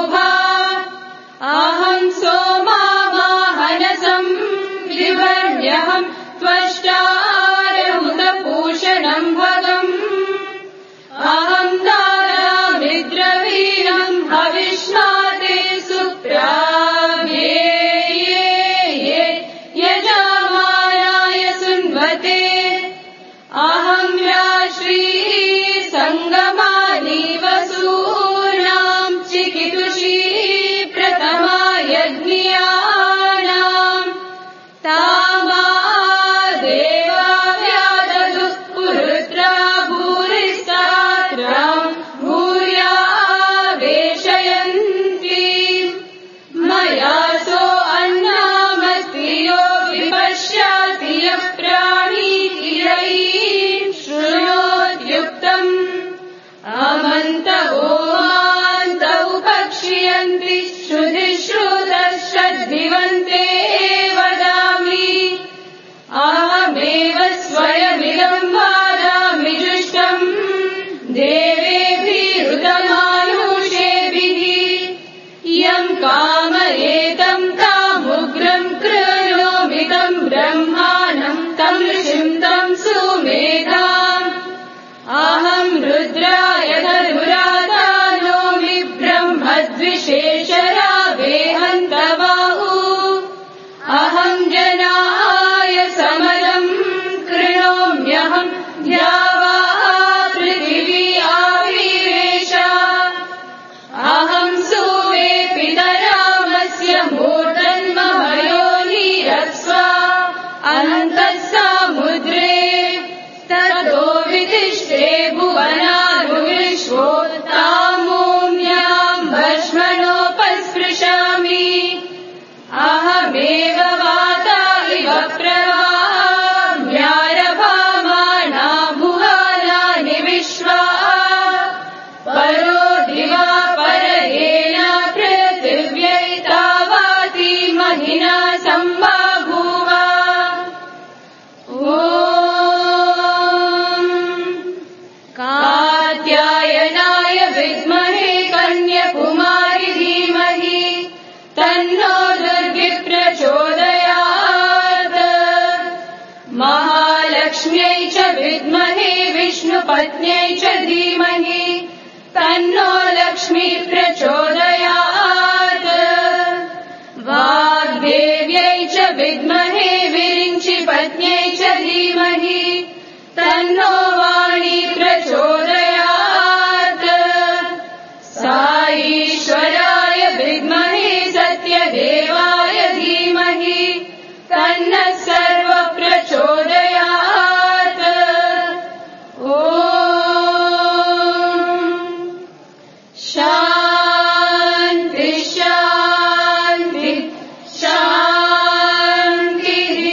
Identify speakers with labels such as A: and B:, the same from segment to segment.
A: शोभा अहं सोमावाहनसं विवर्ण्यहं त्वष्टारमुदपूषणं भगम् अहं दारामिद्रवीरं हविष्णाते सुप्राभ्ये ये ये यजमानाय सुन्वते अहं राश्री सङ्गमानि वसूनां चिकितुषी प्रथमा यज्ञियानाम् तामा देवा व्याददुः पुरुत्रा भूरिस्तात्रम् भूया वेशयन्ति मया सो अन्नामस्त्रियो विपश्याति यः प्राणीतिरैः शृणोद्युक्तम् अमन्तवो मान्तौ पक्ष्यन्ति श्रुतिश्रुतश्रद्धिवन्ते वदामि अहमेव स्वयमिदम् वादामि जुष्टम् देवेभिरुदमानुषेभिः यम् कामयेतम् तामुग्रम् कृणोमिदम् ब्रह्माणम् तम् ऋषिम् तम् सुमेधाम् अहम् रुद्राय धनुराधानोमि ब्रह्मद्विशेषरावेहन्तवाहु अहम् जनाय समदम् कृणोम्यहम् द्यावा पृथिवी आविवेश अहम् सुवे पितरामस्य मूर्धन्महयो नीरस्व अनन्तः समुद्रे ततो वितिष्ठे भुवनानुविश्वोत्तामूम्याम् भस्मनोपस्पृशामि अहमेव वाता इव प्रवाम्यारभामाना भुवानानि विश्वा परो दिवा परयेन पृथिव्यै तावाति महिना सम्बाभूव ॐ कात्यायनाय विद्महे कन्यकुमारि धीमहि तन्नो दुर्गि प्रचोदयात् महालक्ष्म्यै च विद्महे विष्णुपत्न्यै च धीमहि तन्नो लक्ष्मी प्रचोदयात् वाग्देव्यै च विद्महे विरिञ्चि पत्न्यै च धीमहि तन्नो वाणी प्रचोदयात् साईश्वराय विद्महे सत्यदेवाय धीमहि तन्नः सर्व प्रचोदयात् ॐ शान्ति शान्ति शान्तिः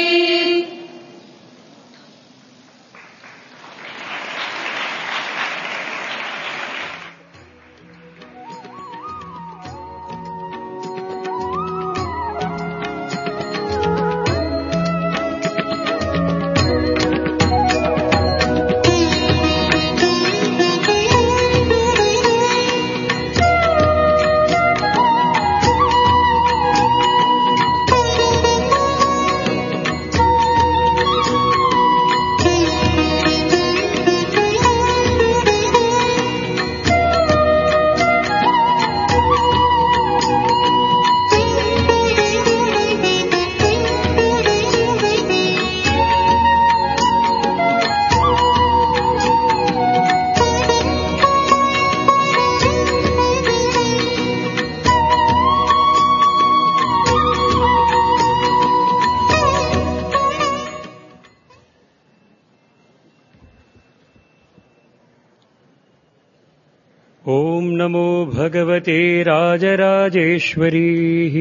B: ॐ नमो भगवते राजराजेश्वरीः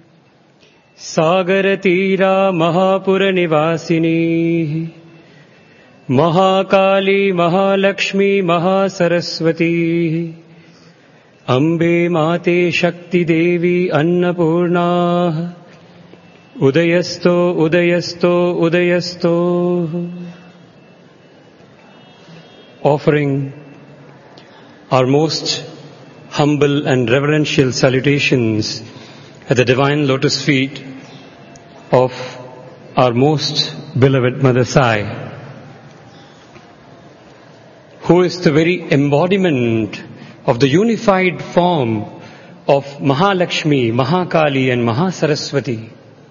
B: सागरतीरा महापुरनिवासिनीः महाकाली महालक्ष्मी महासरस्वतीः अम्बे माते शक्तिदेवी अन्नपूर्णाः उदयस्तो उदयस्तो उदयस्तो offering our most humble and reverential salutations at the divine lotus feet of our most beloved Mother Sai, who is the very embodiment of the unified form of Mahalakshmi, Mahakali and Mahasaraswati.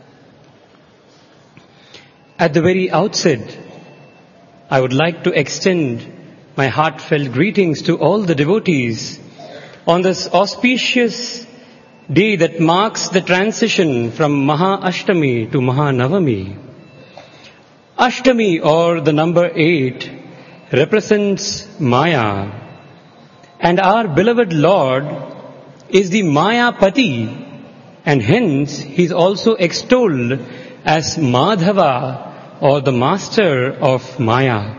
B: At the very outset, I would like to extend my heartfelt greetings to all the devotees on this auspicious day that marks the transition from Maha Ashtami to Maha Navami. Ashtami or the number eight represents Maya and our beloved Lord is the Maya Pati and hence he is also extolled as Madhava or the master of Maya.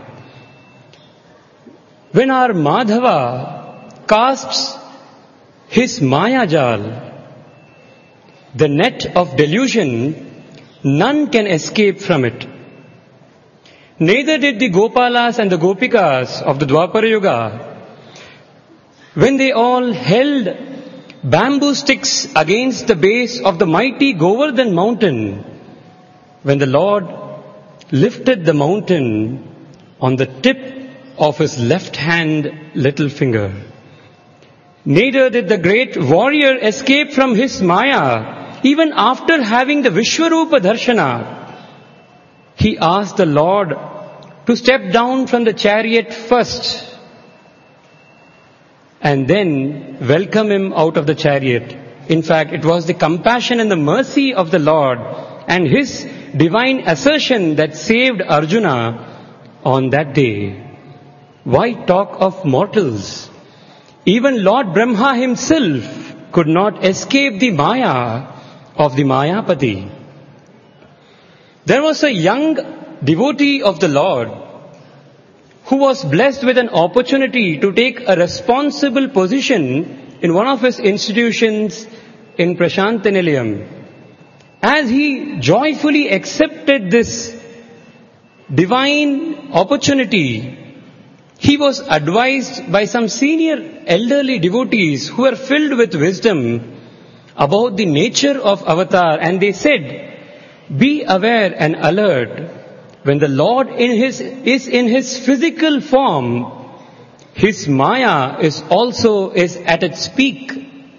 B: When our Madhava casts his Maya Jal, the net of delusion, none can escape from it. Neither did the Gopalas and the Gopikas of the Dwapara Yuga when they all held bamboo sticks against the base of the mighty Govardhan mountain, when the Lord lifted the mountain on the tip of his left hand little finger. Neither did the great warrior escape from his Maya even after having the Vishwarupa Darshana. He asked the Lord to step down from the chariot first and then welcome him out of the chariot. In fact, it was the compassion and the mercy of the Lord and his divine assertion that saved Arjuna on that day. Why talk of mortals? Even Lord Brahma himself could not escape the Maya of the Mayapati. There was a young devotee of the Lord who was blessed with an opportunity to take a responsible position in one of his institutions in Prashantanilayam. As he joyfully accepted this divine opportunity, he was advised by some senior elderly devotees who were filled with wisdom about the nature of avatar and they said, be aware and alert when the Lord in his, is in his physical form, his Maya is also is at its peak.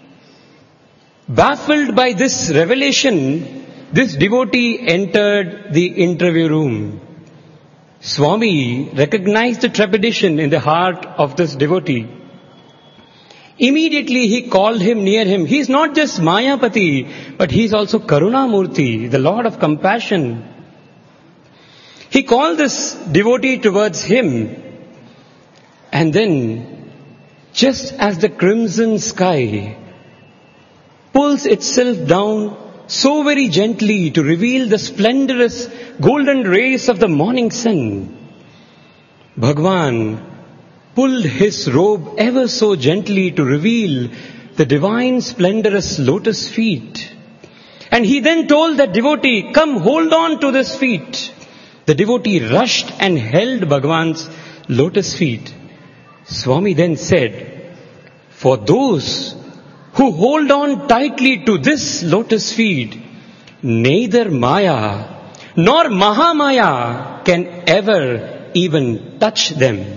B: Baffled by this revelation, this devotee entered the interview room. Swami recognized the trepidation in the heart of this devotee. Immediately he called him near him. He is not just Mayapati, but he is also Karunamurti, the Lord of compassion. He called this devotee towards him and then just as the crimson sky pulls itself down so very gently to reveal the splendorous golden rays of the morning sun, Bhagwan pulled his robe ever so gently to reveal the divine splendorous lotus feet. And he then told that devotee, come hold on to this feet. The devotee rushed and held Bhagwan's lotus feet. Swami then said, for those who hold on tightly to this lotus feet, neither Maya nor Mahamaya can ever even touch them.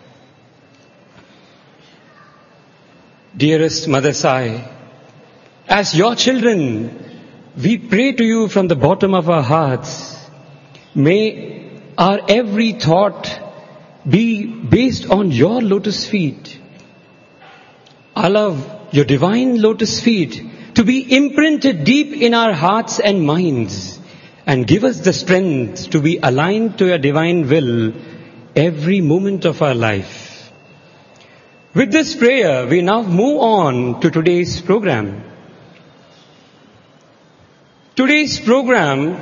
B: Dearest Mother Sai, as your children, we pray to you from the bottom of our hearts. May our every thought be based on your lotus feet. Allow your divine lotus feet to be imprinted deep in our hearts and minds and give us the strength to be aligned to your divine will every moment of our life. With this prayer, we now move on to today's program. Today's program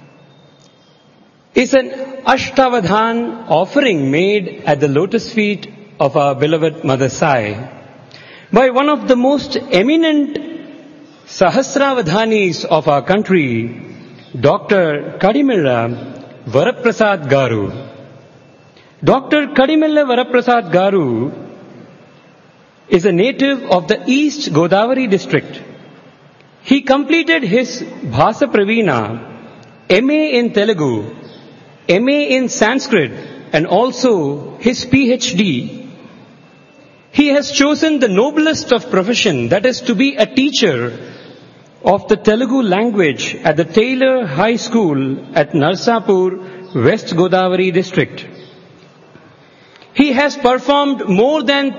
B: is an Ashtavadhan offering made at the lotus feet of our beloved Mother Sai by one of the most eminent Sahasravadhanis of our country, Dr. Kadimilla Varaprasad Garu. Dr. Kadimilla Varaprasad Garu is a native of the East Godavari district. He completed his Bhasa Pravina, MA in Telugu, MA in Sanskrit, and also his PhD. He has chosen the noblest of profession, that is to be a teacher of the Telugu language at the Taylor High School at Narsapur, West Godavari district. He has performed more than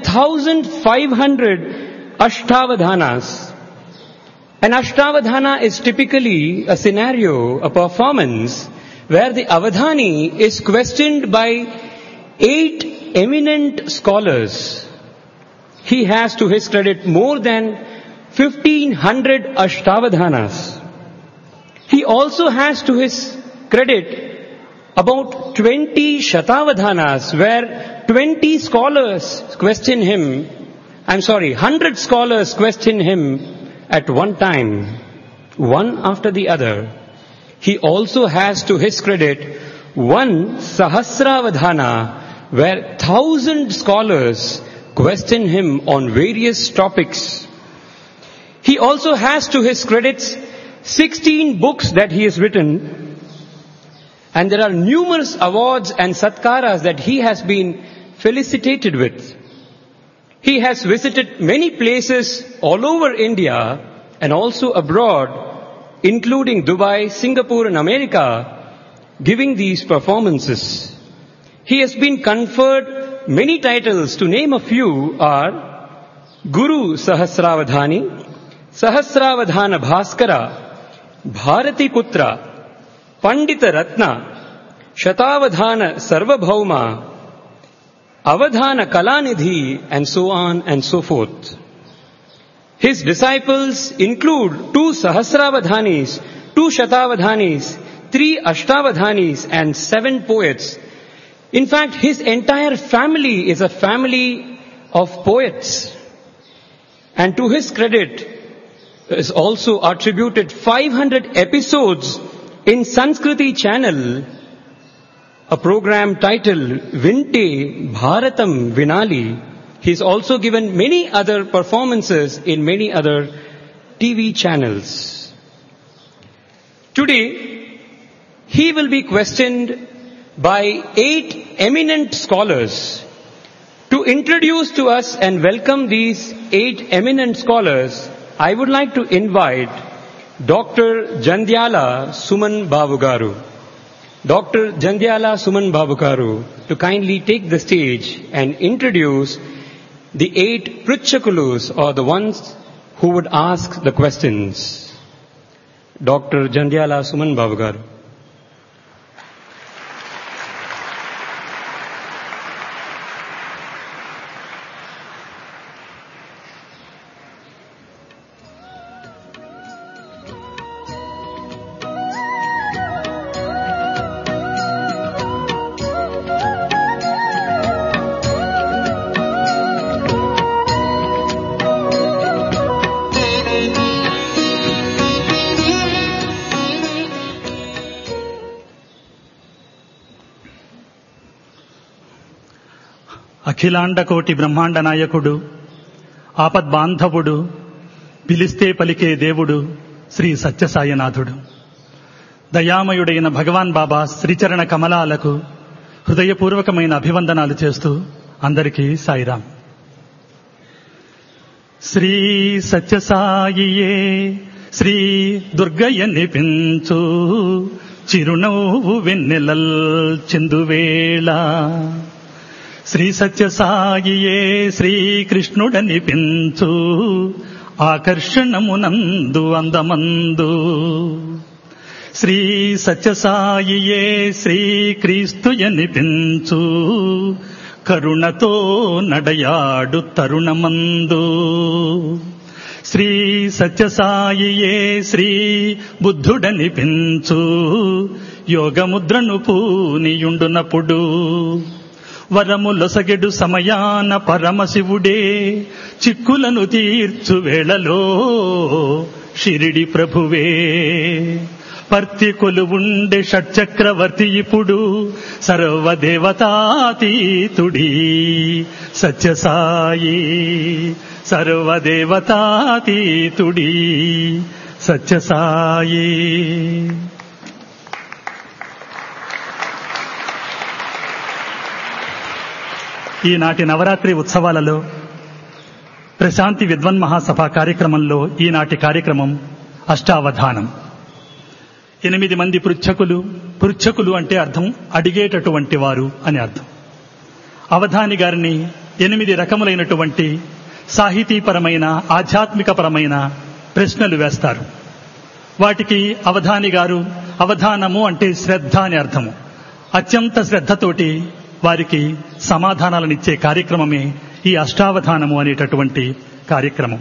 B: 1500 Ashtavadhanas. An Ashtavadhana is typically a scenario, a performance where the Avadhani is questioned by eight eminent scholars. He has to his credit more than 1500 Ashtavadhanas. He also has to his credit about 20 Shatavadhanas where 20 scholars question him, I'm sorry, 100 scholars question him at one time, one after the other. He also has to his credit one Sahasravadhana where thousand scholars question him on various topics. He also has to his credits 16 books that he has written and there are numerous awards and satkaras that he has been felicitated with. He has visited many places all over India and also abroad, including Dubai, Singapore and America, giving these performances. He has been conferred many titles, to name a few are Guru Sahasravadhani, Sahasravadhana Bhaskara, Bharati Putra, Pandita Ratna, Shatavadhana Sarvabhauma, Avadhana Kalanidhi, and so on and so forth. His disciples include two Sahasravadhanis, two Shatavadhanis, three Ashtavadhanis, and seven poets. In fact, his entire family is a family of poets. And to his credit is also attributed 500 episodes in Sanskriti channel, a program titled Vinte Bharatam Vinali. He's also given many other performances in many other TV channels. Today, he will be questioned by eight eminent scholars. To introduce to us and welcome these eight eminent scholars, I would like to invite Dr. Jandyala Suman Babugaru. Dr. Jandyala Suman Babugaru to kindly take the stage and introduce the eight Pritchakulus or the ones who would ask the questions. Dr. Jandyala Suman Babugaru.
C: అఖిలాండ కోటి బ్రహ్మాండ నాయకుడు ఆపద్బాంధవుడు పిలిస్తే పలికే దేవుడు శ్రీ సత్యసాయినాథుడు దయామయుడైన భగవాన్ బాబా శ్రీచరణ కమలాలకు హృదయపూర్వకమైన అభివందనాలు చేస్తూ అందరికీ సాయిరాం శ్రీ సత్యసాయియే శ్రీ దుర్గయ్య నిపించు చిరునవ్వు వెన్నెలల్ చిందువేళ శ్రీ సత్యసాయియే శ్రీకృష్ణుడనిపించు ఆకర్షణమునందు అందమందు శ్రీ సత్యసాయియే శ్రీక్రీస్తుయనిపించు కరుణతో నడయాడు తరుణమందు శ్రీ సత్యసాయియే శ్రీ బుద్ధుడనిపించు యోగముద్రను పూనియుండునప్పుడు వరములొసగెడు సమయాన పరమశివుడే చిక్కులను తీర్చు వేళలో షిరిడి ప్రభువే పర్తి కొలువుండే షట్చక్రవర్తి ఇప్పుడు సర్వదేవతాతీతుడి సత్యసాయి సర్వదేవతాతీతుడి సత్యసాయి ఈనాటి నవరాత్రి ఉత్సవాలలో ప్రశాంతి విద్వన్ మహాసభ కార్యక్రమంలో ఈనాటి కార్యక్రమం అష్టావధానం ఎనిమిది మంది పృచ్ఛకులు పృచ్ఛకులు అంటే అర్థం అడిగేటటువంటి వారు అని అర్థం అవధాని గారిని ఎనిమిది రకములైనటువంటి సాహితీపరమైన ఆధ్యాత్మికపరమైన ప్రశ్నలు వేస్తారు వాటికి అవధాని గారు అవధానము అంటే శ్రద్ధ అని అర్థము అత్యంత శ్రద్ధతోటి వారికి సమాధానాలనిచ్చే కార్యక్రమమే ఈ అష్టావధానము అనేటటువంటి కార్యక్రమం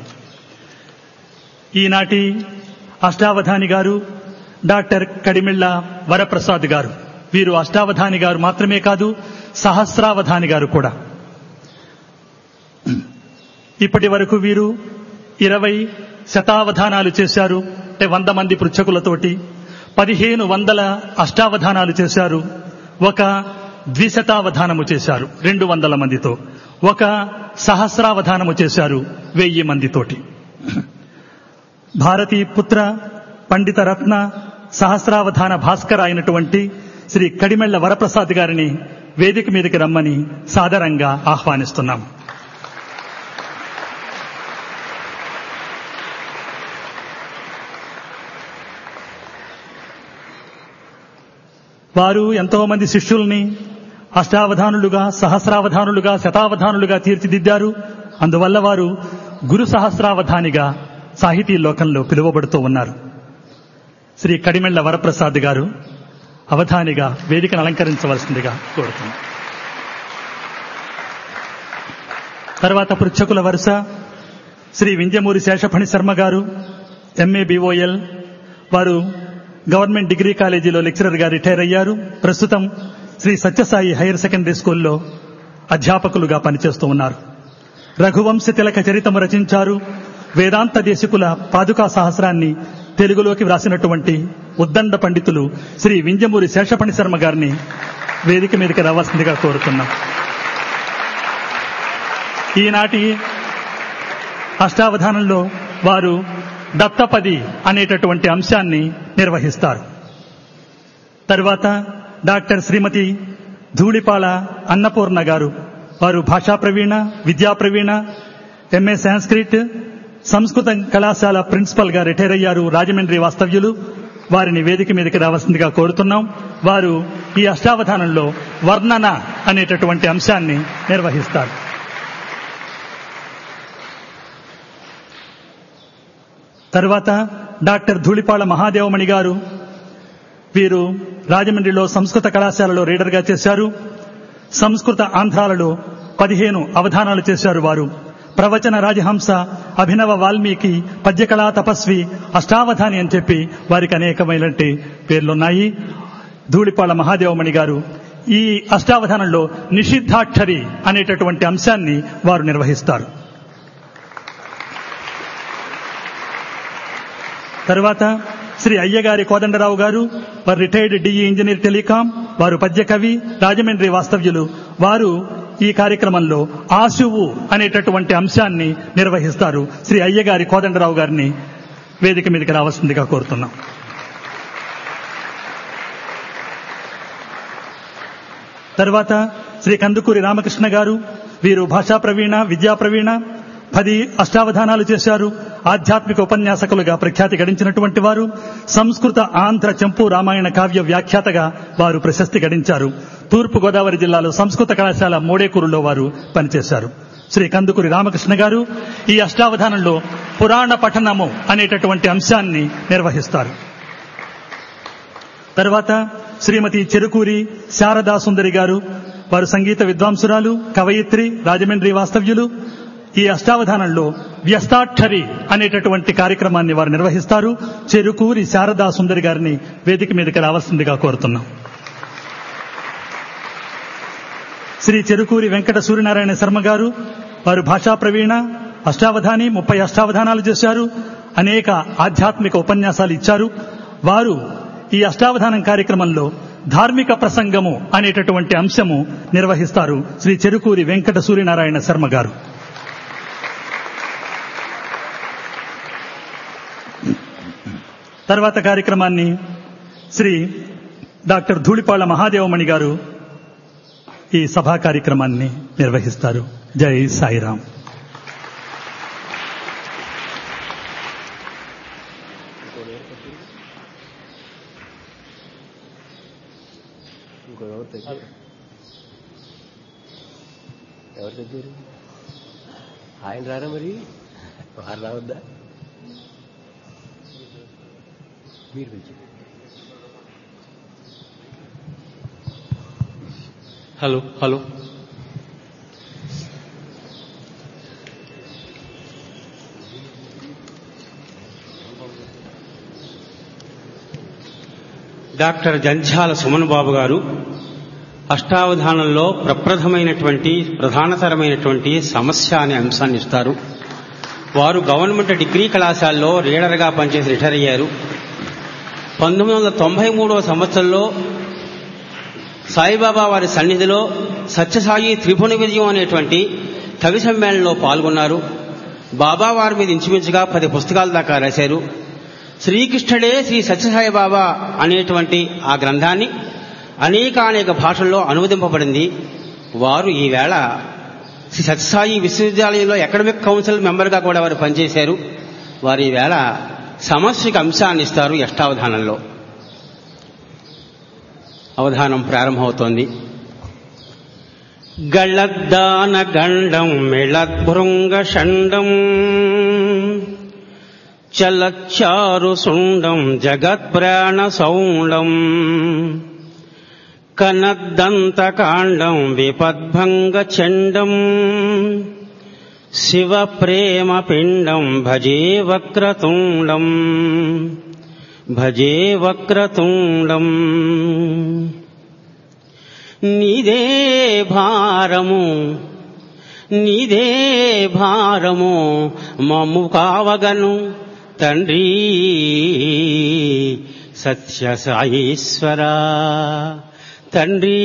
C: ఈనాటి అష్టావధాని గారు డాక్టర్ కడిమిళ్ళ వరప్రసాద్ గారు వీరు అష్టావధాని గారు మాత్రమే కాదు సహస్రావధాని గారు కూడా ఇప్పటి వరకు వీరు ఇరవై శతావధానాలు చేశారు అంటే వంద మంది పృచ్ఛకులతోటి పదిహేను వందల అష్టావధానాలు చేశారు ఒక ద్విశతావధానము చేశారు రెండు వందల మందితో ఒక సహస్రావధానము చేశారు వెయ్యి మందితోటి భారతీ పుత్ర పండిత రత్న సహస్రావధాన భాస్కర అయినటువంటి శ్రీ కడిమెళ్ల వరప్రసాద్ గారిని వేదిక మీదకి రమ్మని సాదరంగా ఆహ్వానిస్తున్నాం వారు ఎంతో మంది శిష్యుల్ని అష్టావధానులుగా సహస్రావధానులుగా శతావధానులుగా తీర్చిదిద్దారు అందువల్ల వారు గురు సహస్రావధానిగా సాహితీ లోకంలో పిలువబడుతూ ఉన్నారు శ్రీ కడిమెళ్ల వరప్రసాద్ గారు అవధానిగా వేదికను అలంకరించవలసిందిగా కోరుతున్నాం తర్వాత పృచ్ఛకుల వరుస శ్రీ వింజమూరి శేషఫణి శర్మ గారు ఎంఏ బిఓఎల్ వారు గవర్నమెంట్ డిగ్రీ కాలేజీలో లెక్చరర్ గా రిటైర్ అయ్యారు ప్రస్తుతం శ్రీ సత్యసాయి హైయర్ సెకండరీ స్కూల్లో అధ్యాపకులుగా పనిచేస్తూ ఉన్నారు రఘువంశ తిలక చరితము రచించారు వేదాంత దేశికుల పాదుకా సహస్రాన్ని తెలుగులోకి వ్రాసినటువంటి ఉద్దండ పండితులు శ్రీ వింజమూరి శేషపణి శర్మ గారిని వేదిక మీదకి రావాల్సిందిగా కోరుతున్నాం ఈనాటి అష్టావధానంలో వారు దత్తపది అనేటటువంటి అంశాన్ని నిర్వహిస్తారు తర్వాత డాక్టర్ శ్రీమతి ధూళిపాల అన్నపూర్ణ గారు వారు భాషా ప్రవీణ విద్యా ప్రవీణ ఎంఏ సాంస్క్రిట్ సంస్కృత కళాశాల ప్రిన్సిపల్ గా రిటైర్ అయ్యారు రాజమండ్రి వాస్తవ్యులు వారిని వేదిక మీదకి రావాల్సిందిగా కోరుతున్నాం వారు ఈ అష్టావధానంలో వర్ణన అనేటటువంటి అంశాన్ని నిర్వహిస్తారు తర్వాత డాక్టర్ ధూళిపాళ మహాదేవమణి గారు వీరు రాజమండ్రిలో సంస్కృత కళాశాలలో రీడర్గా చేశారు సంస్కృత ఆంధ్రాలలో పదిహేను అవధానాలు చేశారు వారు ప్రవచన రాజహంస అభినవ వాల్మీకి పద్యకళా తపస్వి అష్టావధాని అని చెప్పి వారికి అనేకమైనటువంటి పేర్లున్నాయి ధూళిపాళ మహాదేవమణి గారు ఈ అష్టావధానంలో నిషిద్ధాక్షరి అనేటటువంటి అంశాన్ని వారు నిర్వహిస్తారు తర్వాత శ్రీ అయ్యగారి కోదండరావు గారు వారు రిటైర్డ్ డిఈ ఇంజనీర్ టెలికాం వారు పద్య కవి రాజమండ్రి వాస్తవ్యులు వారు ఈ కార్యక్రమంలో ఆశువు అనేటటువంటి అంశాన్ని నిర్వహిస్తారు శ్రీ అయ్యగారి కోదండరావు గారిని వేదిక మీదకి రావాల్సిందిగా కోరుతున్నాం తర్వాత శ్రీ కందుకూరి రామకృష్ణ గారు వీరు భాషా ప్రవీణ విద్యా ప్రవీణ పది అష్టావధానాలు చేశారు ఆధ్యాత్మిక ఉపన్యాసకులుగా ప్రఖ్యాతి గడించినటువంటి వారు సంస్కృత ఆంధ్ర చెంపు రామాయణ కావ్య వ్యాఖ్యాతగా వారు ప్రశస్తి గడించారు తూర్పు గోదావరి జిల్లాలో సంస్కృత కళాశాల మోడేకూరులో వారు పనిచేశారు శ్రీ కందుకూరి రామకృష్ణ గారు ఈ అష్టావధానంలో పురాణ పఠనము అనేటటువంటి అంశాన్ని నిర్వహిస్తారు తర్వాత శ్రీమతి చెరుకూరి శారదా సుందరి గారు వారు సంగీత విద్వాంసురాలు కవయిత్రి రాజమండ్రి వాస్తవ్యులు ఈ అష్టావధానంలో వ్యస్తాక్షరి అనేటటువంటి కార్యక్రమాన్ని వారు నిర్వహిస్తారు చెరుకూరి శారదా సుందరి గారిని వేదిక మీదకి రావాల్సిందిగా కోరుతున్నాం శ్రీ చెరుకూరి వెంకట సూర్యనారాయణ శర్మ గారు వారు భాషా ప్రవీణ అష్టావధాని ముప్పై అష్టావధానాలు చేశారు అనేక ఆధ్యాత్మిక ఉపన్యాసాలు ఇచ్చారు వారు ఈ అష్టావధానం కార్యక్రమంలో ధార్మిక ప్రసంగము అనేటటువంటి అంశము నిర్వహిస్తారు శ్రీ చెరుకూరి వెంకట సూర్యనారాయణ శర్మ గారు తర్వాత కార్యక్రమాన్ని శ్రీ డాక్టర్ ధూళిపాళ్ల మహాదేవమణి గారు ఈ సభా కార్యక్రమాన్ని నిర్వహిస్తారు జై సాయిరాం
D: ఇంకో ఎవరు దగ్గర ఎవరు దగ్గర ఆయన రారా మరి వారు రావద్దా మీరు పిలిచి
B: hello hello doctor Jandhyala Suman Babu గారు అష్టావధానంలో ప్రప్రథమైనటువంటి ప్రధానతరమైనటువంటి సమస్య అనే అంశాన్ని ఇస్తారు వారు గవర్నమెంట్ డిగ్రీ కళాశాలలో రీడర్గా పనిచేసి రిటైర్ అయ్యారు పంతొమ్మిది వందల తొంభై మూడవ సంవత్సరంలో సాయిబాబా వారి సన్నిధిలో సత్యసాయి త్రిభువన విజయం అనేటువంటి కవి సమ్మేళనంలో పాల్గొన్నారు బాబా వారి మీద ఇంచుమించుగా పది పుస్తకాల దాకా రాశారు శ్రీకృష్ణుడే శ్రీ సత్యసాయి బాబా అనేటువంటి ఆ గ్రంథాన్ని అనేక అనేక భాషల్లో అనువదింపబడింది వారు ఈవేళ శ్రీ సత్యసాయి విశ్వవిద్యాలయంలో అకాడమిక్ కౌన్సిల్ మెంబర్గా కూడా వారు పనిచేశారు వారు ఈవేళ సమస్యకు అంశాన్ని ఇస్తారు ఈ అష్టావధానంలో అవధానం ప్రారంభమవుతోంది గళద్దాన గండం మిళద్భృంగ షండం చలచ్చారు సుండం జగత్ప్రాణ సౌండం కనద్దంతకాండం విపద్భంగ చండం శివ ప్రేమ పిండం భజే వక్రతుండం భజే వక్రతుండం నీదే భారము నీదే భారము మమ్ము కావగను తండ్రి సత్య సాయీశ్వరా తండ్రి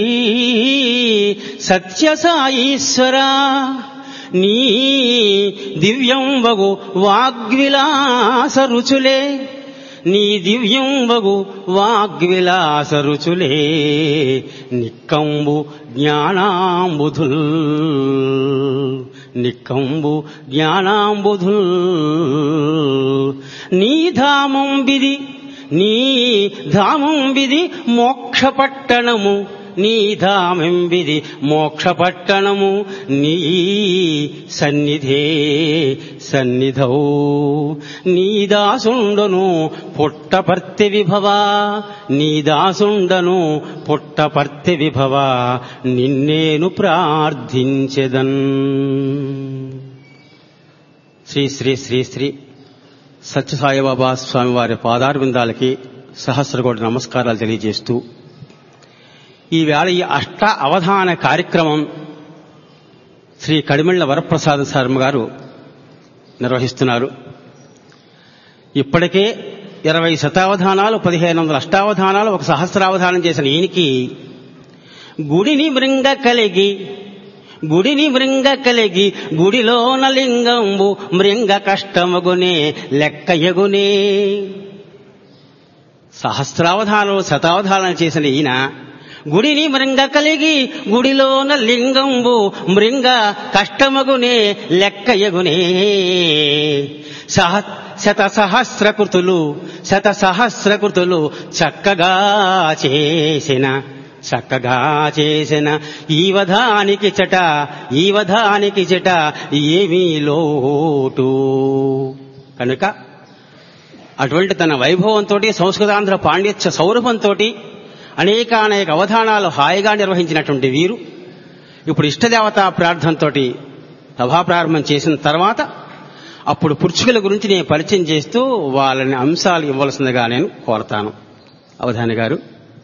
B: సత్య సాయీశ్వరా నీ దివ్యం వగు వాగ్విలాస రుచులే నీ దివ్యం వగు వాగ్విలాస రుచులే నిక్కంబు జ్ఞానాంబుధుల్ నిక్కంబు జ్ఞానాంబుధుల్ నీ ధామం బిది నీ ధామం బిది మోక్ష పట్టణము నీ ధామెంబిది మోక్ష పట్టణము నీ సన్నిధే సన్నిధౌ నీ దాసుండను పుట్టపర్తి విభవా నీ దాసుండను పుట్టపర్తి విభవా నిన్నేను ప్రార్థించెదన్ శ్రీ శ్రీ శ్రీ శ్రీ సత్యసాయిబాబా స్వామి వారి పాదారవిందాలకి సహస్రకోటి నమస్కారాలు తెలియజేస్తూ ఈవేళ ఈ అష్ట అవధాన కార్యక్రమం శ్రీ కడిమిళ్ల వరప్రసాద్ శర్మ గారు నిర్వహిస్తున్నారు ఇప్పటికే ఇరవై శతావధానాలు పదిహేను వందల అష్టావధానాలు ఒక సహస్రావధానం చేసిన ఈయనకి గుడిని మృంగ కలిగి గుడిని మృంగ కలిగి గుడిలోన లింగంబు మృంగ కష్టమగునే లెక్క ఎగునే సహస్రావధానాలు శతావధానాలు చేసిన ఈయన గుడిని మృంగ కలిగి గుడిలోన లింగంబు మృంగ కష్టమగునే లెక్క ఎగునే సహ శత సహస్రకృతులు శత సహస్రకృతులు చక్కగా చేసిన చక్కగా చేసిన ఈవధానికి చట ఈవధానికి చట ఏమీ లోటు కనుక అటువంటి తన వైభవంతో సంస్కృతాంధ్ర పాండిత్య సౌరభంతో అనేక అనేక అవధానాలు హాయిగా నిర్వహించినటువంటి వీరు ఇప్పుడు ఇష్టదేవతా ప్రార్థనతో సభా ప్రారంభం చేసిన తర్వాత అప్పుడు పురుషుల గురించి నేను పరిచయం చేస్తూ వాళ్ళని అంశాలు ఇవ్వవలసిందిగా నేను కోరతాను అవధాని గారు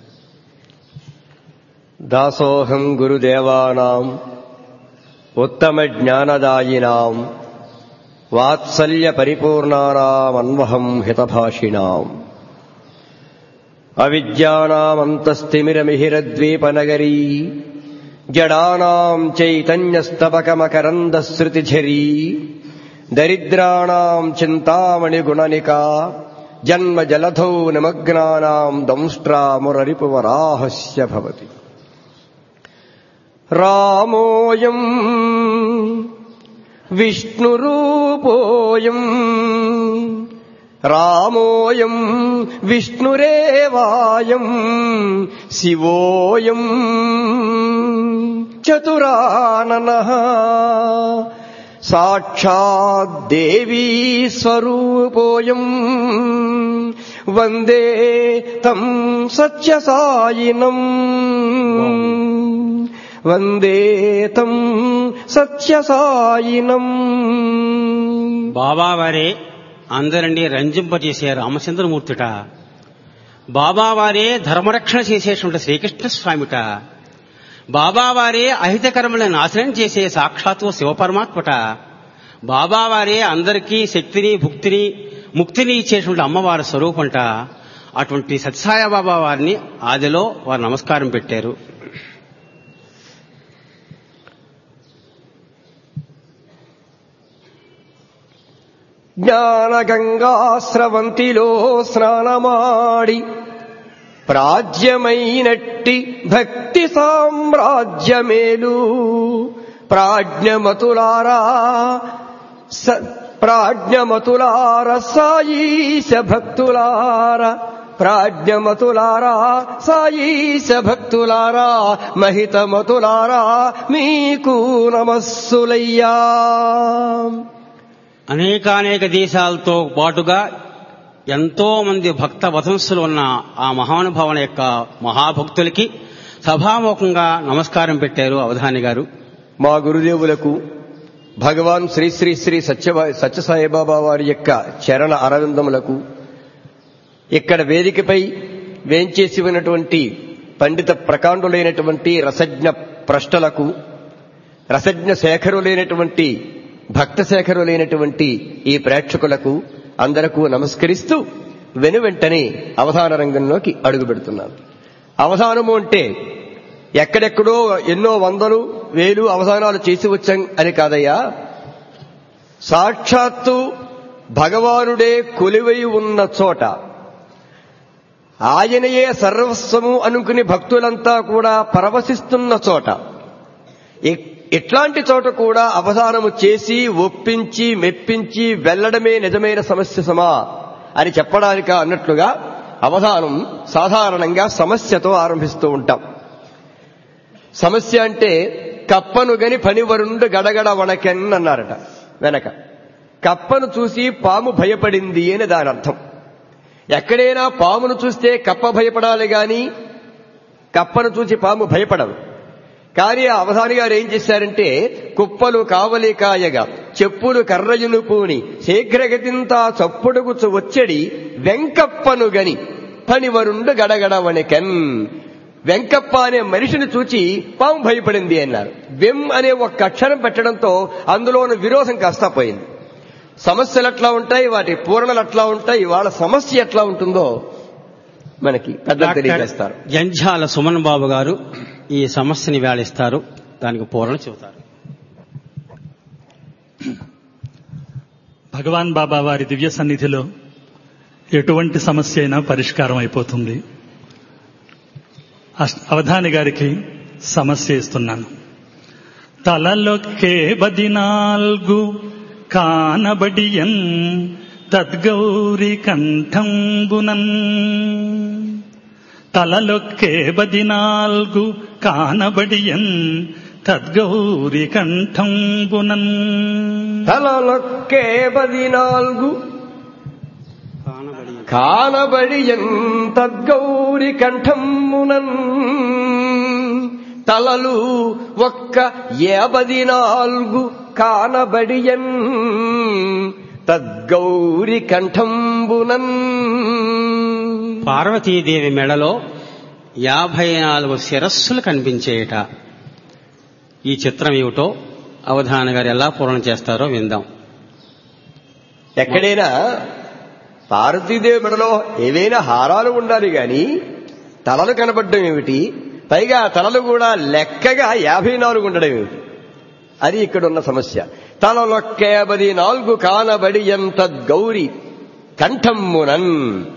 D: దాసోహం గురుదేవానాం ఉత్తమ జ్ఞానదాయినాం వాత్సల్య పరిపూర్ణానామన్వహం హితభాషిణాం అవిద్యానామంతస్తిమిరమిహిరద్వీపనగరీ జడానాం చైతన్యస్తబకమకరందశ్రుతిఝరీ దరిద్రాణాం చింతామణిగుణనికా జన్మ జలధౌ నిమగ్నానాం దంష్ట్రామురరిపువరాహస్య భవతి రామోయం విష్ణురూపోయం రామోయం విష్ణురేవాయం శివోయం చతురానన సాక్షాద్దేవీ స్వరూపోయం వందే తం సత్యసాయినం వందే తం సత్యసాయినం
E: బాబావారే అందరినీ రంజింపజేసే రామచంద్రమూర్తిట బాబావారే ధర్మరక్షణ చేసేటువంటి శ్రీకృష్ణ స్వామిట బాబావారే అహితకర్మలను నాశనం చేసే సాక్షాత్తు శివపరమాత్మట బాబావారే అందరికీ శక్తిని భుక్తిని ముక్తిని ఇచ్చేటువంటి అమ్మవారి స్వరూపంట అటువంటి సత్సాయ బాబా వారిని ఆదిలో వారు నమస్కారం పెట్టారు
D: జ్ఞానగంగాస్రవంతిలో స్నానమాడి ప్రాజ్యమైనట్టి భక్తి సామ్రాజ్యమేలు ప్రాజ్ఞమతులారా స- ప్రాజ్ఞమతులార సాయీశ భక్తులార ప్రాజ్ఞమతులారా సాయీశ భక్తులారా మహితమతులారా మీకు నమస్సులయ్యా
E: అనేకానేక దేశాలతో పాటుగా ఎంతో మంది భక్త వతంసులు ఉన్న ఆ మహానుభావుల యొక్క మహాభక్తులకి సభాముఖంగా నమస్కారం పెట్టారు అవధాని గారు
D: మా గురుదేవులకు భగవాన్ శ్రీ శ్రీ శ్రీ సత్య సత్యసాయిబాబా వారి యొక్క చరణ అరవిందములకు ఇక్కడ వేదికపై వేంచేసి ఉన్నటువంటి పండిత ప్రకాండులైనటువంటి రసజ్ఞ ప్రశ్నలకు రసజ్ఞ శేఖరులైనటువంటి భక్త శేఖరులైనటువంటి ఈ ప్రేక్షకులకు అందరకు నమస్కరిస్తూ వెనువెంటనే అవధాన రంగంలోకి అడుగు పెడుతున్నాను అవధానము అంటే ఎక్కడెక్కడో ఎన్నో వందలు వేలు అవధానాలు చేసి వచ్చాం అని కాదయ్యా సాక్షాత్తు భగవానుడే కొలివై ఉన్న చోట ఆయనయే సర్వస్వము అనుకుని భక్తులంతా కూడా పరవశిస్తున్న చోట ఇ- ఇట్లాంటి చోట కూడా అవధానము చేసి ఒప్పించి మెప్పించి వెళ్లడమే నిజమైన సమస్య సమా అని చెప్పడానిక అన్నట్లుగా అవధానం సాధారణంగా సమస్యతో ఆరంభిస్తూ ఉంటాం సమస్య అంటే కప్పను గని పనివరుండు గడగడ వణకెన్ అన్నారట వెనక కప్పను చూసి పాము భయపడింది అని దాని అర్థం ఎక్కడైనా పామును చూస్తే కప్ప భయపడాలి గాని కప్పను చూసి పాము భయపడదు కానీ ఆ అవధాని గారు ఏం చేశారంటే కుప్పలు కావలి కాయగా చెప్పులు కర్రయును పూని శీఘ్రగతింతా చప్పుడుగుచు వచ్చడి వెంకప్పను గని పనివరుండు గడగడ వణికెన్ వెంకప్ప అనే మనిషిని చూచి పాము భయపడింది అన్నారు వెం అనే ఒక్క అక్షరం పెట్టడంతో అందులోని విరోధం కాస్తా పోయింది సమస్యలు ఎట్లా ఉంటాయి వాటి పూరణలు ఎట్లా ఉంటాయి వాళ్ళ సమస్య ఎట్లా ఉంటుందో మనకి పెద్దలు తెలియజేస్తారు
E: జంఝాల సుమన్ బాబు గారు ఈ సమస్యని వేళిస్తారు దానికి పూరణ చెబుతారు
C: భగవాన్ బాబా వారి దివ్య సన్నిధిలో ఎటువంటి సమస్య అయినా పరిష్కారం అయిపోతుంది అష్ట- అవధాని గారికి సమస్య ఇస్తున్నాను తలలొక్కే బదినాల్గు కానబడియన్ తద్గౌరి కంఠంబునన్ తలలొక్కే బదినాల్గు కానబడియన్ తద్గౌరి కంఠంబునన్
D: తలలొక్కే పదినాలుగు కానబడి ఎంతద్గౌరి కంఠమునన్ తలలు ఒక్క ఏబది నాలుగు కానబడియన్ తద్గౌరి కంఠంబునన్
E: పార్వతీదేవి మెడలో యాభై నాలుగు శిరస్సులు కనిపించేయట ఈ చిత్రం ఏమిటో అవధాన గారు ఎలా పూర్ణ చేస్తారో విందాం
D: ఎక్కడైనా పార్వతీదేవి మెడలో ఏవైనా హారాలు ఉండాలి గాని తలలు కనబడడం ఏమిటి పైగా ఆ తలలు కూడా లెక్కగా యాభై నాలుగు ఉండడం ఏమిటి అది ఇక్కడున్న సమస్య తలలొక్కేబది నాలుగు కానబడి ఎంత గౌరి కంఠమ్మునన్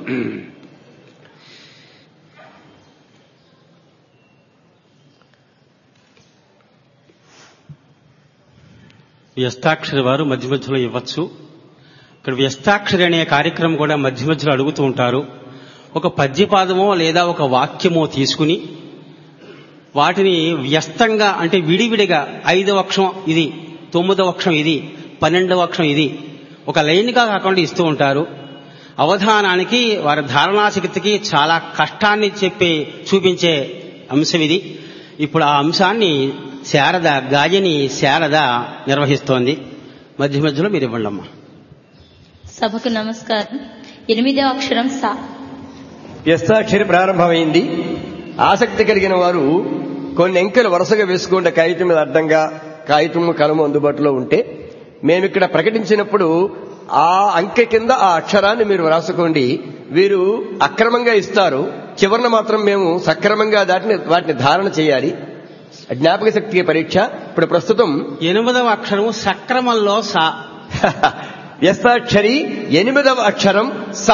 E: వ్యస్తాక్షరి వారు మధ్య మధ్యలో ఇవ్వచ్చు ఇక్కడ వ్యస్తాక్షరి అనే కార్యక్రమం కూడా మధ్య మధ్యలో అడుగుతూ ఉంటారు ఒక పద్యపాదమో లేదా ఒక వాక్యమో తీసుకుని వాటిని వ్యస్తంగా అంటే విడివిడిగా ఐదవ అక్షరం ఇది తొమ్మిదవ అక్షరం ఇది పన్నెండవ అక్షరం ఇది ఒక లైన్గా కాకుండా ఇస్తూ ఉంటారు అవధానానికి వారి ధారణాశక్తికి చాలా కష్టాన్ని చెప్పి చూపించే అంశం ఇది ఇప్పుడు ఆ అంశాన్ని శారద గాయని శారద నిర్వహిస్తోంది మధ్య మధ్యలో మీరు ఇవ్వండి అమ్మా
F: సభకు నమస్కారం ఎనిమిదవ అక్షరం సా
D: వ్యస్తాక్షరి ప్రారంభమైంది ఆసక్తి కలిగిన వారు కొన్ని అంకెలు వరుసగా వేసుకుంటే కాగితం మీద అడ్డంగా కాగితము కలము అందుబాటులో ఉంటే మేమిక్కడ ప్రకటించినప్పుడు ఆ అంకె కింద ఆ అక్షరాన్ని మీరు రాసుకోండి వీరు అక్రమంగా ఇస్తారు చివరన మాత్రం మేము సక్రమంగా దాటిని వాటిని ధారణ చేయాలి జ్ఞాపక శక్తి పరీక్ష ఇప్పుడు ప్రస్తుతం
E: ఎనిమిదవ అక్షరము సక్రమంలో సా
D: వ్యస్తాక్షరి ఎనిమిదవ అక్షరం సా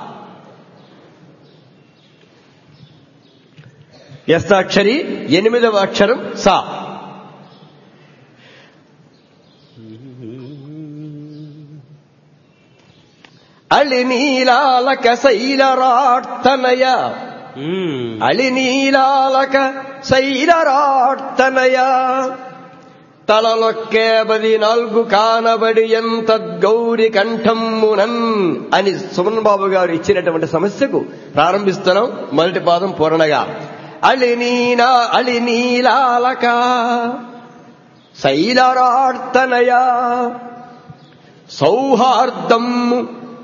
D: వ్యస్తాక్షరి ఎనిమిదవ అక్షరం సా అళినీలాలక శైలరార్తనయ
E: మ్మ్.
D: అళినీలాలక శైలరార్తనయ తలలొక్కేబది నాలుగు కానబడి ఎంత గౌరి కంఠమ్మునన్ అని సుమన్ బాబు గారు ఇచ్చినటువంటి సమస్యకు ప్రారంభిస్తున్నాం మొదటి పాదం పూర్ణగా అళినీలా అళినీలాలక శైలరార్తనయ సౌహార్దమ్ము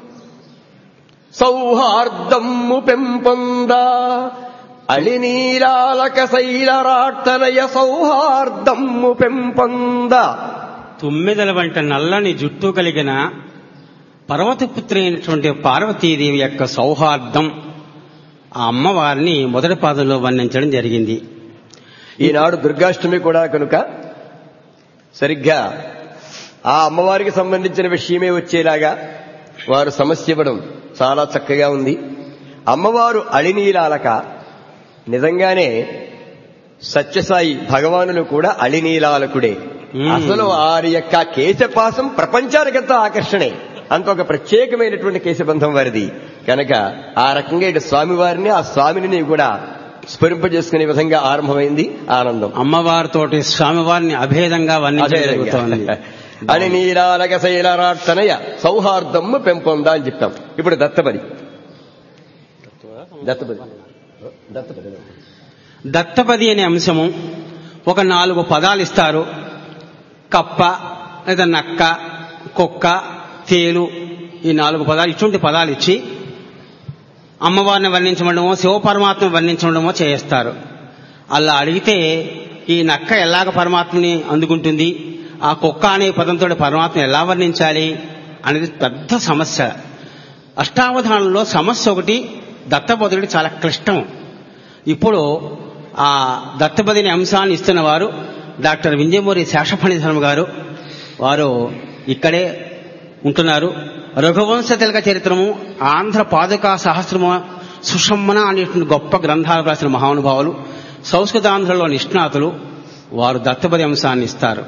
D: సౌహార్దమ్ము పెంపొంద అళినీలాలక శైలరార్తనయ సౌహార్దమ్ము పెంపొంద
E: తుమ్మెదల వంట నల్లని జుట్టు కలిగిన పర్వతపుత్రి అయినటువంటి పార్వతీదేవి యొక్క సౌహార్దం ఆ అమ్మవారిని మొదటి పాదంలో వర్ణించడం జరిగింది
D: ఈనాడు దుర్గాష్టమి కూడా కనుక సరిగ్గా ఆ అమ్మవారికి సంబంధించిన విషయమే వచ్చేలాగా వారు సమస్య ఇవ్వడం చాలా చక్కగా ఉంది అమ్మవారు అళినీలాలక నిజంగానే సత్యసాయి భగవానులు కూడా అళినీలాలకుడే
E: మ్మ్.
D: అసలు వారి యొక్క కేశపాసం ప్రపంచానికంతా ఆకర్షణే అంత ఒక ప్రత్యేకమైనటువంటి కేశబంధం వారిది కనుక ఆ రకంగా ఇటు స్వామివారిని ఆ స్వామిని కూడా స్మరింపజేసుకునే విధంగా ఆరంభమైంది ఆనందం
E: అమ్మవారితోటి స్వామివారిని అభేదంగా వర్ణించడం జరుగుతోంది
D: అని నీలాలక శైలరార్తనయ సౌహార్దము పెంపొందా అని చెప్పాం ఇప్పుడు దత్తపది దత్తపది దత్తపది
E: దత్తపది అనే అంశము ఒక నాలుగు పదాలు ఇస్తారు కప్ప లేదా నక్క కుక్క తేలు ఈ నాలుగు పదాలు ఇటువంటి పదాలు ఇచ్చి అమ్మవారిని వర్ణించడమో శివపరమాత్మను వర్ణించడమో చేస్తారు అలా అడిగితే ఈ నక్క ఎలాగ పరమాత్మని అందుకుంటుంది ఆ కుక్క అనే పదంతో పరమాత్మ ఎలా వర్ణించాలి అనేది పెద్ద సమస్య అష్టావధానంలో సమస్య ఒకటి దత్తబోధుడికి చాలా క్లిష్టం ఇప్పుడు ఆ దత్తపదిని అంశాన్ని ఇస్తున్న వారు డాక్టర్ వింజమూరి శేషఫణి శర్మ గారు వారు ఇక్కడే ఉంటున్నారు రఘువంశ తిలక చరిత్రము ఆంధ్ర పాదుకా సహస్రము సుషమ్మన అనేటువంటి గొప్ప గ్రంథాలు రాసిన మహానుభావులు సంస్కృతాంధ్రలో నిష్ణాతులు వారు దత్తపది అంశాన్ని ఇస్తారు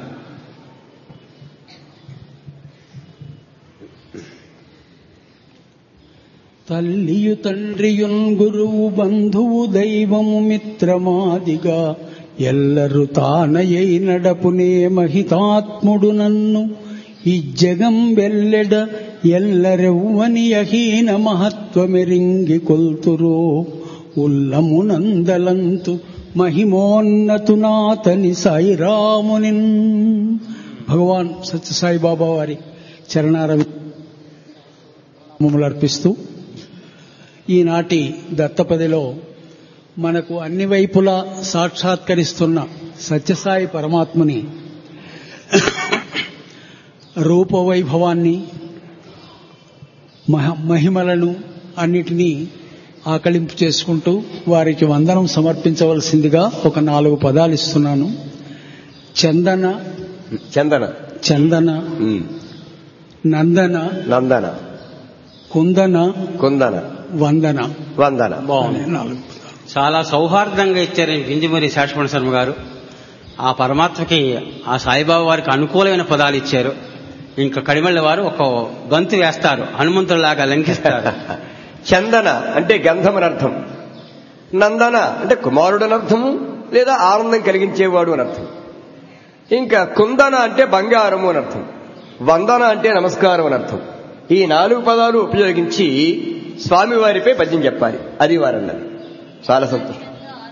G: తల్లియు తండ్రియున్ గురువు బంధువు దైవము మిత్రమాదిగా ఎల్లరు తానయై నడపునే మహితాత్ముడు నన్ను ఈ జగం వెల్లెడ ఎల్లరెవ్వని అహీన మహత్వమెరింగి కొల్తురో ఉల్లమునందలంతు మహిమోన్నతునాతని సాయిరామునిన్ భగవాన్ సత్యసాయి బాబా వారి చరణారవి అర్పిస్తూ ఈనాటి దత్తపదిలో మనకు అన్ని వైపులా సాక్షాత్కరిస్తున్న సత్యసాయి పరమాత్ముని రూపవైభవాన్ని మహ- మహిమలను అన్నిటినీ ఆకలింపు చేసుకుంటూ వారికి వందనం సమర్పించవలసిందిగా ఒక నాలుగు పదాలు ఇస్తున్నాను చందన
D: చందన
G: చందన
D: ఉమ్.
G: నందన
D: నందన
G: కుందన
D: కుందన
G: వందన
D: వందన
E: బాగుంది
G: అనే నాలుగు
E: చాలా సౌహార్దంగా ఇచ్చారు ఈ పింజమూరి శేషపణ శర్మ గారు ఆ పరమాత్మకి ఆ సాయిబాబా వారికి అనుకూలమైన పదాలు ఇచ్చారు ఇంకా కడిమళ్ళ వారు ఒక గంతు వేస్తారు హనుమంతుడిలాగా లంఘిస్తారు
D: చందన అంటే గంధం అని అర్థం నందన అంటే కుమారుడు అని అర్థము లేదా ఆనందం కలిగించేవాడు అని అర్థం ఇంకా కుందన అంటే బంగారము అని అర్థం వందన అంటే నమస్కారం అని అర్థం ఈ నాలుగు పదాలు ఉపయోగించి స్వామివారిపై పద్యం చెప్పాలి అది వారన్నది చాలా సంతోషం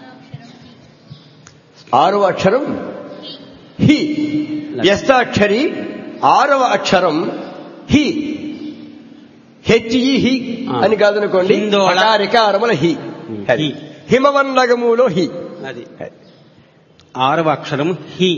D: ఆరవ అక్షరం హి వ్యస్తాక్షరి ఆరవ అక్షరం హి హెచ్ఈ హి అని కాదనుకోండి
E: హిందోళ.
D: అకారికారముల హి
E: హి.
D: హిమవన్నగములో హి
E: అది ఆరవ అక్షరం హి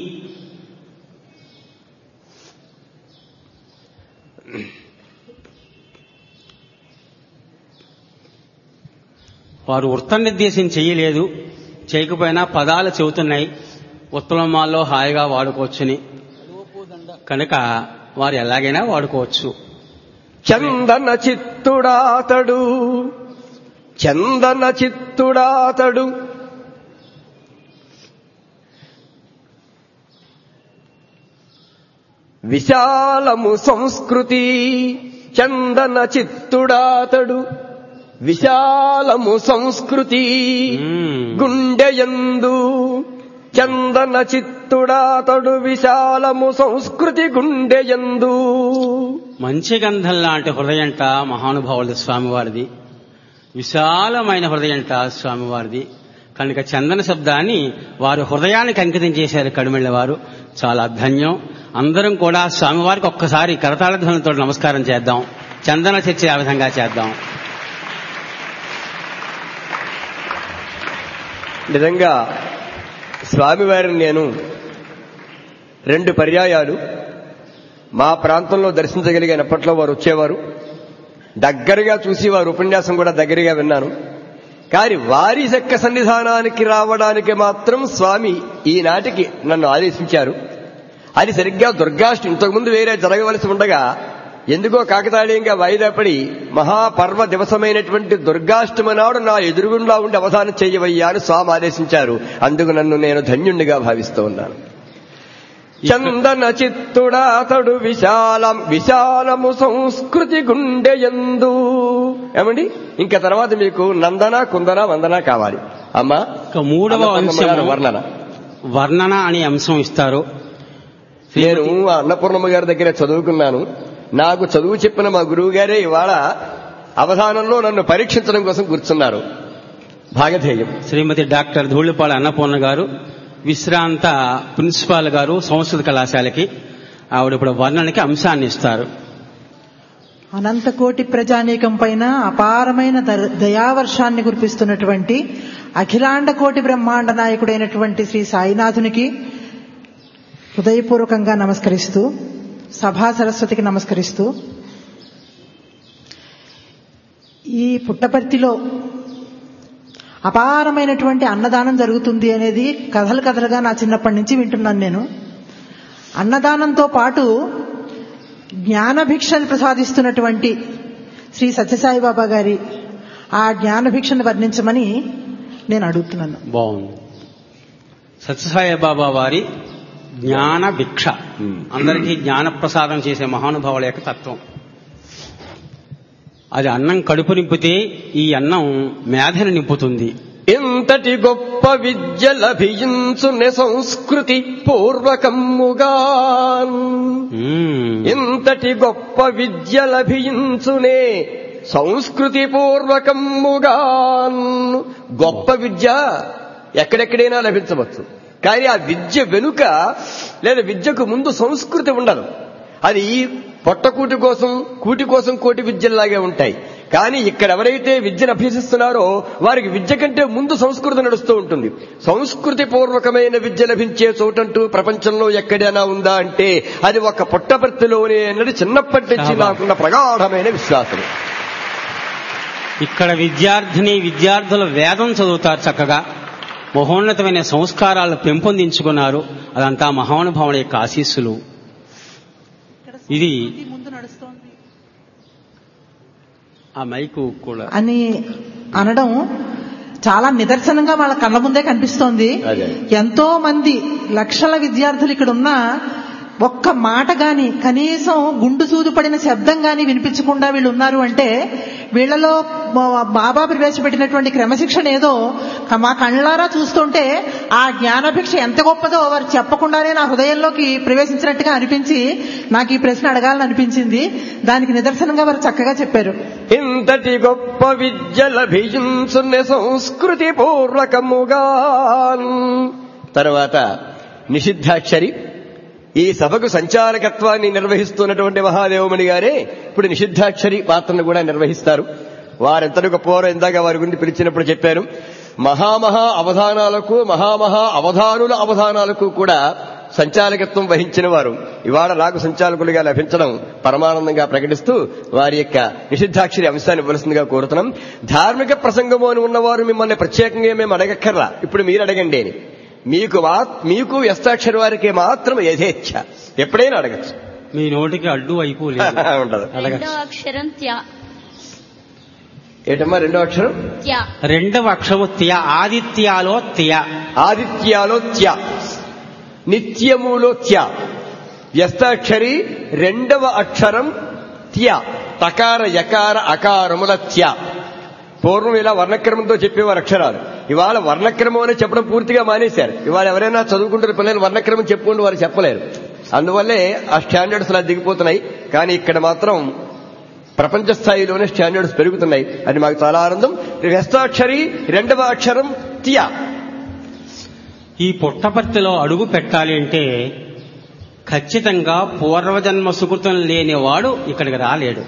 E: వారు వృత్త నిర్దేశం చేయలేదు చేయకపోయినా పదాలు చెబుతున్నాయి ఉత్తమమాల్లో హాయిగా వాడుకోవచ్చని కనుక వారు ఎలాగైనా వాడుకోవచ్చు
D: చందన చిత్తుడాతడు చందన చిత్తుడాతడు విశాలము సంస్కృతి చందన చిత్తుడాతడు విశాలము సంస్కృతి
E: మ్మ్.
D: గుండెయందు చందన చిత్తుడాతడు విశాలము సంస్కృతి గుండెయందు
E: మంచి గంధం లాంటి హృదయంట మహానుభావుల స్వామివారిది విశాలమైన హృదయంట స్వామివారిది కనుక చందన శబ్దాన్ని వారు హృదయానికి అంకితం చేశారు కడిమెళ్ళ వారు చాలా ధన్యం అందరం కూడా స్వామివారికి ఒక్కసారి కరతాళ ధ్వనులతో నమస్కారం చేద్దాం చందన చర్చ ఆ విధంగా చేద్దాం
D: నిజంగా స్వామివారిని నేను రెండు పర్యాయాలు మా ప్రాంతంలో దర్శించగలిగినప్పట్లో వారు వచ్చేవారు దగ్గరగా చూసి వారు ఉపన్యాసం కూడా దగ్గరగా విన్నాను కానీ వారి చెక్క సన్నిధానానికి రావడానికి మాత్రం స్వామి ఈనాటికి నన్ను ఆదేశించారు అది సరిగ్గా దుర్గాష్ట ఇంతకుముందు వేరే జరగవలసి ఉండగా ఎందుకో కాకతాళీయంగా వాయిదా పడి మహాపర్వ దివసమైనటువంటి దుర్గాష్టమి నాడు నా ఎదురుగుండా ఉండి అవధానం చేయవయ్యా అని స్వామి ఆదేశించారు అందుకు నన్ను నేను ధన్యుణ్ణిగా భావిస్తూ ఉన్నాను చందన చిత్తుడాతడు విశాలం విశాలము సంస్కృతి గుండెయందు ఏమండి ఇంకా తర్వాత మీకు నందన కుందన వందన కావాలి అమ్మా
E: ఇక మూడవ
D: అన్నపూర్ణమ్మ గారు
E: అంశం
D: వర్ణన
E: వర్ణన అనే అంశం ఇస్తారు
D: నేను ఆ అన్నపూర్ణమ్మ గారి దగ్గర చదువుకున్నాను నాకు చదువు చెప్పిన మా గురువు గారే ఇవాళ అవధానంలో నన్ను పరీక్షించడం కోసం కూర్చున్నారు భాగధేయం
E: శ్రీమతి డాక్టర్ ధూళిపాళ అన్నపూర్ణ గారు విశ్రాంత ప్రిన్సిపాల్ గారు సంస్కృత కళాశాలకి ఆవిడ ఇప్పుడు వర్ణనకి అంశాన్ని ఇస్తారు
H: అనంతకోటి ప్రజానీకం పైన అపారమైన దర- దయావర్షాన్ని కురిపిస్తున్నటువంటి అఖిలాండ కోటి బ్రహ్మాండ నాయకుడైనటువంటి శ్రీ సాయినాథునికి హృదయపూర్వకంగా నమస్కరిస్తూ సభా సరస్వతికి నమస్కరిస్తూ ఈ పుట్టపర్తిలో అపారమైనటువంటి అన్నదానం జరుగుతుంది అనేది కథలు కథలుగా నా చిన్నప్పటి నుంచి వింటున్నాను నేను అన్నదానంతో పాటు జ్ఞానభిక్షను ప్రసాదిస్తున్నటువంటి శ్రీ సత్యసాయి బాబా గారి ఆ జ్ఞానభిక్షను వర్ణించమని నేను అడుగుతున్నాను
E: బాగుంది సత్యసాయి బాబా వారి జ్ఞాన భిక్ష అందరికీ జ్ఞాన ప్రసాదం చేసే మహానుభావుల యొక్క తత్వం అది అన్నం కడుపు నింపితే ఈ అన్నం మేధని నింపుతుంది
D: ఇంతటి గొప్ప విద్య లభించునే సంస్కృతి పూర్వకమ్ముగా
E: మ్మ్.
D: ఇంతటి గొప్ప విద్య లభించునే సంస్కృతి పూర్వకమ్ముగా గొప్ప విద్య ఎక్కడెక్కడైనా లభించవచ్చు కానీ ఆ విద్య వెనుక లేదా విద్యకు ముందు సంస్కృతి ఉండదు అది పొట్టకూటి కోసం కూటి కోసం కోటి విద్యల్లాగే ఉంటాయి కానీ ఇక్కడ ఎవరైతే విద్యను అభ్యసిస్తున్నారో వారికి విద్య కంటే ముందు సంస్కృతి నడుస్తూ ఉంటుంది సంస్కృతి పూర్వకమైన విద్య లభించే చోటంటూ ప్రపంచంలో ఎక్కడైనా ఉందా అంటే అది ఒక పుట్టపర్తిలోనే అన్నది చిన్నప్పటి నుంచి నాకున్న ప్రగాఢమైన విశ్వాసం
E: ఇక్కడ విద్యార్థిని విద్యార్థులు వేదం చదువుతారు చక్కగా మహోన్నతమైన సంస్కారాలు పెంపొందించుకున్నారు అదంతా మహానుభావుల యొక్క ఆశీస్సులు ఇది
H: ముందు నడుస్తోంది
E: ఆ మైకు కూడా
H: అని అనడం చాలా నిదర్శనంగా వాళ్ళ కళ్ళ ముందే కనిపిస్తోంది
D: అదే.
H: ఎంతో మంది లక్షల విద్యార్థులు ఇక్కడ ఉన్న ఒక్క మాట గాని కనీసం గుండు సూదు పడిన శబ్దం గాని వినిపించకుండా వీళ్ళు ఉన్నారు అంటే వీళ్ళలో బా- బాబా ప్రవేశపెట్టినటువంటి క్రమశిక్షణ ఏదో క- మా కళ్ళారా చూస్తుంటే ఆ జ్ఞానభిక్ష ఎంత గొప్పదో వారు చెప్పకుండానే నా హృదయంలోకి ప్రవేశించినట్టుగా అనిపించి నాకు ఈ ప్రశ్న అడగాలని అనిపించింది దానికి నిదర్శనంగా వారు చక్కగా చెప్పారు
D: ఇంతటి గొప్ప విద్య లభించున్న సంస్కృతి పూర్వకముగా తర్వాత నిషిద్ధాక్షరి ఈ సభకు సంచాలకత్వాన్ని నిర్వహిస్తున్నటువంటి మహాదేవమణి గారే ఇప్పుడు నిషిద్ధాక్షరి పాత్రను కూడా నిర్వహిస్తారు వారెంతటి గొప్పవారో ఇందాక వారి గురించి పిలిచినప్పుడు చెప్పారు మహామహా అవధానాలకు మహామహా అవధానుల అవధానాలకు కూడా సంచాలకత్వం వహించిన వారు ఇవాళ నాకు సంచాలకులుగా లభించడం పరమానందంగా ప్రకటిస్తూ వారి యొక్క నిషిద్ధాక్షరి అంశాన్ని ఇవ్వవలసిందిగా కోరుతున్నాం ధార్మిక ప్రసంగము అని ఉన్నవారు మిమ్మల్ని ప్రత్యేకంగా మేము అడగక్కర్లా ఇప్పుడు మీరు అడగండి అని మీకు మా- మీకు వ్యస్తాక్షరి వారికి మాత్రం యథేచ్ఛ ఎప్పుడైనా అడగచ్చు
E: మీ నోటికి అడ్డు అయిపోలేదు
D: ఉండదు
F: రెండో అక్షరం త్యా
D: ఏటమ్మా రెండో అక్షరం
F: త్యా
E: రెండవ అక్షరము త్య ఆదిత్యాలో త్య
D: ఆదిత్యాలో త్య నిత్యములో త్య వ్యస్తాక్షరి రెండవ అక్షరం త్య తకార యకార అకారముల త్య పూర్వం ఇలా వర్ణక్రమంతో చెప్పేవారు అక్షరాలు ఇవాళ వర్ణక్రమం అని చెప్పడం పూర్తిగా మానేశారు ఇవాళ ఎవరైనా చదువుకుంటున్న పిల్లలు వర్ణక్రమం చెప్పుకుంటూ వారు చెప్పలేరు అందువల్లే ఆ స్టాండర్డ్స్ అలా దిగిపోతున్నాయి కానీ ఇక్కడ మాత్రం ప్రపంచ స్థాయిలోనే స్టాండర్డ్స్ పెరుగుతున్నాయి అది మాకు చాలా ఆనందం వ్యస్తాక్షరి రెండవ అక్షరం త్య
E: ఈ పుట్టపర్తిలో అడుగు పెట్టాలి అంటే ఖచ్చితంగా పూర్వజన్మ సుకృతం లేనివాడు ఇక్కడికి రాలేడు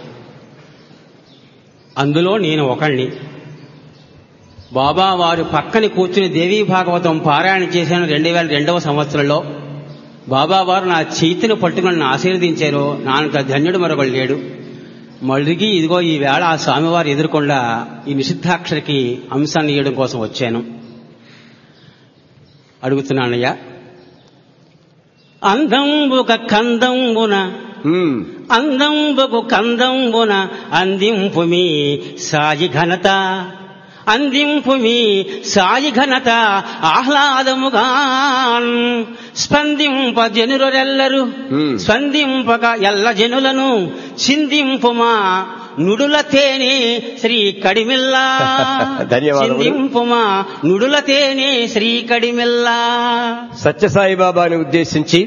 E: అందులో నేను ఒకణ్ణి బాబా వారు పక్కని కూర్చుని దేవీ భాగవతం పారాయణ చేశాను రెండు వేల రెండవ సంవత్సరంలో బాబా వారు నా చేతిని పట్టుకుని నన్ను ఆశీర్వదించారు నానంత ధన్యుడు మరొకడు లేడు మళ్ళీ ఇదిగో ఈ వేళ ఆ స్వామివారు ఎదుర్కొండా ఈ నిషిద్ధాక్షరికి అంశాన్ని ఇవ్వడం కోసం వచ్చాను అడుగుతున్నానయ్యా అందంబుక కందంబున
D: ఉమ్.
E: అందంబుకు కందంబున అందింపు మీ సాయి ఘనత అందింపు మీ సాయి ఘనత ఆహ్లాదముగా స్పందింప జనురెల్లరు
D: Hmm.
E: స్పందింపక ఎల్ల జనులను చిందింపుమా నుడుల తేనె శ్రీ కడిమిల్లా
D: ధన్యవాదములు.
E: చిందింపుమా నుడుల తేనె శ్రీ కడిమిల్లా
D: సత్యసాయిబాబాని ఉద్దేశించి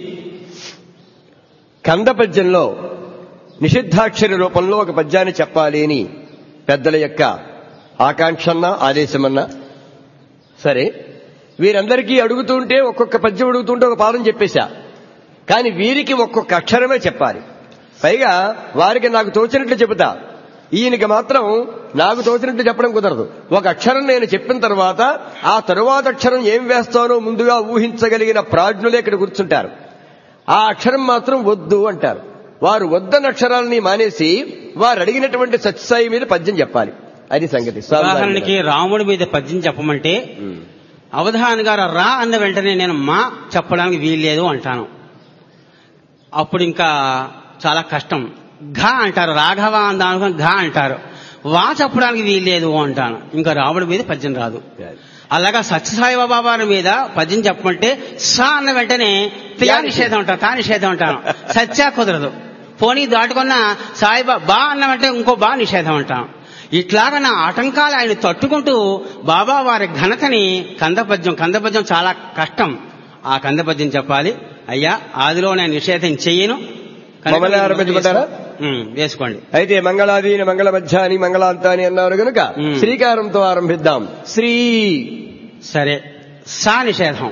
D: కంద పద్యంలో నిషిద్ధాక్షరి రూపంలో ఒక పద్యాన్ని చెప్పాలి అని పెద్దల యొక్క ఆకాంక్షన్నా ఆదేశమన్నా సరే వీరందరికీ అడుగుతుంటే ఒక్కొక్క పద్యం అడుగుతుంటే ఒక పాదం చెప్పేశా కానీ వీరికి ఒక్కొక్క అక్షరమే చెప్పాలి పైగా వారికి నాకు తోచినట్లు చెబుతా ఈయనకి మాత్రం నాకు తోచినట్లు చెప్పడం కుదరదు ఒక అక్షరం నేను చెప్పిన తర్వాత ఆ తరువాత అక్షరం ఏం వేస్తానో ముందుగా ఊహించగలిగిన ప్రాజ్ఞులే ఇక్కడ కూర్చుంటారు ఆ అక్షరం మాత్రం వద్దు అంటారు వారు వద్దన్న అక్షరాలని మానేసి వారు అడిగినటువంటి సత్యసాయి మీద పద్యం చెప్పాలి అది సంగతి
E: ఉదాహరణకి రాముడి మీద పద్యం చెప్పమంటే
D: ఉమ్.
E: అవధాన్ గారు రా అన్న వెంటనే నేను మా చెప్పడానికి వీల్లేదు అంటాను అప్పుడు ఇంకా చాలా కష్టం ఘ అంటారు రాఘవ అందాను ఘ అంటారు వా చెప్పడానికి వీల్లేదు అంటాను ఇంకా రాముడి మీద పద్యం రాదు అలాగా సత్యసాయి బాబా మీద పద్యం చెప్పమంటే సా అన్న వెంటనే త్యా నిషేధం అంటాను తా నిషేధం అంటాను సత్యా కుదరదు పోనీ దాటుకున్న సాయిబా బా అన్న వెంటనే ఇంకో బా నిషేధం అంటాను ఇట్లాగా నా ఆటంకాలు ఆయన తట్టుకుంటూ బాబా వారి ఘనతని కందపద్యం కందపద్యం చాలా కష్టం ఆ కందపద్యం చెప్పాలి అయ్యా ఆదిలో నేను నిషేధం చెయ్యను కనుక
D: మమ్మల్ని
E: మీరు
D: ఆరంభించమంటారా?
E: ఉమ్, వేసుకోండి
D: అయితే మంగళాదీని మంగళ మధ్యాని మంగళాంతాని అన్నారు గనుక
E: ఉమ్.
D: శ్రీకారంతో ఆరంభిద్దాం శ్రీ
E: సరే సా నిషేధం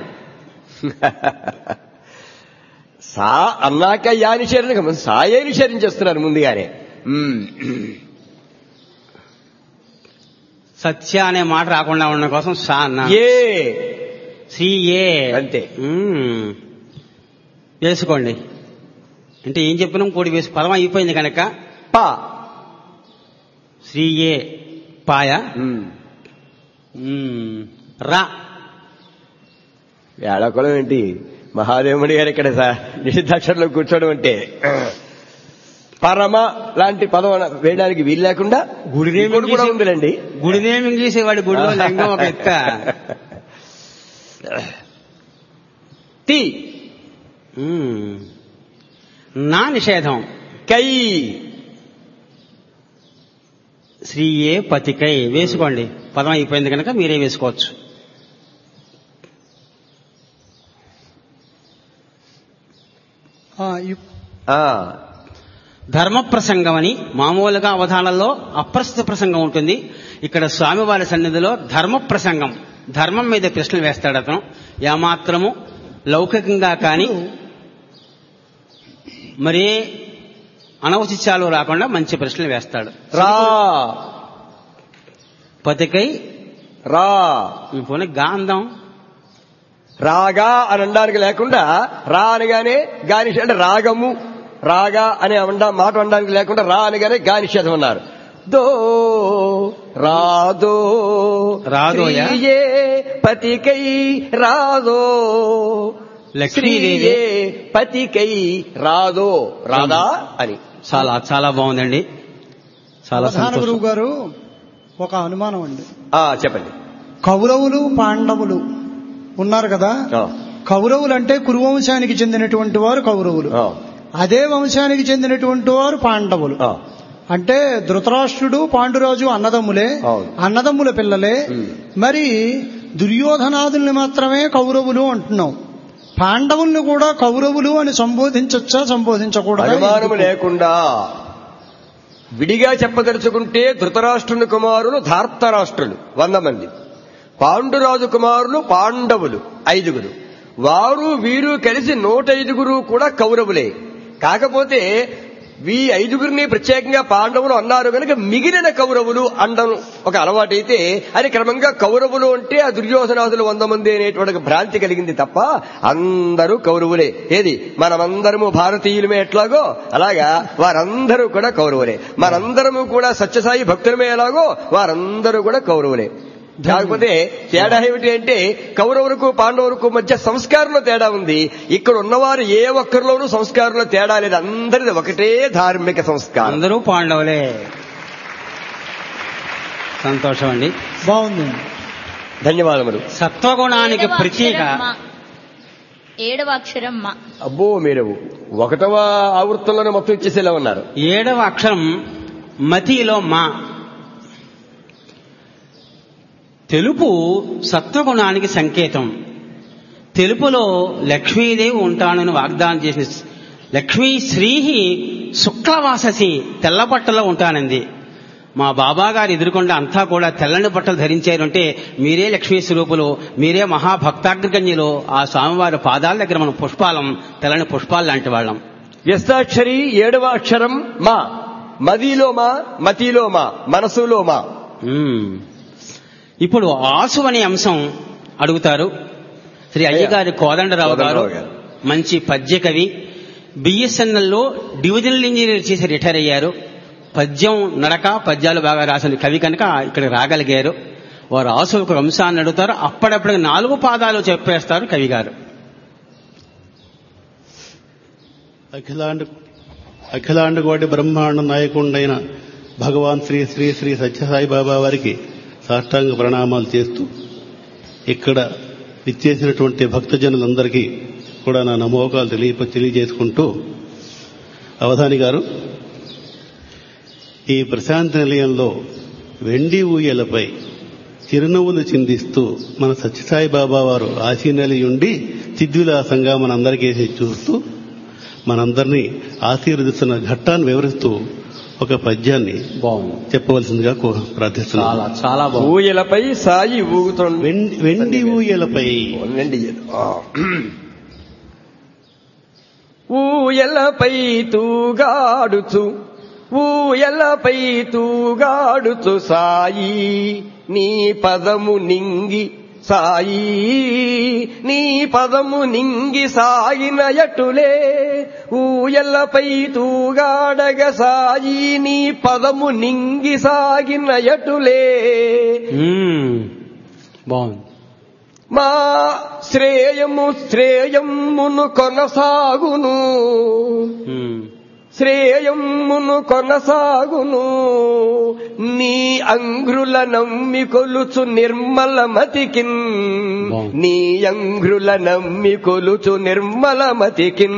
D: సా అన్నాక యా నిషేధం సాయే నిషేధించేస్తున్నారు ముందుగానే ఉమ్.
E: సత్య అనే మాట రాకుండా ఉండడం కోసం సా అన్నా
D: ఏ
E: శ్రీ ఏ
D: అంతే.
E: మ్మ్. వేసుకోండి అంటే ఏం చెప్పినాం కోడి వేసి పదం అయిపోయింది కనుక
D: పా
E: శ్రీ ఏ పాయ
D: ఉమ్.
E: మ్మ్. రా
D: వేళకులం ఏంటి మహాదేవుడి గారు ఇక్కడ స- నిషిద్ధాక్షరంలో కూర్చోవడం అంటే పరమ లాంటి పదం అన- వేయడానికి వీలు లేకుండా
E: గుడినేం
D: ఇంకోటి కూడా
E: ఇంగ్లీష్
D: ఉందిలేండి
E: గుడినేం ఇంగ్లీష్ వాడి గుడిలో లింగం ఒక ఎత్త
D: తి
E: మ్మ్. నా నిషేధం
D: కై
E: శ్రీయే పతికై వేసుకోండి పదం అయిపోయింది కనుక మీరే వేసుకోవచ్చు
G: ఆ, ఇప్-
D: ఆ,
E: ధర్మ ప్రసంగం అని మామూలుగా అవధానంలో అప్రస్తుత ప్రసంగం ఉంటుంది ఇక్కడ స్వామివారి సన్నిధిలో ధర్మ ప్రసంగం ధర్మం మీద ప్రశ్నలు వేస్తాడు అతను ఏమాత్రము లౌకికంగా కానీ మరే అనవచిత్యాలు రాకుండా మంచి ప్రశ్నలు వేస్తాడు
D: రా
E: పతికై
D: రా
E: పోనీ గాంధం
D: రాగా అని అనడానికి లేకుండా రా అనగానే గానిష అంటే రాగము రాగా అనే అండ మాట అనడానికి లేకుండా రా అనగానే గానిషేధం అన్నారు దో రాదో
E: రాదోయా?
D: శ్రీయే పతికై రాదో
E: లక్ష్మీదేవి
D: శ్రీయే పతికై రాదో రాదా అని
E: చాలా చాలా బాగుందండి చాలా
I: ప్రధాన
E: సంతోషం
I: గురువు గారు ఒక అనుమానం అండి
D: ఆ చెప్పండి
I: కౌరవులు పాండవులు ఉన్నారు కదా
D: ఆ,
I: కౌరవులు అంటే కురువంశానికి చెందినటువంటి వారు కౌరవులు
D: ఆ,
I: అదే వంశానికి చెందినటువంటి వారు పాండవులు
D: ఆ.
I: అంటే ధృతరాష్ట్రుడు పాండురాజు అన్నదమ్ములే
D: అవును.
I: అన్నదమ్ముల పిల్లలే
D: ఉమ్.
I: మరి దుర్యోధనాదుల్ని మాత్రమే కౌరవులు అంటున్నాం పాండవుల్ని కూడా కౌరవులు అని సంబోధించొచ్చా సంబోధించకూడదా
D: అనుమానము లేకుండా విడిగా చెప్పదలుచుకుంటే ధృతరాష్ట్రుని కుమారులు ధార్తరాష్ట్రులు వంద మంది పాండురాజు కుమారులు పాండవులు ఐదుగురు వారు వీరు కలిసి నూట ఐదుగురు కూడా కౌరవులే కాకపోతే వీ ఐదుగురిని ప్రత్యేకంగా పాండవులు అన్నారు కనుక మిగిలిన కౌరవులు అండం ఒక అలవాటైతే అది క్రమంగా కౌరవులు అంటే ఆ దుర్యోధనాదులు వంద మంది అనేటువంటి ఒక భ్రాంతి కలిగింది తప్ప అందరూ కౌరవులే ఏది మనమందరము భారతీయులమే ఎట్లాగో అలాగా వారందరూ కూడా కౌరవులే మనందరము కూడా సత్యసాయి భక్తులమే ఎలాగో వారందరూ కూడా కౌరవులే కాకపోతే తేడా ఏమిటి అంటే కౌరవులకు పాండవులకు మధ్య సంస్కారంలో తేడా ఉంది ఇక్కడ ఉన్నవారు ఏ ఒక్కరిలోనూ సంస్కారంలో తేడా లేదు అందరిది ఒకటే ధార్మిక సంస్కారం
E: అందరూ పాండవులే సంతోషం అండి
I: బాగుంది
D: ధన్యవాదములు
E: సత్వగుణానికి
F: ఏడవ
E: ప్రతీక
F: అక్షరం మా. ఏడవ అక్షరం మా
D: అబ్బో మీరు ఒకటవ ఆవృత్తంలోనే మొత్తం ఇచ్చేసేలా ఉన్నారు
E: ఏడవ అక్షరం మతిలో మా తెలుపు సత్వగుణానికి సంకేతం తెలుపులో లక్ష్మీదేవి ఉంటానని వాగ్దానం చేసిన లక్ష్మీ శ్రీహి శుక్లవాససి తెల్ల బట్టలో ఉంటానంది మా బాబా గారు ఎదురుకుండా అంతా కూడా తెల్లని బట్టలు ధరించారంటే మీరే లక్ష్మీ స్వరూపులు మీరే మహాభక్తాగ్రగణ్యులు ఆ స్వామివారి పాదాల దగ్గర మనం పుష్పాలం తెల్లని పుష్పాలు లాంటి వాళ్ళం
D: వ్యస్తాక్షరి ఏడవ అక్షరం మా మదిలో మా మతిలో మా మనసులో మా
E: మ్మ్. ఇప్పుడు ఆసు అనే అంశం అడుగుతారు శ్రీ అయ్యగారి కోదండరావు గారు
D: కోదండరావు గారు.
E: మంచి పద్య కవి బిఎస్ఎన్ఎల్ లో డివిజనల్ ఇంజనీర్ చేసి రిటైర్ అయ్యారు పద్యం నడక పద్యాలు బాగా రాసిన కవి కనుక ఇక్కడ రాగలిగారు వారు ఆసు ఒక అంశాన్ని అడుగుతారు అప్పుడప్పుడు నాలుగు పాదాలు చెప్పేస్తారు కవి గారు
J: అఖిలాండ అఖిలాండకోటి బ్రహ్మాండ నాయకుండైన భగవాన్ శ్రీ శ్రీ శ్రీ సత్యసాయి బాబా వారికి సాష్టాంగ ప్రణామాలు చేస్తూ ఇక్కడ విచ్చేసినటువంటి భక్తజనులందరికీ కూడా నా నమోకాలు తెలియ తెలియజేసుకుంటూ అవధాని గారు ఈ ప్రశాంతి నిలయంలో వెండి ఊయలపై చిరునవ్వులు చిందిస్తూ మన సత్యసాయి బాబా వారు ఆశీనలియుండి చిద్విలాసంగా మనందరికీ చూస్తూ మనందరినీ ఆశీర్వదిస్తున్న ఘట్టాన్ని వివరిస్తూ ఒక పద్యాన్ని
E: బాగుంది
J: చెప్పవలసిందిగా కో- ప్రార్థిస్తున్నాను
E: చాలా చాలా బాగుంది
D: ఊయలపై సాయి ఊగుతోంది
J: వెండి వెండి ఊయలపై
D: ఉండండి. ఆ. ఊయలపై తూగాడుచు ఊయలపై తూగాడుచు సాయి నీ పదము నింగి సాయి నీ పదము నింగి సాగిన ఎటులే ఊయల్లపై తూగాడగ సాయి నీ పదము నింగి సాగిన ఎటులే
E: మ్మ్. బాగుంది
D: మా శ్రేయము శ్రేయమును కొనసాగును
E: మ్మ్.
D: శ్రేయమ్మును కొనసాగును నీ అంగ్రుల నమ్మి కొలుచు నిర్మల మతికిన్
E: బాగుంది.
D: నీ అంగ్రుల నమ్మి కొలుచు నిర్మల మతికిన్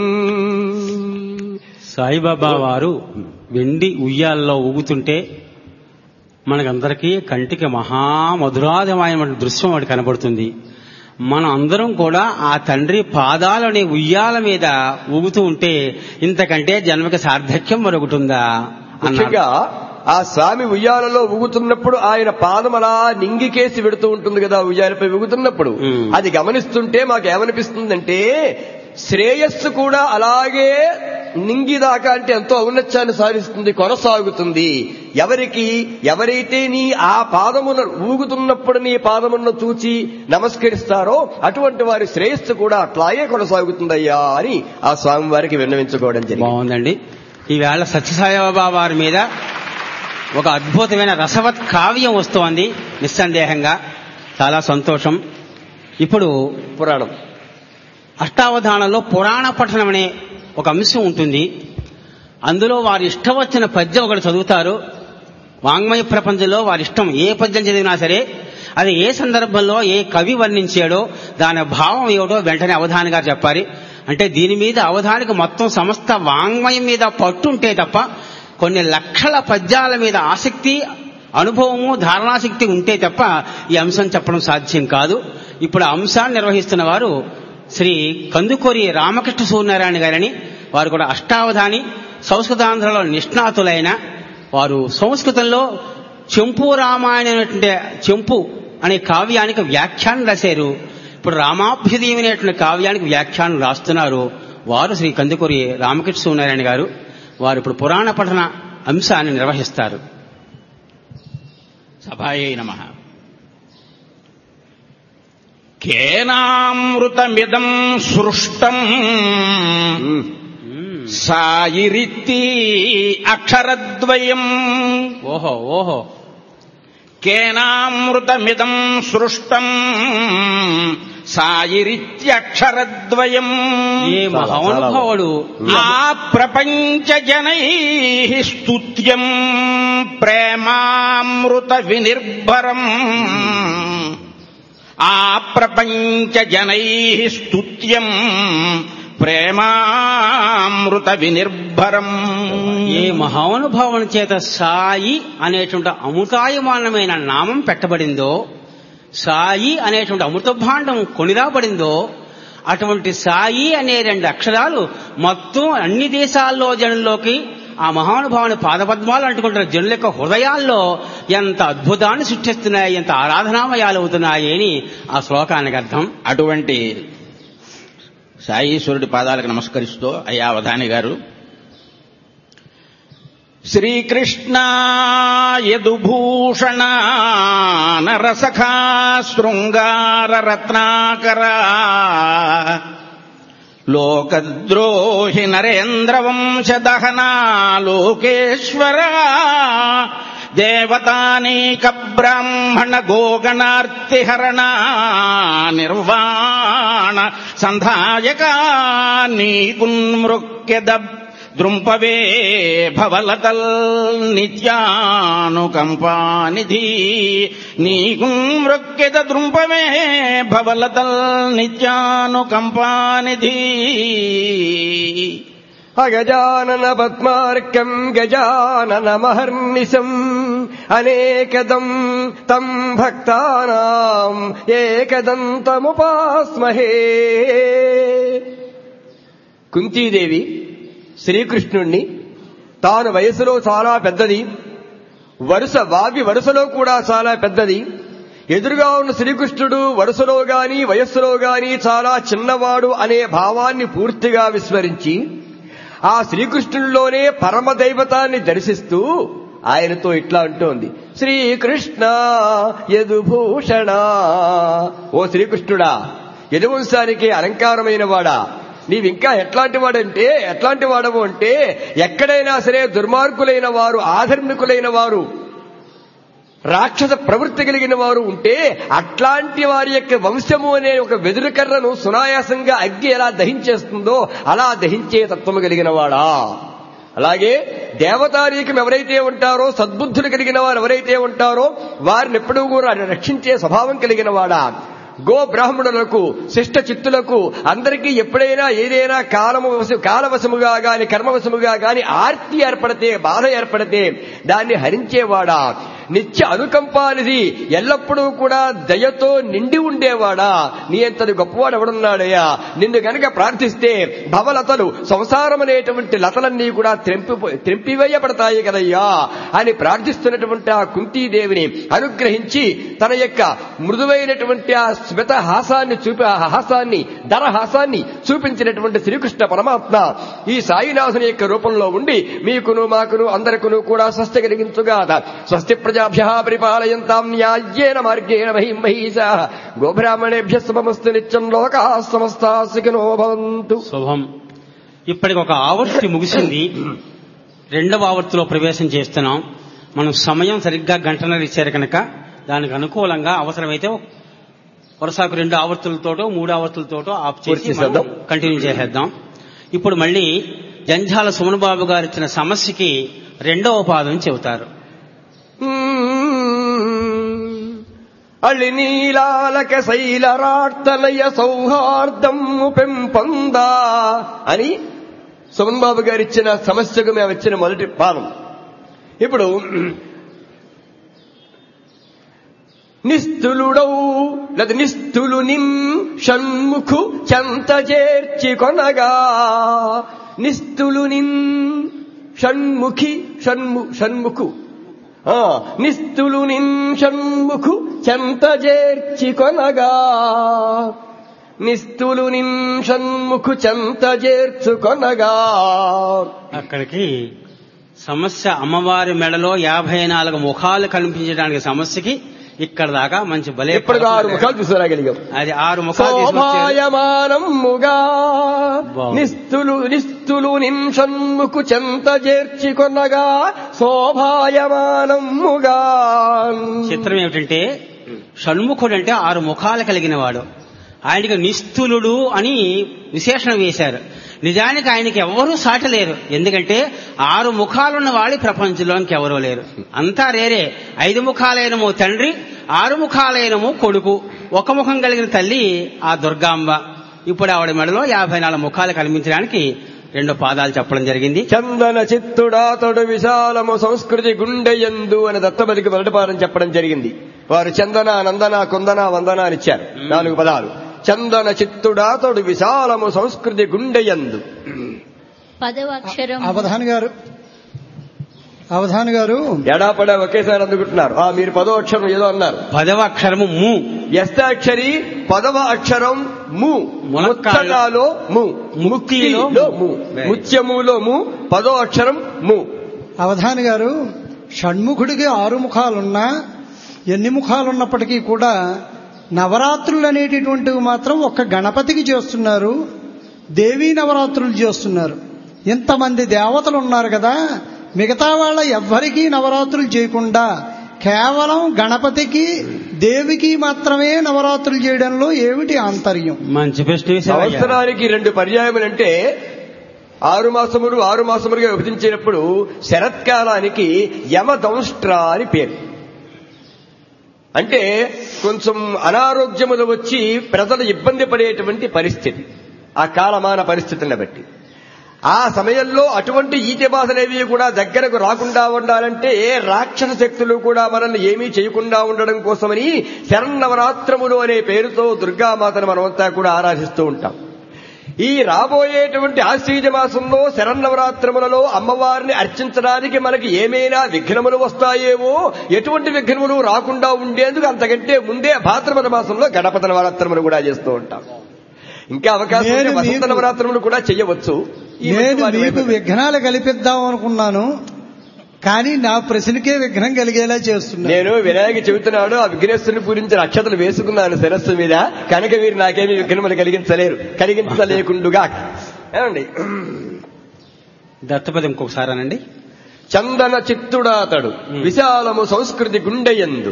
E: సాయిబాబా వారు వెండి ఉయ్యాల్లో ఊగుతుంటే మనకందరికీ కంటికి మహామధురాధమైన దృశ్యం ఒకటి కనబడుతుంది మనం అందరం కూడా ఆ తండ్రి పాదాలని ఉయ్యాల మీద ఊగుతూ ఉంటే ఇంతకంటే జన్మకి సార్థక్యం మరొకటి ఉందా అన్నారు
D: ముఖ్యంగా ఆ స్వామి ఉయ్యాలలో ఊగుతున్నప్పుడు ఆయన పాదం అలా నింగికేసి పెడుతూ ఉంటుంది కదా ఉయ్యాలపై ఊగుతున్నప్పుడు
E: మ్మ్.
D: అది గమనిస్తుంటే మాకు ఏమనిపిస్తుందంటే శ్రేయస్సు కూడా అలాగే నింగిదాకా అంటే ఎంతో ఔన్నత్యాన్ని సాధిస్తుంది కొనసాగుతుంది ఎవరికి ఎవరైతే నీ ఆ పాదమున ఊగుతున్నప్పుడు నీ పాదమును చూచి నమస్కరిస్తారో అటువంటి వారి శ్రేయస్సు కూడా అట్లాగే కొనసాగుతుందయ్యా అని ఆ స్వామి వారికి విన్నవించుకోవడం జరిగింది
E: బాగుందండి ఈవేళ సత్యసాయిబాబా వారి మీద ఒక అద్భుతమైన రసవత్ కావ్యం వస్తోంది నిస్సందేహంగా చాలా సంతోషం ఇప్పుడు
D: పురాణం
E: అష్టావధానంలో పురాణ పఠనం అనే ఒక అంశం ఉంటుంది అందులో వారి ఇష్టం వచ్చిన పద్యం ఒకటి చదువుతారు వాంగ్మయ ప్రపంచంలో వారి ఇష్టం ఏ పద్యం చదివినా సరే అది ఏ సందర్భంలో ఏ కవి వర్ణించాడో దాని భావం ఏమిటో వెంటనే అవధాని గారు చెప్పాలి అంటే దీని మీద అవధానికి మొత్తం సమస్త వాంగ్మయం మీద పట్టుంటే తప్ప కొన్ని లక్షల పద్యాల మీద ఆసక్తి అనుభవము ధారణాశక్తి ఉంటే తప్ప ఈ అంశం చెప్పడం సాధ్యం కాదు ఇప్పుడు ఆ అంశాన్ని నిర్వహిస్తున్న వారు శ్రీ కందుకూరి రామకృష్ణ సూర్యనారాయణ గారని వారు కూడా అష్టావధాని సంస్కృతాంధ్రలో నిష్ణాతులైన వారు సంస్కృతంలో చెంపు రామాయణం అనేటువంటి చెంపు అనే కావ్యానికి వ్యాఖ్యానం రాశారు ఇప్పుడు రామాభ్యుదయం అనేటువంటి కావ్యానికి వ్యాఖ్యానం రాస్తున్నారు వారు శ్రీ కందుకూరి రామకృష్ణ సూర్యనారాయణ గారు వారు ఇప్పుడు పురాణ పఠన అంశాన్ని నిర్వహిస్తారు
K: సభాయై నమ కేనామృతమిదం సృష్టం సాయిరిత్తి అక్షరద్వయం
E: ఓహో ఓహో
K: కేనామృతమిదం సృష్టం సాయిరిత్యక్షరద్వయం
E: ఏ మహోనుభావుడు
K: ఆ ప్రపంచ జనై స్తుత్యం ప్రేమామృత వినిర్భరం ఆ ప్రపంచ జనై స్తుత్యం ప్రేమామృత వినిర్భరం
E: ఏ మహానుభావుని చేత సాయి అనేటువంటి అమృతాయమానమైన నామం పెట్టబడిందో సాయి అనేటువంటి అమృత భాండం కొనిరాబడిందో అటువంటి సాయి అనే రెండు అక్షరాలు మొత్తం అన్ని దేశాల్లో జనుల్లోకి ఆ మహానుభావుని పాదపద్మాలు అంటుకుంటున్న జనుల యొక్క హృదయాల్లో ఎంత అద్భుతాన్ని సృష్టిస్తున్నాయి ఎంత ఆరాధనామయాలు అవుతున్నాయి అని ఆ శ్లోకానికి అర్థం
K: అటువంటి సాయీశ్వరుడి పాదాలకు నమస్కరిస్తూ అయ్యా అవధాని గారు శ్రీకృష్ణ యదుభూషణ నరసఖా శృంగార రత్నాకర లోకద్రోహి నరేంద్ర వంశదహనా లోకేశ్వర దేవతానీక బ్రాహ్మణ గోగణార్తిహరణ నిర్వాణ సంధాయక నీకున్మృక్యద దృంపవే భవలతల్ నిత్యానుకంపానిధి నీకున్మృక్యద దృంపవే భవలతల్ నిత్యానుకంపానిధి
D: అగజానన పద్మార్కం గజానన మహర్నిశం అనేకదం తం భక్తానాం ఏకదంతముపాస్మహే కుంతీదేవి శ్రీకృష్ణుణ్ణి తాను వయసులో చాలా పెద్దది వరుస వావి వరుసలో కూడా చాలా పెద్దది ఎదురుగా ఉన్న శ్రీకృష్ణుడు వరుసలో గాని వయస్సులో గాని చాలా చిన్నవాడు అనే భావాన్ని పూర్తిగా విస్మరించి ఆ శ్రీకృష్ణుడిలోనే పరమదైవతాన్ని దర్శిస్తూ ఆయనతో ఇట్లా అంటోంది శ్రీకృష్ణ యదుభూషణ ఓ శ్రీకృష్ణుడా యదువంశానికి అలంకారమైన వాడా నీవింకా ఎట్లాంటి వాడంటే ఎట్లాంటి వాడవు అంటే ఎక్కడైనా సరే దుర్మార్గులైన వారు ఆధర్మికులైన వారు రాక్షస ప్రవృత్తి కలిగిన వారు ఉంటే అట్లాంటి వారి యొక్క వంశము అనే ఒక వెదురుకర్రను సునాయాసంగా అగ్గి ఎలా దహించేస్తుందో అలా దహించే తత్వము కలిగిన వాడా అలాగే దేవతారీకం ఎవరైతే ఉంటారో సద్బుద్ధులు కలిగిన వారు ఎవరైతే ఉంటారో వారిని ఎప్పుడూ కూడా రక్షించే స్వభావం కలిగిన వాడా గో బ్రాహ్మణులకు శిష్ట చిత్తులకు అందరికీ ఎప్పుడైనా ఏదైనా కాలము వశ- కాలవశముగా గాని కర్మవశముగా గాని ఆర్తి ఏర్పడితే బాధ ఏర్పడితే దాన్ని హరించేవాడా నిత్య అనుకంపానిది ఎల్లప్పుడూ కూడా దయతో నిండి ఉండేవాడా నీ అంతటి గొప్పవాడు ఎవడున్నాడయ్యా నిన్ను గనక ప్రార్థిస్తే భవలతలు సంసారం అనేటువంటి లతలన్నీ కూడా త్రెంపి త్రెంపివేయబడతాయి కదయ్యా అని ప్రార్థిస్తున్నటువంటి ఆ కుంతీదేవిని అనుగ్రహించి తన యొక్క మృదువైనటువంటి ఆ శ్వేత హాసాన్ని చూపి ఆ హాసాన్ని దరహాసాన్ని చూపించినటువంటి శ్రీకృష్ణ పరమాత్మ ఈ సాయినాథుని యొక్క రూపంలో ఉండి మీకును మాకును అందరికును కూడా స్వస్తి కలిగించుగాక స్వస్తి ప్రజాభ్య పరిపాలయంతాం న్యాయ్యేన మార్గేణ మహిం మహీషా గోబ్రాహ్మణేభ్య శుభమస్తు నిత్యం లోకా సమస్తా సుఖినో భవంతు
E: శుభం ఇప్పటికి ఒక ఆవర్తి ముగిసింది రెండవ ఆవర్తిలో ప్రవేశం చేస్తున్నాం మనం సమయం సరిగ్గా గంటన్నర ఇచ్చారు కనుక దానికి అనుకూలంగా అవసరమైతే వరుసకు రెండు ఆవర్తులతోటో మూడు ఆవర్తులతోటో ఆఫ్
D: పూర్తి
E: చేసి
D: చేద్దాం.
E: కంటిన్యూ చేసేద్దాం ఇప్పుడు మళ్ళీ జంఝాల సుమన్ బాబు గారు ఇచ్చిన సమస్యకి రెండవ పాదం చెబుతారు
D: అళి నీలాలక శైలరార్తలయ సౌహార్దము పెంపొందా అని సుమన్ బాబు గారు ఇచ్చిన సమస్యకు మేము ఇచ్చిన మొదటి పాదం ఇప్పుడు నిస్తులుడౌ లేదా నిస్తులు నిన్ షణ్ముఖు చెంత చేర్చి కొనగా నిస్తులు నిన్ షణ్ముఖి షణ్ము షణ్ముఖు ఆ, నిస్తులు నిన్ షణ్ముఖు చెంత చేర్చి కొనగా నిస్తులు నిన్ షణ్ముఖు చెంత చేర్చుకొనగా
E: అక్కడికి సమస్య అమ్మవారి మెడలో యాభై నాలుగు ముఖాలు కనిపించడానికి సమస్యకి ఇక్కడ దాకా మంచి బలే
D: ఇప్పుడు ఆరు ముఖాలు తీసుకురాగలిగాం
E: అది ఆరు ముఖాలు తీసుకొచ్చారు
D: శోభాయమానముగా
E: బాగుంది.
D: నిస్తులు నిస్తులు నింషన్ముకు చెంత చేర్చి కొనగా శోభాయమానముగా
E: చిత్రం ఏమిటంటే షణ్ముఖుడు అంటే ఆరు ముఖాలు కలిగిన వాడు ఆయనకి నిస్తులుడు అని విశేషణం వేశారు నిజానికి ఆయనకి ఎవరూ సాటలేరు ఎందుకంటే ఆరు ముఖాలున్న వాడి ప్రపంచంలోనికి ఎవరూ లేరు అంతా రేరే ఐదు ముఖాలైనమో తండ్రి ఆరు ముఖాలైనమో కొడుకు ఒక ముఖం కలిగిన తల్లి ఆ దుర్గాంబ ఇప్పుడు ఆవిడ మెడలో యాభై నాలుగు ముఖాలు కనిపించడానికి రెండు పాదాలు చెప్పడం జరిగింది
D: చందన చిత్తుడాతడు విశాలము సంస్కృతి గుండెయందు అని దత్తపదికి మొదటిపాదం చెప్పడం జరిగింది వారు చందన నందన కుందన వందన అని ఇచ్చారు నాలుగు పదాలు చందన చిత్తుడాతడు విశాలము సంస్కృతి గుండెయందు
F: పదవ అక్షరం
I: అవధాన్ గారు అవధాన్ గారు
D: ఎడాపడా ఒకేసారి అందుకుంటున్నారు ఆ మీరు పదో అక్షరం ఏదో అన్నారు
E: పదవ అక్షరము ము
D: ఎస్తాక్షరి పదవ అక్షరం ము
E: ములక్కాళ్ళు.
D: ముత్తకాలో ము
E: ముక్తిలో
D: ముక్తిలో ము
E: Very.
D: ముత్యములో ము పదో అక్షరం ము
I: అవధాన్ గారు షణ్ముఖుడికి ఆరు ముఖాలున్నా ఎన్ని ముఖాలున్నప్పటికీ కూడా నవరాత్రులు అనేటటువంటివి మాత్రం ఒక్క గణపతికి చేస్తున్నారు దేవీ నవరాత్రులు చేస్తున్నారు ఇంతమంది దేవతలు ఉన్నారు కదా మిగతా వాళ్ళ ఎవ్వరికీ నవరాత్రులు చేయకుండా కేవలం గణపతికి దేవికి మాత్రమే నవరాత్రులు చేయడంలో ఏమిటి ఆంతర్యం
E: మంచి ప్రశ్న వేశారయ్యా.
D: సంవత్సరానికి రెండు పర్యాయములంటే ఆరు మాసములు ఆరు మాసములుగా విభజించినప్పుడు శరత్కాలానికి యమదంష్ట్ర అని పేరు అంటే కొంచెం అనారోగ్యములు వచ్చి ప్రజలు ఇబ్బంది పడేటువంటి పరిస్థితి ఆ కాలమాన పరిస్థితులను బట్టి ఆ సమయంలో అటువంటి ఈతి బాధలేవి కూడా దగ్గరకు రాకుండా ఉండాలంటే ఏ రాక్షస శక్తులు కూడా మనల్ని ఏమీ చేయకుండా ఉండడం కోసమని శరన్నవరాత్రములు అనే పేరుతో దుర్గామాతను మనమంతా కూడా ఆరాధిస్తూ ఉంటాం ఈ రాబోయేటువంటి ఆశ్వీజ మాసంలో శరన్నవరాత్రములలో అమ్మవారిని అర్చించడానికి మనకి ఏమైనా విఘ్నములు వస్తాయేమో ఎటువంటి విఘ్నములు రాకుండా ఉండేందుకు అంతకంటే ముందే భాద్రపద మాసంలో గణపతి నవరాత్రములు కూడా చేస్తూ ఉంటాం ఇంకా అవకాశం ఉంటే
I: నేను
D: వసంత
I: మీకు-
D: నవరాత్రములు కూడా చేయవచ్చు ఈ
I: నేను
D: మధ్య వారి
I: మీకు
D: వైపు-
I: విఘ్నాలు కల్పిద్దాం అనుకున్నాను కానీ నా ప్రశ్నకే విఘ్నం కలిగేలా చేస్తున్నా
D: నేను వినాయక చెబుతున్నాడు ఆ విఘ్నేశ్వరుని పూజించిన అక్షతలు వేసుకున్నాను శిరస్సు మీద కనుక వీరు నాకేమీ విఘ్నములు కలిగించలేరు కలిగించలేకుండుగా ఏమండి
E: దత్తపది ఇంకొకసారి అనండి
D: చందన చిత్తుడాతడు విశాలము సంస్కృతి గుండెయందు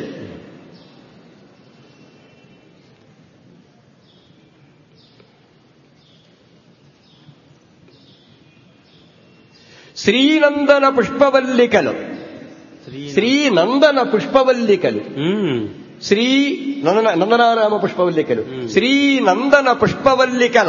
D: శ్రీనందన పుష్పవల్లికలు శ్రీనందన పుష్పవల్లికలు
E: మ్మ్.
D: శ్రీ నందన నందనారామ పుష్పవల్లికలు శ్రీ నందన పుష్పవల్లికల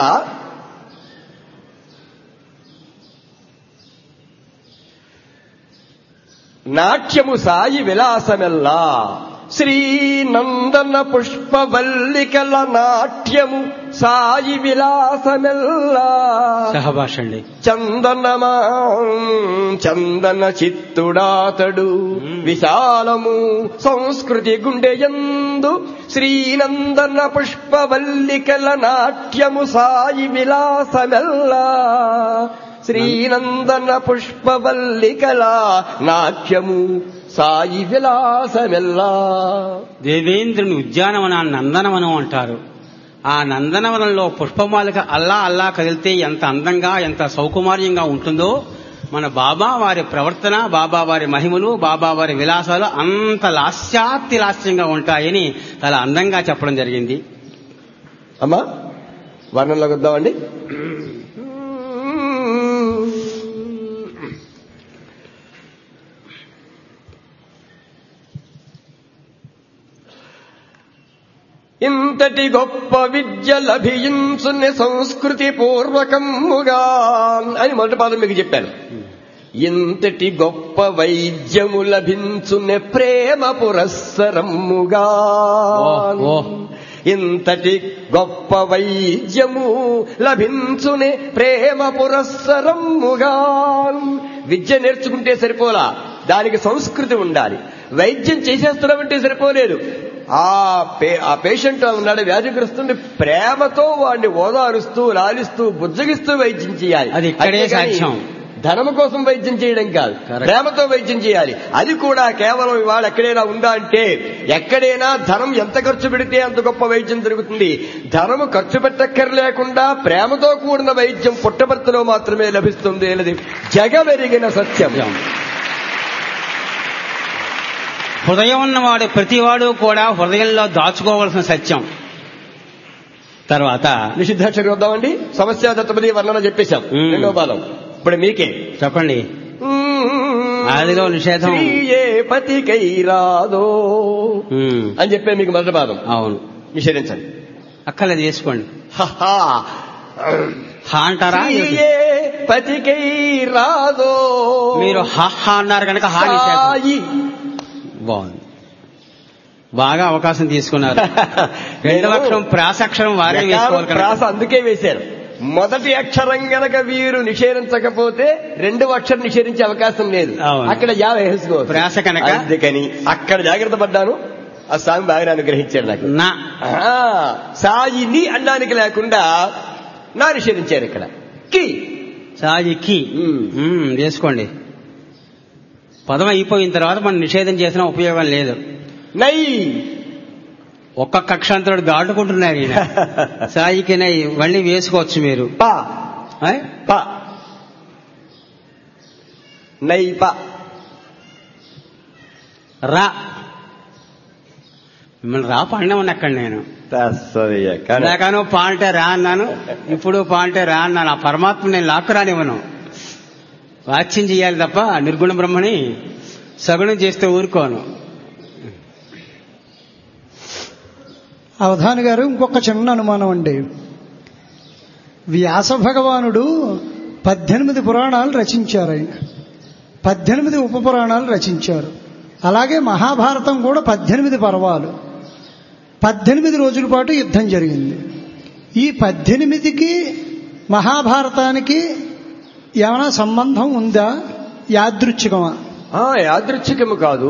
D: నాట్యము సాయి విలాసమెల్లా శ్రీ నందన పుష్పవల్లికల నాట్యము సాయి విలాసమెల్లా
E: సహభాష అండి
D: చందనమా చందన చిత్తుడాతడు విశాలము సంస్కృతి గుండెయందు శ్రీనందన పుష్పవల్లికల నాట్యము సాయి విలాసమెల్లా శ్రీనందన పుష్పవల్లికల నాట్యము సాయి విలాసమెల్లా
E: దేవేంద్రుని ఉద్యానవనాన్ని నందనవనం అంటారు ఆ నందనవనంలో పుష్పమాలిక అల్లా అల్లా కదిలితే ఎంత అందంగా ఎంత సౌకుమార్యంగా ఉంటుందో మన బాబా వారి ప్రవర్తన బాబా వారి మహిమలు బాబా వారి విలాసాలు అంత లాస్యాతి లాస్యంగా ఉంటాయని చాలా అందంగా చెప్పడం జరిగింది
D: అమ్మా వర్ణంలోకి వద్దామండి ఇంతటి గొప్ప విద్య లభించుని సంస్కృతి పూర్వకముగా అని మొదటి పాదం మీకు చెప్పాను ఇంతటి గొప్ప వైద్యము లభించునే ప్రేమ పురస్సరముగా
E: ఓ, ఓ.
D: ఇంతటి గొప్ప వైద్యము లభించునే ప్రేమ పురస్సరముగా విద్య నేర్చుకుంటే సరిపోలా దానికి సంస్కృతి ఉండాలి వైద్యం చేసేస్తున్నామంటే సరిపోలేదు ఆ పే ఆ పేషెంట్ ఉన్నాడు వ్యాధిగ్రస్తుని ప్రేమతో వాడిని ఓదారుస్తూ లాలిస్తూ బుజ్జగిస్తూ వైద్యం చేయాలి
E: అది ఇక్కడే
D: అంతేగాని
E: సాధ్యం.
D: ధనము కోసం వైద్యం చేయడం కాదు
E: Correct.
D: ప్రేమతో వైద్యం చేయాలి అది కూడా కేవలం ఇవాళ ఎక్కడైనా ఉందా అంటే ఎక్కడైనా ధనం ఎంత ఖర్చు పెడితే అంత గొప్ప వైద్యం దొరుకుతుంది ధనము ఖర్చు పెట్టక్కర్లేకుండా ప్రేమతో కూడిన వైద్యం పుట్టబర్తలో మాత్రమే లభిస్తుంది అనేది జగమెరిగిన సత్యం
E: హృదయం ఉన్నవాడు ప్రతివాడు కూడా హృదయంలో దాచుకోవలసిన సత్యం తర్వాత
D: నిషిద్ధాక్షరి వద్దామండి సమస్య దత్తపది వర్ణన చెప్పేశాం
E: మ్మ్.
D: రెండో పాదం ఇప్పుడు మీకే
E: చెప్పండి ఆదిలో నిషేధం
D: శ్రీయే పతికై రాదో
E: మ్మ్.
D: అని చెప్పే మీకు మొదటి పాదం
E: అవును
D: నిషేధించండి
E: అక్కర్లేదు చేసుకోండి
D: హహా.
E: హా అంటారా
D: శ్రీయే పతికై రాదో
E: మీరు హ హ అన్నారు కనుక హా నిషేధం
D: సాయి.
E: బాగుంది బాగా అవకాశం తీసుకున్నారు రెండవ
D: నేను
E: అక్షరం ప్రాసక్షరం వారే
D: ఎకారం
E: వేసుకోవాలి
D: ప్రాస
E: కనుక
D: అందుకే వేశారు మొదటి అక్షరం గనక వీరు నిషేధించకపోతే రెండవ అక్షరం నిషేధించే అవకాశం లేదు
E: అవును.
D: అక్కడ యా వేసుకోవచ్చు
E: ప్రాస కనుక?
D: అందుకని అక్కడ జాగ్రత్త పడ్డాను ఆ స్వామి బాగా అనుగ్రహించారు నాకు
E: నా
D: ఆ, సాయిని అనడానికి లేకుండా నా నిషేధించారు ఇక్కడ కి
E: సాయికి
D: మ్మ్.
E: మ్మ్, చేసుకోండి పదం అయిపోయిన తర్వాత మనం నిషేధం చేసిన ఉపయోగం లేదు
D: నై
E: ఒక్కొక్క అక్షరాంతరుడు దాటుకుంటున్నారు ఈయన సాయికి నై మళ్ళీ వేసుకోవచ్చు మీరు
D: పా
E: ఆయ్?
D: ప నై ప
E: రా మిమ్మల్ని రా పాడినామని అక్కడ నేను
D: తస్సదియ. కానీ
E: ఇందాకను పా అంటే రా అన్నాను ఇప్పుడు పా అంటే రా అన్నాను ఆ పరమాత్మ నేను లాక్కు రానివ్వను వాచ్యం చేయాలి తప్ప నిర్గుణ బ్రహ్మని సగుణం చేస్తే ఊరుకోను
I: అవధాని గారు ఇంకొక చిన్న అనుమానం అండి వ్యాస భగవానుడు పద్దెనిమిది పురాణాలు రచించారు ఆయన పద్దెనిమిది ఉప పురాణాలు రచించారు అలాగే మహాభారతం కూడా పద్దెనిమిది పర్వాలు పద్దెనిమిది రోజుల పాటు యుద్ధం జరిగింది ఈ పద్దెనిమిదికి మహాభారతానికి ఏమైనా సంబంధం ఉందా యాదృచ్ఛికమా
D: ఆ యాదృచ్ఛికము కాదు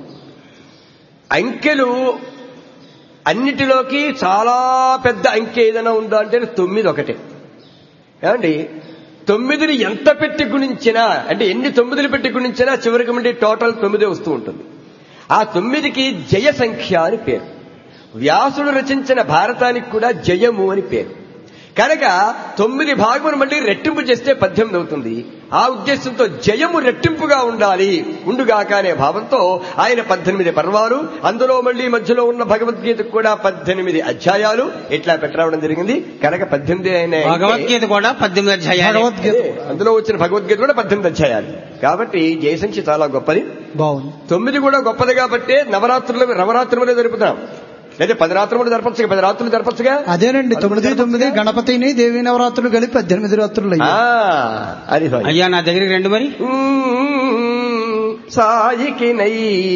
D: అంకెలు అన్నిటిలోకి చాలా పెద్ద అంకె ఏదైనా ఉందా అంటే తొమ్మిది ఒకటే ఏమండి తొమ్మిదిని ఎంత పెట్టి గుణించినా అంటే ఎన్ని తొమ్మిదిని పెట్టి గుణించినా చివరికి మళ్ళీ టోటల్ తొమ్మిదే వస్తూ ఉంటుంది ఆ తొమ్మిదికి జయ సంఖ్య అని పేరు వ్యాసుడు రచించిన భారతానికి కూడా జయము అని పేరు కనుక తొమ్మిది భాగమును మళ్ళీ రెట్టింపు చేస్తే పద్దెనిమిది అవుతుంది ఆ ఉద్దేశంతో జయము రెట్టింపుగా ఉండాలి ఉండుగాక అనే భావంతో ఆయన పద్దెనిమిది పర్వాలు అందులో మళ్ళీ మధ్యలో ఉన్న భగవద్గీతకు కూడా పద్దెనిమిది అధ్యాయాలు ఇట్లా పెట్టరావడం జరిగింది కనుక పద్దెనిమిది ఆయన
E: భగవద్గీత కూడా పద్దెనిమిది అధ్యాయాలు
D: అదే, అందులో వచ్చిన భగవద్గీత కూడా పద్దెనిమిది అధ్యాయాలు కాబట్టి జయసంఖ్య చాలా గొప్పది
I: బాగుంది
D: తొమ్మిది కూడా గొప్పది కాబట్టి నవరాత్రులు నవరాత్రులే జరుపుతాం లేదా పది రాత్రులు జరపచ్చుగా పది రాత్రులు జరపచ్చుగా
I: అదేనండి తొమ్మిది తొమ్మిది గణపతిని దేవీ నవరాత్రులు కలిపి పద్దెనిమిది రాత్రులు
D: ఆ,
I: అయ్యాయి
D: అది సాయి.
E: అయ్యా నా దగ్గరికి రెండు మరి
D: మ్మ్, సాయికి నై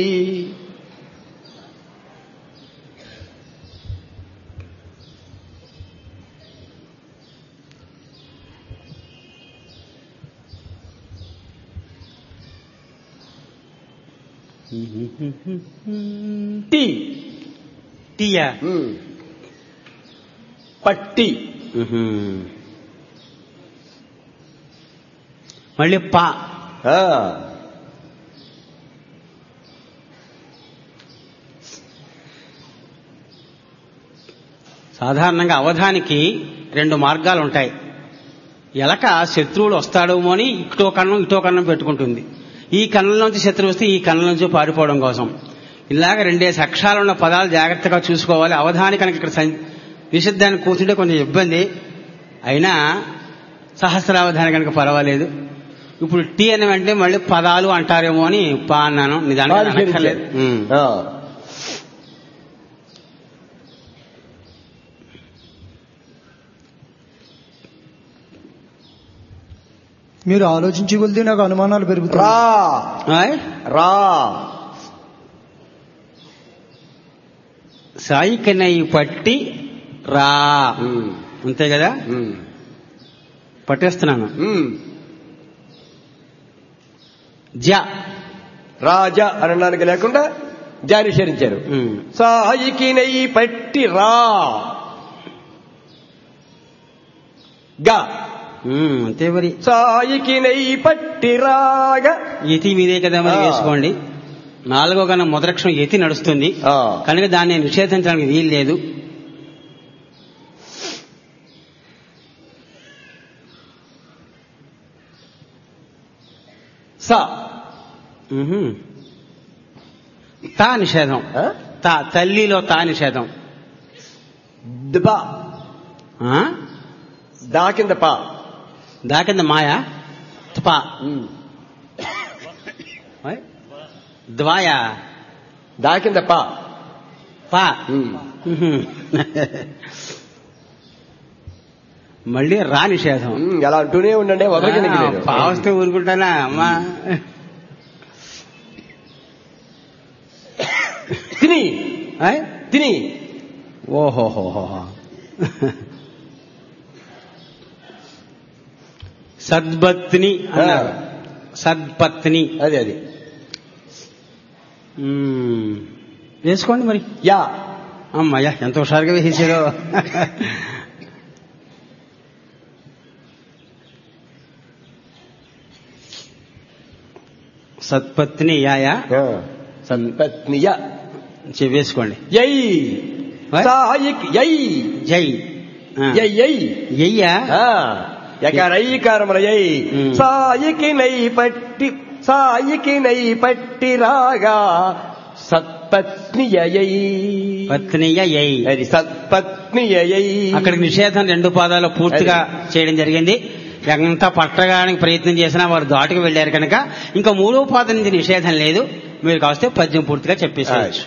D: టీ
E: టీయా
D: మ్మ్. పట్టి
E: మళ్ళీ పా
D: ఆ,
E: సాధారణంగా అవధానికి రెండు మార్గాలు ఉంటాయి ఎలక శత్రువులు వస్తాడేమో అని ఇటో కన్నం ఇటో కన్నం పెట్టుకుంటుంది ఈ కన్నంలోంచి శత్రువు వస్తే ఈ కన్నం నుంచి పారిపోవడం కోసం ఇలాగ రెండేసి అక్షరాలు ఉన్న పదాలు జాగ్రత్తగా చూసుకోవాలి అవధాని కనుక ఇక్కడ సం- నిషిద్ధాన్ని కూర్చుంటే కొంచెం ఇబ్బంది అయినా సహస్రావధాని కనుక పర్వాలేదు ఇప్పుడు టీ అనే వెంటనే మళ్ళీ పదాలు అంటారేమో అని పా అన్నాను నిజానికి అది అనక్కర్లేదు ఉమ్.
D: ఆ.
I: మీరు ఆలోచించి కొలిది నాకు అనుమానాలు పెరుగుతాయి
D: రా
E: ఆయ్?
D: రా
E: సాయి కన్నయ్య పట్టి రా
D: మ్మ్.
E: అంతే కదా
D: మ్మ్.
E: పట్టేస్తున్నాను
D: మ్మ్.
E: జ
D: రాజా అనడానికి లేకుండా జానిషరించారు
E: ఉమ్.
D: సాయికి నెయ్యి పట్టి రా గా
E: ఉమ్, అంతే మరి
D: సాయికి నెయ్యి పట్టి రాగా
E: యతి మీదే కదా మరి
D: ఆ.
E: వేసుకోండి నాలుగో కన్నా మొదలక్షణం యతి నడుస్తుంది
D: ఆ.
E: కనుక దాన్ని నిషేధించడానికి వీలు లేదు
D: సా
E: ఉహుం. తా నిషేధం
D: ఆ?
E: తా తల్లిలో తా నిషేధం
D: దిబా
E: ఆ?
D: దా కింద పా
E: దా కింద మాయా తుపా
D: మ్మ్.
E: ఓయ్. ద్వాయా
D: దా కింద పా
E: పా
D: మ్మ్.
E: ఉహుం. మళ్ళీ రా నిషేధం
D: మ్మ్. అలా అంటూనే ఉండండి వదలకి
E: పావస్తే ఊరుకుంటానా అమ్మా
D: తిని
E: ఆయ్?
D: తిని
E: ఓహోహోహో సద్పత్ని అన్నారు సద్పత్ని
D: అది అది
E: మ్మ్. వేసుకోండి మరి
D: యా
E: అమ్మయ్యా ఎంత హుషారుగా వేసేసారో సత్పత్ని యాయా
D: ఆ. సంపత్నియ
E: చె- వేసుకోండి
D: యై
E: What?
D: సాయికి యై
E: జై ఆ.
D: యై యై
E: ఎయ్యా
D: ఆ. యకరైకారముల యై
E: మ్మ్.
D: సాయికి నై పట్టి సాయికి నై పట్టి రాగా సత్పత్నియై
E: పత్నియ యై
D: అది సత్పత్నియై
E: అక్కడికి నిషేధం రెండు పాదాలు పూర్తిగా చేయడం జరిగింది ఎంత పట్టడానికి ప్రయత్నం చేసినా వారు దాటుకు వెళ్లారు కనుక ఇంకా మూడో పాదం నుంచి నిషేధం లేదు మీరు కావస్తే పద్యం పూర్తిగా చెప్పేసేయచ్చు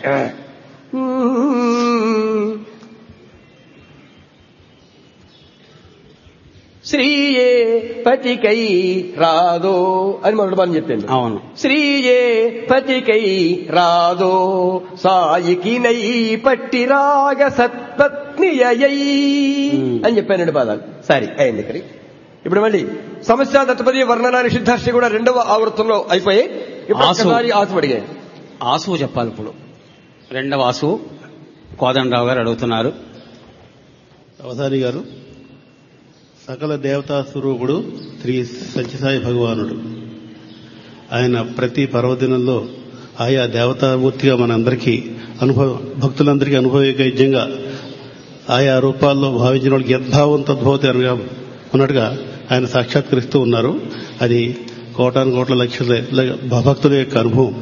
D: శ్రీయే పతికై రాదో అని మొదటి పని చెప్పింది
E: అవును
D: శ్రీయే పతికై రాదో సాయికి నై పట్టి రాగ సత్పత్నియై
E: మ్మ్.
D: అని చెప్పాను రెండు పదాలు సరే అయింది ఇక్కడ ఇప్పుడు మళ్ళీ సమస్య దత్తపది వర్ణన నిషిద్ధార్షి కూడా రెండవ ఆవృత్తంలో అయిపోయి ఇప్పుడు
E: ఆసు.
D: ఒక్కసారి ఆసు అడిగాయి
E: ఆసువు చెప్పాలి ఇప్పుడు రెండవ ఆసువు కోదండరావు గారు అడుగుతున్నారు
J: అవధాని గారు సకల దేవతా స్వరూపుడు శ్రీ సత్యసాయి భగవానుడు ఆయన ప్రతి పర్వదినంలో ఆయా దేవతామూర్తిగా మనందరికీ అనుభవ భక్తులందరికీ అనుభవయోగ్యంగా ఆయా రూపాల్లో భావించిన వాళ్ళకి యద్భావం తద్భవతి అనగా ఉన్నట్టుగా ఆయన సాక్షాత్కరిస్తూ ఉన్నారు అది కోటాను కోట్ల లక్షల భక్తుల యొక్క అనుభవం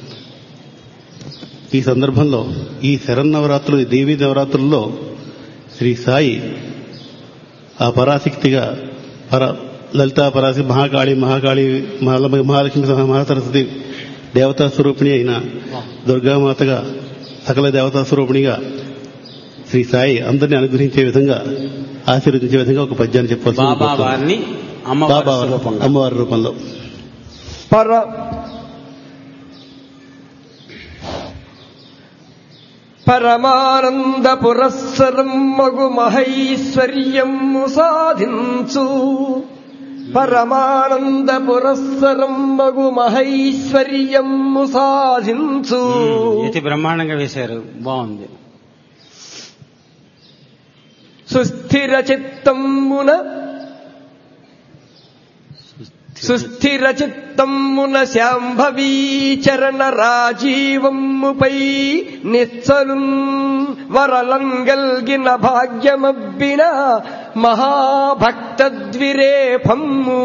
J: ఈ సందర్భంలో ఈ శరన్నవరాత్రులు ఈ దేవీ నవరాత్రుల్లో శ్రీ సాయి ఆ పరాశక్తిగా పర లలితా పరాశక్తి మహాకాళి మహాకాళి మహా- మహాలక్ష్మి మహాసరస్వతి దేవతా స్వరూపిణి అయిన దుర్గామాతగా సకల దేవతా స్వరూపిణిగా శ్రీ సాయి అందరినీ అనుగ్రహించే విధంగా ఆశీర్వదించే విధంగా ఒక పద్యాన్ని చెప్పాల్సి
E: బాబా వారిని అమ్మవారి
J: బాబా
E: స్వరూపంగా
J: అమ్మవారి రూపంలో
D: పర పరమానంద పురస్సరం మగు మహైశ్వర్యము సాధించు పరమానంద పురస్సరం మగు మహైశ్వర్యము సాధించు
E: యతి బ్రహ్మాండంగా వేశారు బాగుంది
D: సుస్థిర చిత్తమున సుస్థిర చిత్తమున శాంభవీ చరణ రాజీవముపై నిచ్చలు వరలంగల్గిన భాగ్యమబ్బిన మహాభక్తద్విరేఫమ్ము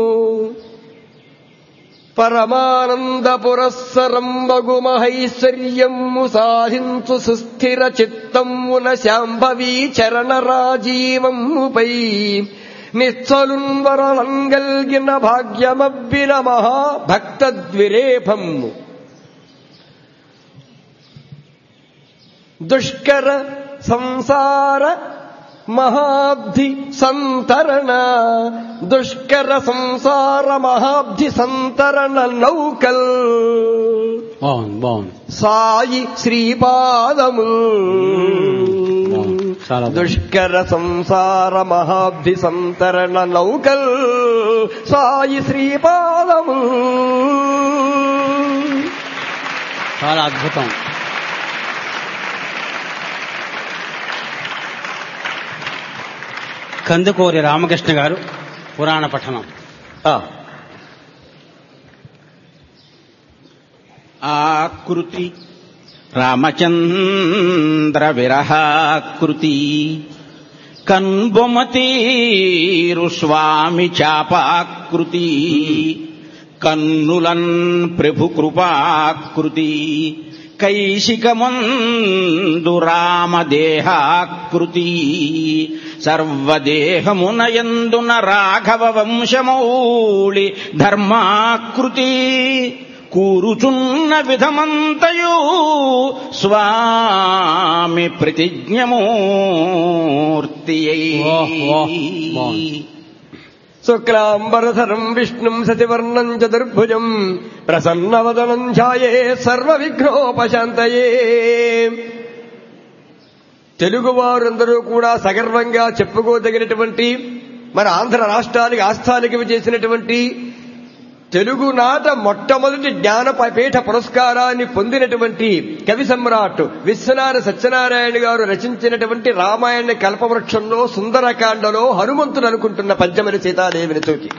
D: పరమానంద పురస్సరంబగు మహైశ్వర్యము సాధించు సుస్థిర చిత్తమున శాంభవీ చరణ రాజీవముపై నిశ్చలున్వరలంగల్గిన భాగ్యమబ్బిన మహాభక్తద్విరేఫమ్ము దుష్కర సంసార మహాబ్ధి సంతరణ దుష్కర సంసార మహాబ్ధి సంతరణ నౌకల్
E: బాగుంది బాగుంది
D: సాయి శ్రీపాదము
E: బాగుంది చాలా బాగుంది.
D: దుష్కర సంసార మహాబ్ధి సంతరణ నౌకల్ సాయి శ్రీపాదము
E: చాలా అద్భుతం కందుకూరి రామకృష్ణ గారు పురాణ పఠనం
D: ఆ,
K: ఆకృతి రామచంద్ర విరహాకృతి కన్బొమతీరు స్వామి చాపాకృతి కన్నులన్ ప్రభు కృపాకృతి కైశికమందు రామదేహాకృతి సర్వదేహమునయందున రాఘవ వంశమౌళి ధర్మాకృతి కూరుచున్న విధమంతయు స్వామి ప్రతిజ్ఞమూర్తి
E: వాహ్, వాహ్, బాగుంది.
D: శుక్లాంబరధరం విష్ణుం సతివర్ణం చతుర్భుజం ప్రసన్నవదనం ఛాయే సర్వ విఘ్నోపశాంతయే తెలుగు వారందరూ కూడా సగర్వంగా చెప్పుకోదగినటువంటి మన ఆంధ్ర రాష్ట్రానికి ఆస్థానికవి చేసినటువంటి తెలుగు నాట మొట్టమొదటి జ్ఞానపీఠ పురస్కారాన్ని పొందినటువంటి కవి సమ్రాట్ విశ్వనాథ సత్యనారాయణ గారు రచించినటువంటి రామాయణ కల్పవృక్షంలో సుందరకాండలో హనుమంతుడు అనుకుంటున్న పంచమని సీతాదేవిని తోకి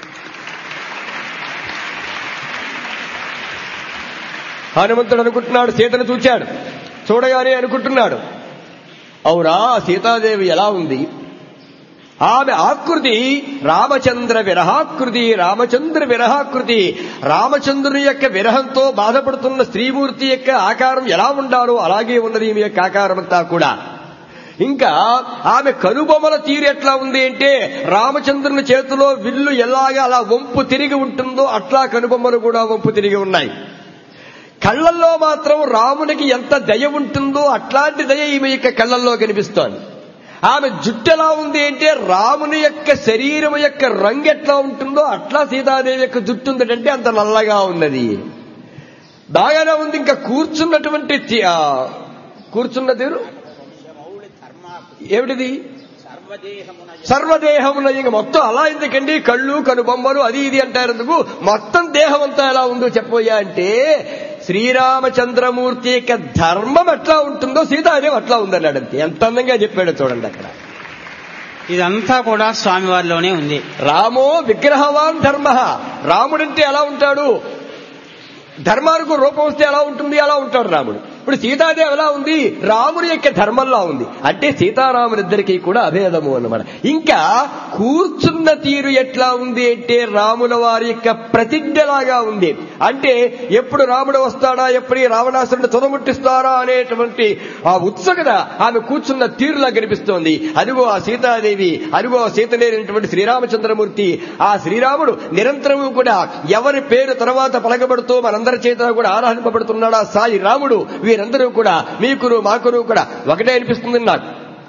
D: హనుమంతుడు అనుకుంటున్నాడు సీతను చూచాడు చూడగానే అనుకుంటున్నాడు అవునా సీతాదేవి ఎలా ఉంది ఆమె ఆకృతి రామచంద్ర విరహాకృతి రామచంద్ర విరహాకృతి రామచంద్రుని యొక్క విరహంతో బాధపడుతున్న స్త్రీమూర్తి యొక్క ఆకారం ఎలా ఉండాలో అలాగే ఉన్నది ఈమె యొక్క ఆకారం అంతా కూడా ఇంకా ఆమె కనుబొమ్మల తీరు ఎట్లా ఉంది అంటే రామచంద్రుని చేతిలో విల్లు ఎలాగా అలా వంపు తిరిగి ఉంటుందో అట్లా కనుబొమ్మలు కూడా వంపు తిరిగి ఉన్నాయి కళ్ళల్లో మాత్రం రామునికి ఎంత దయ ఉంటుందో అట్లాంటి దయ ఈమె యొక్క కళ్ళల్లో కనిపిస్తోంది ఆమె జుట్టు ఎలా ఉంది అంటే రాముని యొక్క శరీరం యొక్క రంగు ఎట్లా ఉంటుందో అట్లా సీతాదేవి యొక్క జుట్టు ఉందంటే అంత నల్లగా ఉన్నది బాగానే ఉంది ఇంకా కూర్చున్నటువంటి తి- ఆ, కూర్చున్న తీరు ఏమిటిది సర్వదేహమున ఇంక మొత్తం అలా ఎందుకండి కళ్ళు కనుబొమ్మలు అది ఇది అంటారు ఎందుకు మొత్తం దేహం అంతా ఎలా ఉందో చెప్పబోయా అంటే శ్రీరామచంద్రమూర్తి యొక్క ధర్మం ఎట్లా ఉంటుందో సీతాదేవి అట్లా ఉందన్నాడు అంతే ఎంత అందంగా చెప్పాడో చూడండి అక్కడ
E: ఇదంతా కూడా స్వామివారిలోనే ఉంది
D: రామో విగ్రహవాన్ ధర్మ రాముడంటే ఎలా ఉంటాడు ధర్మానికి రూపం వస్తే ఎలా ఉంటుంది అలా ఉంటాడు రాముడు ఇప్పుడు సీతాదేవి ఎలా ఉంది రాముడి యొక్క ధర్మంలా ఉంది అంటే సీతారాములిద్దరికీ కూడా అభేదము అన్నమాట ఇంకా కూర్చున్న తీరు ఎట్లా ఉంది అంటే రాముల వారి యొక్క ప్రతిజ్ఞలాగా ఉంది అంటే ఎప్పుడు రాముడు వస్తాడా ఎప్పుడు ఈ రావణాసురుడు తుదముట్టిస్తారా అనేటువంటి ఆ ఉత్సుకత ఆమె కూర్చున్న తీరులా కనిపిస్తోంది అదిగో ఆ సీతాదేవి అదిగో ఆ సీత లేనటువంటి శ్రీరామచంద్రమూర్తి ఆ శ్రీరాముడు నిరంతరము కూడా ఎవరి పేరు తర్వాత పలకబడుతూ మనందరి చేత కూడా ఆరాధింపబడుతున్నాడా సాయి రాముడు వీరందరూ కూడా మీకును మాకును కూడా ఒకటే అనిపిస్తుంది నాకు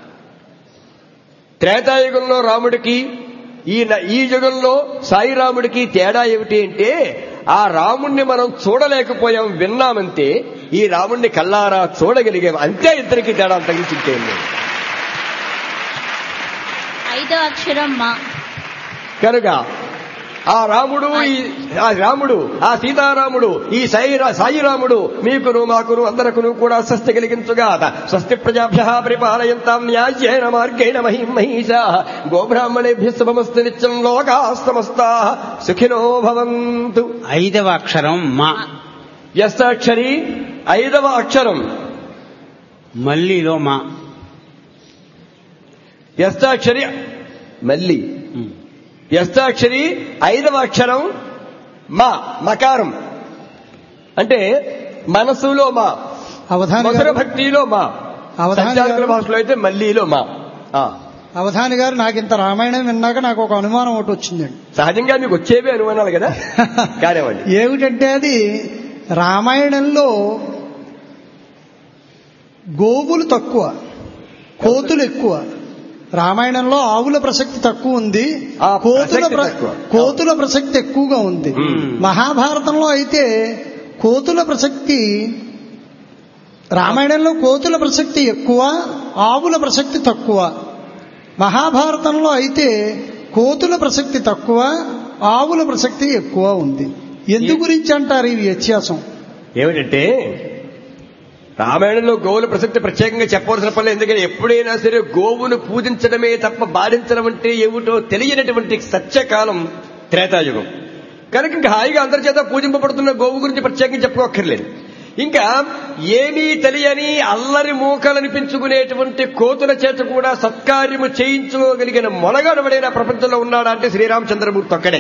D: త్రేతాయుగంలో రాముడికి ఈ న- ఈ యుగంలో సాయి రాముడికి తేడా ఏమిటి అంటే ఆ రాముణ్ణి మనం చూడలేకపోయాం విన్నామంతే ఈ రాముణ్ణి కల్లారా చూడగలిగాం అంతే ఇద్దరికి తేడా తగ్గించింటే
F: ఐదో అక్షరం మా
D: కనుక ఆ రాముడు ఈ ఆ రాముడు ఆ సీతారాముడు ఈ సాయి సాయిరాముడు మీకును మాకును అందరకును కూడా స్వస్తి కలిగించుగాత స్వస్తి ప్రజాభ్య పరిపాలయంతాం న్యాయేన మార్గేణ మహిం మహిషా గోబ్రాహ్మణేభ్య శుభమస్తు నిత్యం లోకా సమస్తా సుఖినో భవంతు
E: ఐదవ అక్షరం మా
D: యస్తాక్షరి ఐదవ అక్షరం
E: మల్లిలో మా
D: యస్తాక్షరి మళ్ళీ
E: ఉమ్.
D: యస్తాక్షరి ఐదవ అక్షరం మా మకారం అంటే మనసులో మా
I: అవధాని
D: మధుర
I: గారు
D: భక్తిలో మా
I: అవధాని
D: సంచాలకుల
I: గారు
D: భాషలో అయితే మల్లీలో మా ఆ.
I: అవధాని గారు నాకు ఇంత రామాయణం విన్నాక నాకు ఒక అనుమానం ఒకటి వచ్చిందండి
D: సహజంగా మీకు వచ్చేవే అనుమానాలు కదా కానివ్వండి
I: ఏమిటంటే అది రామాయణంలో గోవులు తక్కువ కోతులు ఎక్కువ రామాయణంలో ఆవుల ప్రసక్తి తక్కువ ఉంది
D: ఆ,
I: కోతుల
D: ప్రసక్తి
I: ప్ర-
D: తక్కువ.
I: కోతుల ప్రసక్తి ఎక్కువగా ఉంది
D: మ్మ్.
I: మహాభారతంలో అయితే కోతుల ప్రసక్తి రామాయణంలో కోతుల ప్రసక్తి ఎక్కువ ఆవుల ప్రసక్తి తక్కువ మహాభారతంలో అయితే కోతుల ప్రసక్తి తక్కువ ఆవుల ప్రసక్తి ఎక్కువ ఉంది ఎందు గురించి అంటారు ఈ వ్యత్యాసం
D: ఏమిటంటే రామాయణంలో గోవుల ప్రసక్తి ప్రత్యేకంగా చెప్పవలసిన పని లేదు. ఎందుకంటే ఎప్పుడైనా సరే గోవును పూజించడమే తప్ప బాధించడం అంటే ఏమిటో తెలియనటువంటి సత్యకాలం త్రేతాయుగం కనుక ఇంకా హాయిగా అందరి చేత పూజింపబడుతున్న గోవు గురించి ప్రత్యేకంగా చెప్పుకోక్కర్లేదు ఇంకా ఏమీ తెలియని అల్లరి మూకలనిపించుకునేటువంటి కోతుల చేత కూడా సత్కార్యము చేయించుకోగలిగిన మొనగాడవడైన ప్రపంచంలో ఉన్నాడా అంటే శ్రీరామచంద్రమూర్తి ఒక్కడే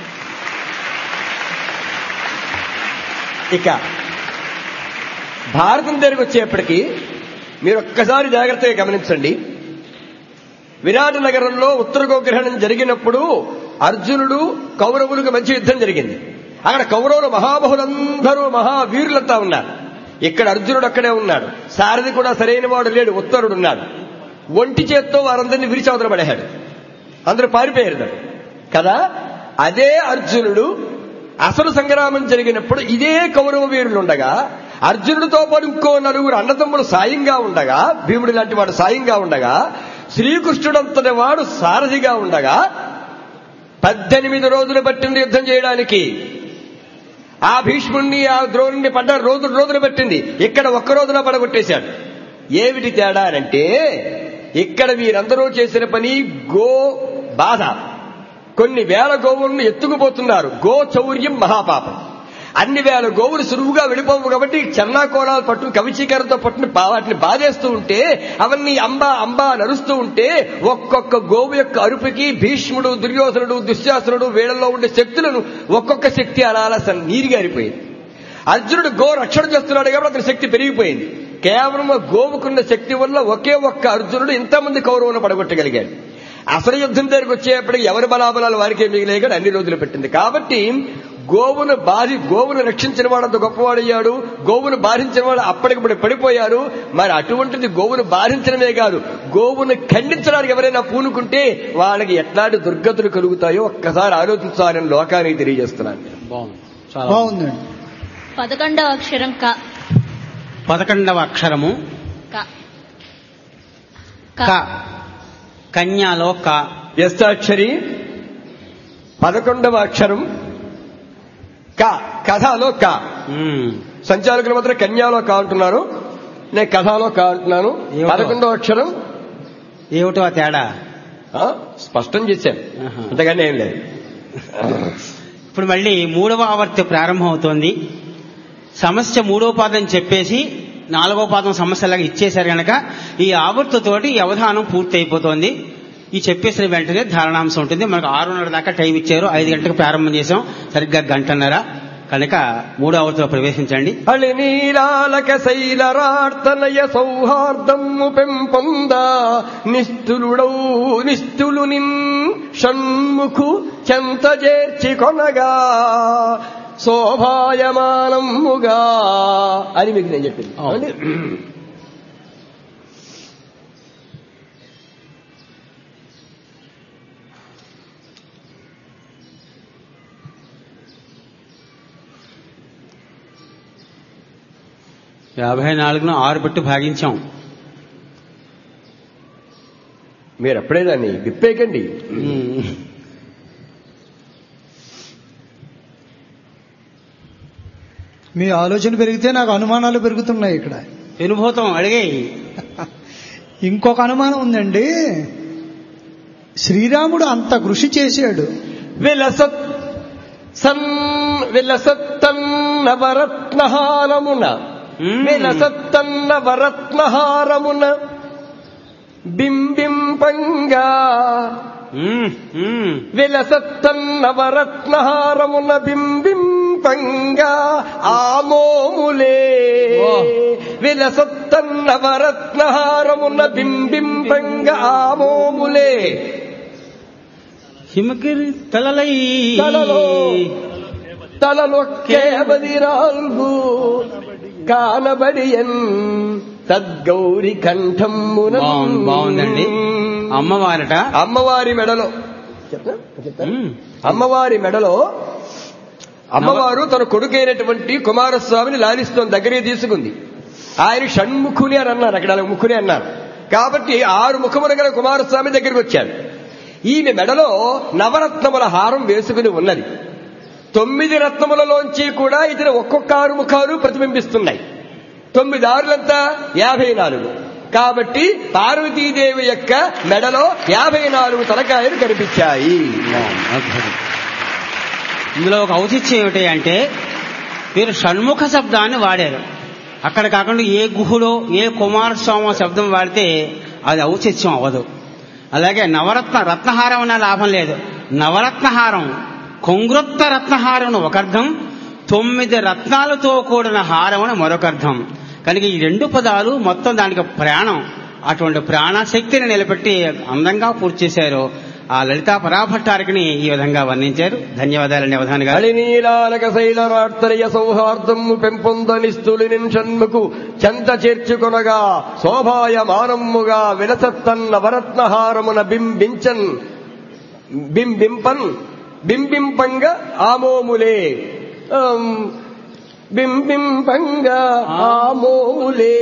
D: ఇక భారతం దగ్గరికి వచ్చేప్పటికీ మీరు ఒక్కసారి జాగ్రత్తగా గమనించండి విరాట నగరంలో ఉత్తర గోగ్రహణం జరిగినప్పుడు అర్జునుడు కౌరవులకు మధ్య యుద్ధం జరిగింది అక్కడ కౌరవులు మహాబహులందరూ మహావీరులంతా ఉన్నారు ఇక్కడ అర్జునుడు అక్కడే ఉన్నాడు సారథి కూడా సరైన వాడు లేడు ఉత్తరుడు ఉన్నాడు ఒంటి చేత్తో వారందరినీ విరిచి అవతల పడేశాడు అందరూ పారిపోయారు దాన్ని. కదా అదే అర్జునుడు అసలు సంగ్రామం జరిగినప్పుడు ఇదే కౌరవ వీరులు ఉండగా అర్జునుడితో పాటు ఇంకో నలుగురు అన్నదమ్ములు సాయంగా ఉండగా భీముడి లాంటి వాడు సాయంగా ఉండగా శ్రీకృష్ణుడంతటి వాడు సారథిగా ఉండగా పద్దెనిమిది రోజులు పట్టింది యుద్ధం చేయడానికి ఆ భీష్ముణ్ణి ఆ ద్రోణుణ్ణి పడ్డ రోజులు రోజులు పట్టింది ఇక్కడ ఒక్క రోజున పడగొట్టేశాడు ఏమిటి తేడా అంటే ఇక్కడ వీరందరూ చేసిన పని గో బాధ కొన్ని వేల గోవులను ఎత్తుకుపోతున్నారు గో చౌర్యం మహాపాపం అన్ని వేల గోవులు సులువుగా వెళ్ళిపోవు కాబట్టి చన్నాకోలాలు పట్టు కవిచీకరతో పట్టుని బా- వాటిని బాధేస్తూ ఉంటే అవన్నీ అంబా అంబా నరుస్తూ ఉంటే ఒక్కొక్క గోవు యొక్క అరుపుకి భీష్ముడు దుర్యోధనుడు దుశ్శాసనుడు వీళ్ళలో ఉండే శక్తులను ఒక్కొక్క శక్తి అలా అలా సన్- నీరుగారిపోయింది అర్జునుడు గో రక్షణ చేస్తున్నాడు కాబట్టి అతని శక్తి పెరిగిపోయింది కేవలం ఆ గోవుకున్న శక్తి వల్ల ఒకే ఒక్క అర్జునుడు ఇంతమంది కౌరవులను పడగొట్టగలిగాడు అసలు యుద్ధం దగ్గరికి వచ్చేప్పటికి ఎవరి బలాబలాలు వారికే మిగిలే కానీ అన్ని రోజులు పెట్టింది కాబట్టి గోవును బాధి గోవును రక్షించిన వాడు అంత గొప్పవాడయ్యాడు గోవును బాధించిన వాడు అప్పటికప్పుడు పడిపోయారు మరి అటువంటిది గోవును బాధించడమే కాదు గోవును ఖండించడానికి ఎవరైనా పూనుకుంటే వాళ్ళకి ఎట్లాంటి దుర్గతులు కలుగుతాయో ఒక్కసారి ఆలోచించాలని లోకానికి తెలియజేస్తున్నాను
E: బాగుంది చాలా బాగుంది.
I: బాగుందండి
F: పదకొండవ అక్షరం క
E: పదకొండవ అక్షరము
F: క
E: క కన్యాలో క
D: వ్యస్తాక్షరి పదకొండవ అక్షరం క కథలో క
E: ఉమ్.
D: సంచాలకులు మాత్రం కన్యాలో కా అంటున్నారు నేను కథలో కా అంటున్నాను
E: ఏమిటో?
D: పదకొండవ అక్షరం
E: ఏమిటో ఆ తేడా
D: ఆ? స్పష్టం చేశాను అంతగానే ఏం లేదు
E: ఇప్పుడు మళ్ళీ మూడవ ఆవర్తి ప్రారంభం అవుతోంది సమస్య మూడవ పాదం చెప్పేసి నాలుగవ పాదం సమస్యలాగా ఇచ్చేశారు కనుక ఈ ఆవర్తితోటి ఈ అవధానం పూర్తి అయిపోతోంది ఈ చెప్పేసిన వెంటనే ధారణాంశం ఉంటుంది మనకు ఆరున్నర దాకా టైం ఇచ్చారు ఐదు గంటలకు ప్రారంభం చేసాం సరిగ్గా గంటన్నర కనుక మూడో ఆవర్తిలో ప్రవేశించండి
D: అళి నీలాలక శైలరార్తనయ సౌహార్దము పెంపొంద నిస్తులుడౌ నిస్తులు నిన్ షణ్ముఖు చెంత చేర్చి కొనగా శోభాయమానముగా అని మీకు నేను చెప్పింది ఏమండి?
E: యాభై నాలుగును ఆరు పెట్టి భాగించాం
D: మీరు అప్పుడే దాన్ని విప్పేకండి
I: మీ ఆలోచన పెరిగితే నాకు అనుమానాలు పెరుగుతున్నాయి ఇక్కడ
E: వినుభూతం అడిగే
I: ఇంకొక అనుమానం ఉందండి శ్రీరాముడు అంత కృషి చేశాడు
D: విలసత్ సన్ విలసత్తన్న వరత్నహారమున విలసత్తన్న వరత్నహారమున బింబింపంగా విలసత్తన్న వరత్నహారమున బింబింపంగా ఆమోములే విలసత్తన్న వరత్నహారమున బింబింపంగా ఆమోములే
E: హిమగిరి తలలై
D: తలలో తలలొక్కే బదిరాల్గు కానబడియన్ తద్గౌరి కంఠమ్మున
E: బాగుంది బాగుందండి అమ్మవారట
D: అమ్మవారి మెడలో చెప్తా? చెప్తా? అమ్మవారి మెడలో అమ్మవారు తన కొడుకైనటువంటి కుమారస్వామిని లాలిస్తోంది దగ్గరికి తీసుకుంది ఆయన షణ్ముఖుని అని అన్నారు అక్కడ అలా ముఖుని అన్నారు కాబట్టి ఆరు ముఖములు గల కుమారస్వామి దగ్గరికి వచ్చారు ఈమె మెడలో నవరత్నముల హారం వేసుకుని ఉన్నది తొమ్మిది రత్నములలోంచి కూడా ఇతర ఒక్కొక్క ఆరు ముఖాలు ప్రతిబింబిస్తున్నాయి తొమ్మిది ఆరులంతా యాభై నాలుగు కాబట్టి పార్వతీదేవి యొక్క మెడలో యాభై నాలుగు తలకాయలు కనిపించాయి
E: ఇందులో ఒక ఔచిత్యం ఏమిటి అంటే మీరు షణ్ముఖ శబ్దాన్ని వాడారు అక్కడ కాకుండా ఏ గుహులో ఏ కుమారస్వామి శబ్దం వాడితే అది ఔచిత్యం అవ్వదు అలాగే నవరత్న రత్నహారం అన్న లాభం లేదు నవరత్నహారం కొంగ్రొత్త రత్నహారం ఒక అర్థం తొమ్మిది రత్నాలతో కూడిన హారం అని మరొక అర్థం కనుక ఈ రెండు పదాలు మొత్తం దానికి ప్రాణం అటువంటి ప్రాణశక్తిని నిలబెట్టి అందంగా పూర్తి చేశారు ఆ లలితా పరాభట్టారికని ఈ విధంగా వర్ణించారు ధన్యవాదాలండి అవధాని గారు
D: అళినీలాలక శైలరార్తనయ సౌహార్దము పెంపొందనిస్తులి నిన్షన్ముకు చెంత చేర్చుకొనగా శోభాయమానమ్ముగా విలసత్తన్న వరత్నహారమున బింబించన్ బింబింపన్ బింబింపంగా ఆమోములే ఆం, బింబింపంగా ఆమోములే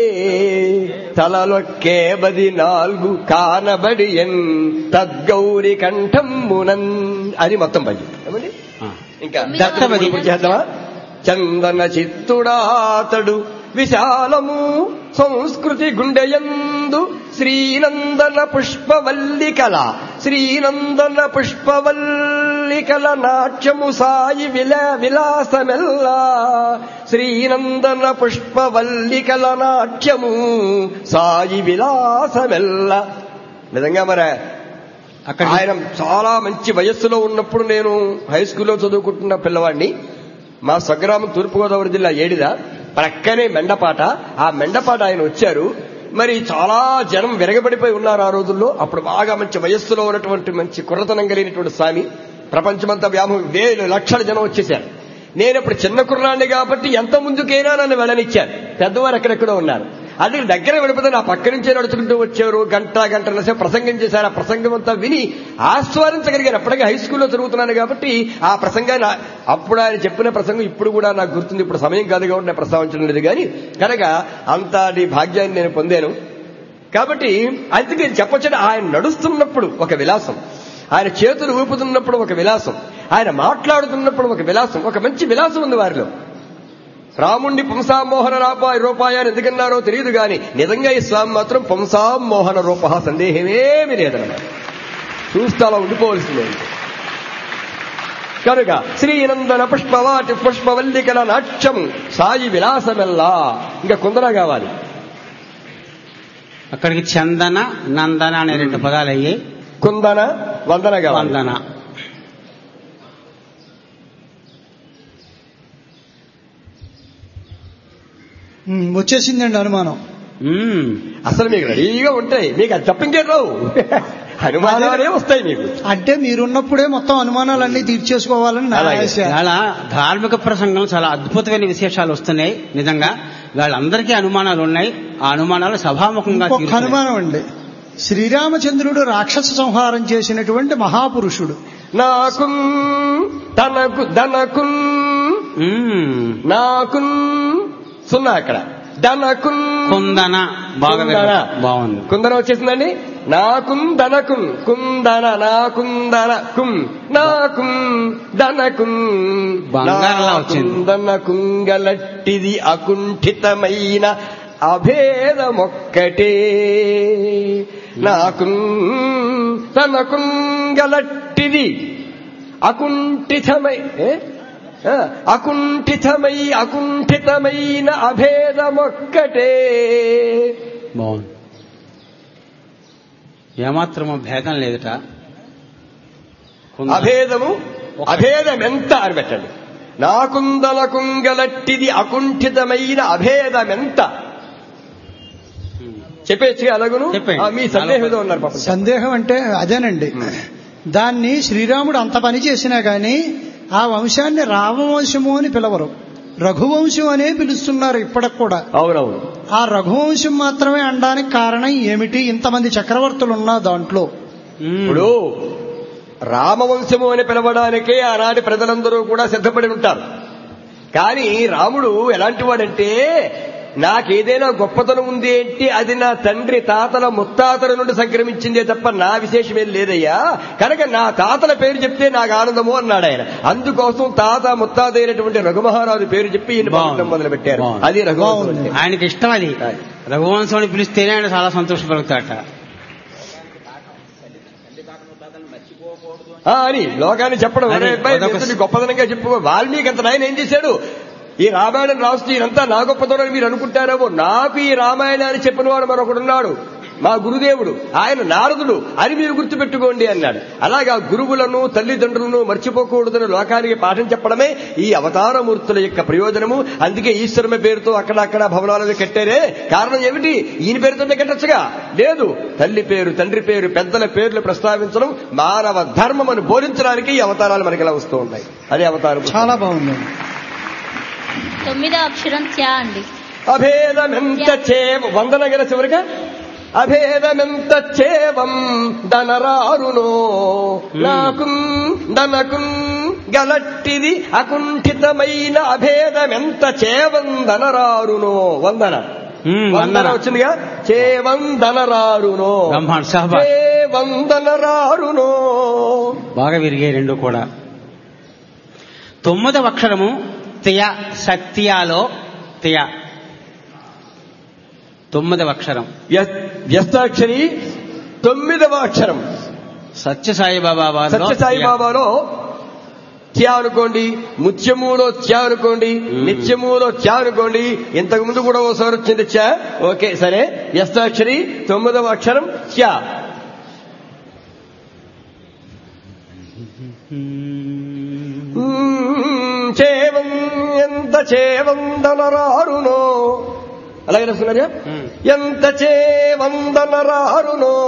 D: తలలొక్కే బది నాలుగు కానబడియన్ తద్గౌరి కంఠమ్మునన్ అది మొత్తం పద్యం ఏమండి ఇంకా
E: దత్తపది.
D: ఇప్పుడు చేద్దామా చందన చిత్తుడాతడు విశాలము సంస్కృతి గుండెయందు శ్రీనందన పుష్పవల్లికల శ్రీనందన పుష్పవల్లికల నాట్యము సాయి విల విలాసమెల్లా శ్రీనందన పుష్పవల్లికల నాట్యము సాయి విలాసమెల్ల నిజంగా మరి
E: అక్కడ
D: ఆయన చాలా మంచి వయస్సులో ఉన్నప్పుడు నేను హై స్కూల్లో చదువుకుంటున్న పిల్లవాడిని మా స్వగ్రామం తూర్పుగోదావరి జిల్లా ఏడిద ప్రక్కనే మెండపాట ఆ మెండపాట ఆయన వచ్చారు మరి చాలా జనం విరగబడిపోయి ఉన్నారు ఆ రోజుల్లో అప్పుడు బాగా మంచి వయస్సులో ఉన్నటువంటి మంచి కుర్రతనం కలిగినటువంటి స్వామి ప్రపంచమంతా వ్యామోహం వేలు లక్షల జనం వచ్చేసారు నేను ఇప్పుడు చిన్న కుర్రాన్ని కాబట్టి ఎంత ముందుకైనా నన్ను వెళ్ళనిచ్చారు పెద్దవారు ఎక్కడెక్కడో ఉన్నారు అది దగ్గర వెళ్ళిపోతే నా పక్క నుంచే నడుచుకుంటూ వచ్చారు గంట గంటల సేపు ప్రసంగం చేశారు ఆ ప్రసంగం అంతా విని ఆస్వాదించగలిగారు అప్పటికే హై స్కూల్లో చదువుతున్నాను కాబట్టి ఆ ప్రసంగాన్ని ఆ- అప్పుడు ఆయన చెప్పిన ప్రసంగం ఇప్పుడు కూడా నాకు గుర్తుంది ఇప్పుడు సమయం కాదు కాబట్టి నేను ప్రస్తావించడం లేదు కానీ కనుక అంతటి భాగ్యాన్ని నేను పొందాను కాబట్టి అందుకే చెప్పొచ్చండి ఆయన నడుస్తున్నప్పుడు ఒక విలాసం ఆయన చేతులు ఊపుతున్నప్పుడు ఒక విలాసం ఆయన మాట్లాడుతున్నప్పుడు ఒక విలాసం ఒక మంచి విలాసం ఉంది వారిలో రాముణ్ణి పుంసామోహన రాపాయ రూపాయ అని ఎందుకన్నారో తెలియదు గాని నిజంగా ఈ స్వామి మాత్రం పుంసామోహన రూప సందేహమేమి లేదన్నమాట చూస్తూ అలా ఉండిపోవలసిందే కనుక శ్రీనందన పుష్పవాటి పుష్పవల్లికల నాట్యం సాయి విలాసమెల్లా ఇంకా కుందన కావాలి
E: అక్కడికి చందన నందన అనే రెండు పదాలు అయ్యాయి
D: కుందన వందన కావాలి
E: వందన
I: ఉమ్, వచ్చేసిందండి అనుమానం
E: మ్మ్.
D: అసలు మీకు రెడీగా ఉంటాయి మీకు అది తప్పింకే రావు అనుమానాలే వస్తాయి మీకు
I: అంటే మీరున్నప్పుడే మొత్తం అనుమానాలన్నీ తీర్చేసుకోవాలని నా
D: అలాగే.
I: ఆశ
E: ఇవాళ ధార్మిక ప్రసంగం చాలా అద్భుతమైన విశేషాలు వస్తున్నాయి నిజంగా వాళ్ళందరికీ అనుమానాలు ఉన్నాయి ఆ అనుమానాలు సభాముఖంగా
I: ఇంకొక
E: తీరుతున్నాయి.
I: అనుమానం అండి శ్రీరామచంద్రుడు రాక్షస సంహారం చేసినటువంటి మహాపురుషుడు
D: నాకు తనకు ధనకు
E: మ్మ్.
D: నాకు సున్నా అక్కడ ధనకు
E: కుందన బాగా
D: కుందన.
E: విన- బాగుంది
D: కుందన వచ్చేసిందండి నాకుం ధనకుం కుందన నాకుందన కుం నాకుం ధనకుం
E: బంగారంలా వచ్చింది.
D: కుంగలట్టిది అకుంఠితమైన అభేదమొక్కటే నాకుం తనకుంగలట్టిది అకుంఠితమై ఏ? ఆ, అకుంఠితమై అకుంఠితమైన అభేదమొక్కటే
E: బాగుంది ఏమాత్రమో భేదం లేదట కుందన.
D: అభేదము అభేదం ఎంత అని పెట్టండి నాకుందల కుంగలట్టిది అకుంఠితమైన అభేదమెంత చెప్పేచ్చు అలాగును
E: చెప్పండి.
D: ఆ, మీ సందేహం ఏదో ఉన్నారు పాపం
I: సందేహం అంటే అదేనండి దాన్ని శ్రీరాముడు అంత పని చేసినా గాని ఆ వంశాన్ని రామవంశము అని పిలవరు రఘువంశం అనే పిలుస్తున్నారు ఇప్పటికి కూడా
D: అవునవును
I: ఆ రఘువంశం మాత్రమే అనడానికి కారణం ఏమిటి ఇంతమంది చక్రవర్తులు ఉన్నా దాంట్లో
E: మ్మ్.
D: ఇప్పుడు రామవంశము అని పిలవడానికే ఆనాటి ప్రజలందరూ కూడా సిద్ధపడి ఉంటారు కానీ రాముడు ఎలాంటి వాడంటే నాకేదైనా గొప్పతనం ఉంది ఏంటి అది నా తండ్రి తాతల ముత్తాతల నుండి సంక్రమించిందే తప్ప నా విశేషమేం లేదయ్యా కనుక నా తాతల పేరు చెప్తే నాకు ఆనందము అన్నాడు ఆయన అందుకోసం తాత ముత్తాత అయినటువంటి రఘుమహారాజు పేరు చెప్పి ఈయన
E: బాగుంది.
D: పలకడం మొదలు పెట్టారు
E: బాగుంది.
D: అది రఘువంశం
I: బాగుంది.
D: అంటే.
E: ఆయనకి ఇష్టం అది రఘువంశం అని పిలిస్తేనే ఆయన చాలా సంతోషపడుతాట
D: ఆ, అని లోకాన్ని చెప్పడం
E: అది
D: అరే అబ్బాయి,
E: అదొక-
D: ఎంత నీ గొప్పదనంగా చెప్పు వాల్మీకి అంత నాయన ఏం చేశాడు ఈ రామాయణం రాస్తూ ఈయనంతా నా గొప్పతనం మీరు అనుకుంటారేమో నాకు ఈ రామాయణాన్ని చెప్పిన వాడు మరొకడున్నాడు మా గురుదేవుడు ఆయన నారదుడు అని మీరు గుర్తుపెట్టుకోండి అన్నాడు అలాగా గురువులను తల్లిదండ్రులను మర్చిపోకూడదని లోకానికి పాఠం చెప్పడమే ఈ అవతారమూర్తుల యొక్క ప్రయోజనము అందుకే ఈశ్వరమ పేరుతో అక్కడక్కడ భవనాలను కట్టారే కారణం ఏమిటి ఈయన పేరుతోనే కట్టచ్చుగా లేదు తల్లి పేరు తండ్రి పేరు పెద్దల పేర్లు ప్రస్తావించడం మానవ ధర్మమును బోధించడానికి ఈ అవతారాలు మనకి ఇలా వస్తూ ఉన్నాయి అదే అవతారం
I: చాలా బాగుంది
F: తొమ్మిదో అక్షరం త్యా అండి
D: అభేదమెంత చేవ వందన గల చివరిగా అభేదమెంత చేవం దనరారునో నాకు దనకు గలట్టిది అకుంఠితమైన అభేదమెంత చేవం దనరారునో వందన
E: మ్మ్,
D: వందన
E: వందన.
D: వచ్చిందిగా చేవందనరారునో
E: బ్రహ్మాండ సహబా
D: చేవందనరారునో
E: బాగా విరిగాయి రెండు కూడా తొమ్మిదవ అక్షరము తియ సత్యాలో తియ తొమ్మిదవ అక్షరం
D: వ్య- వ్యస్తాక్షరి తొమ్మిదవ అక్షరం
E: సత్య సాయిబాబా వారిలో
D: సత్య సాయిబాబాలో త్యా అనుకోండి ముత్యములో త్యా అనుకోండి నిత్యములో త్యా అనుకోండి ఇంతకు ముందు కూడా ఒకసారి వచ్చింది త్యా ఓకే సరే వ్యస్తాక్షరి తొమ్మిదవ అక్షరం త్యా మ్మ్, చేవం ఎంత చేవందనరారునో అలాగే రాస్తున్నారా
E: మ్మ్.
D: ఎంత చేవందనరారునో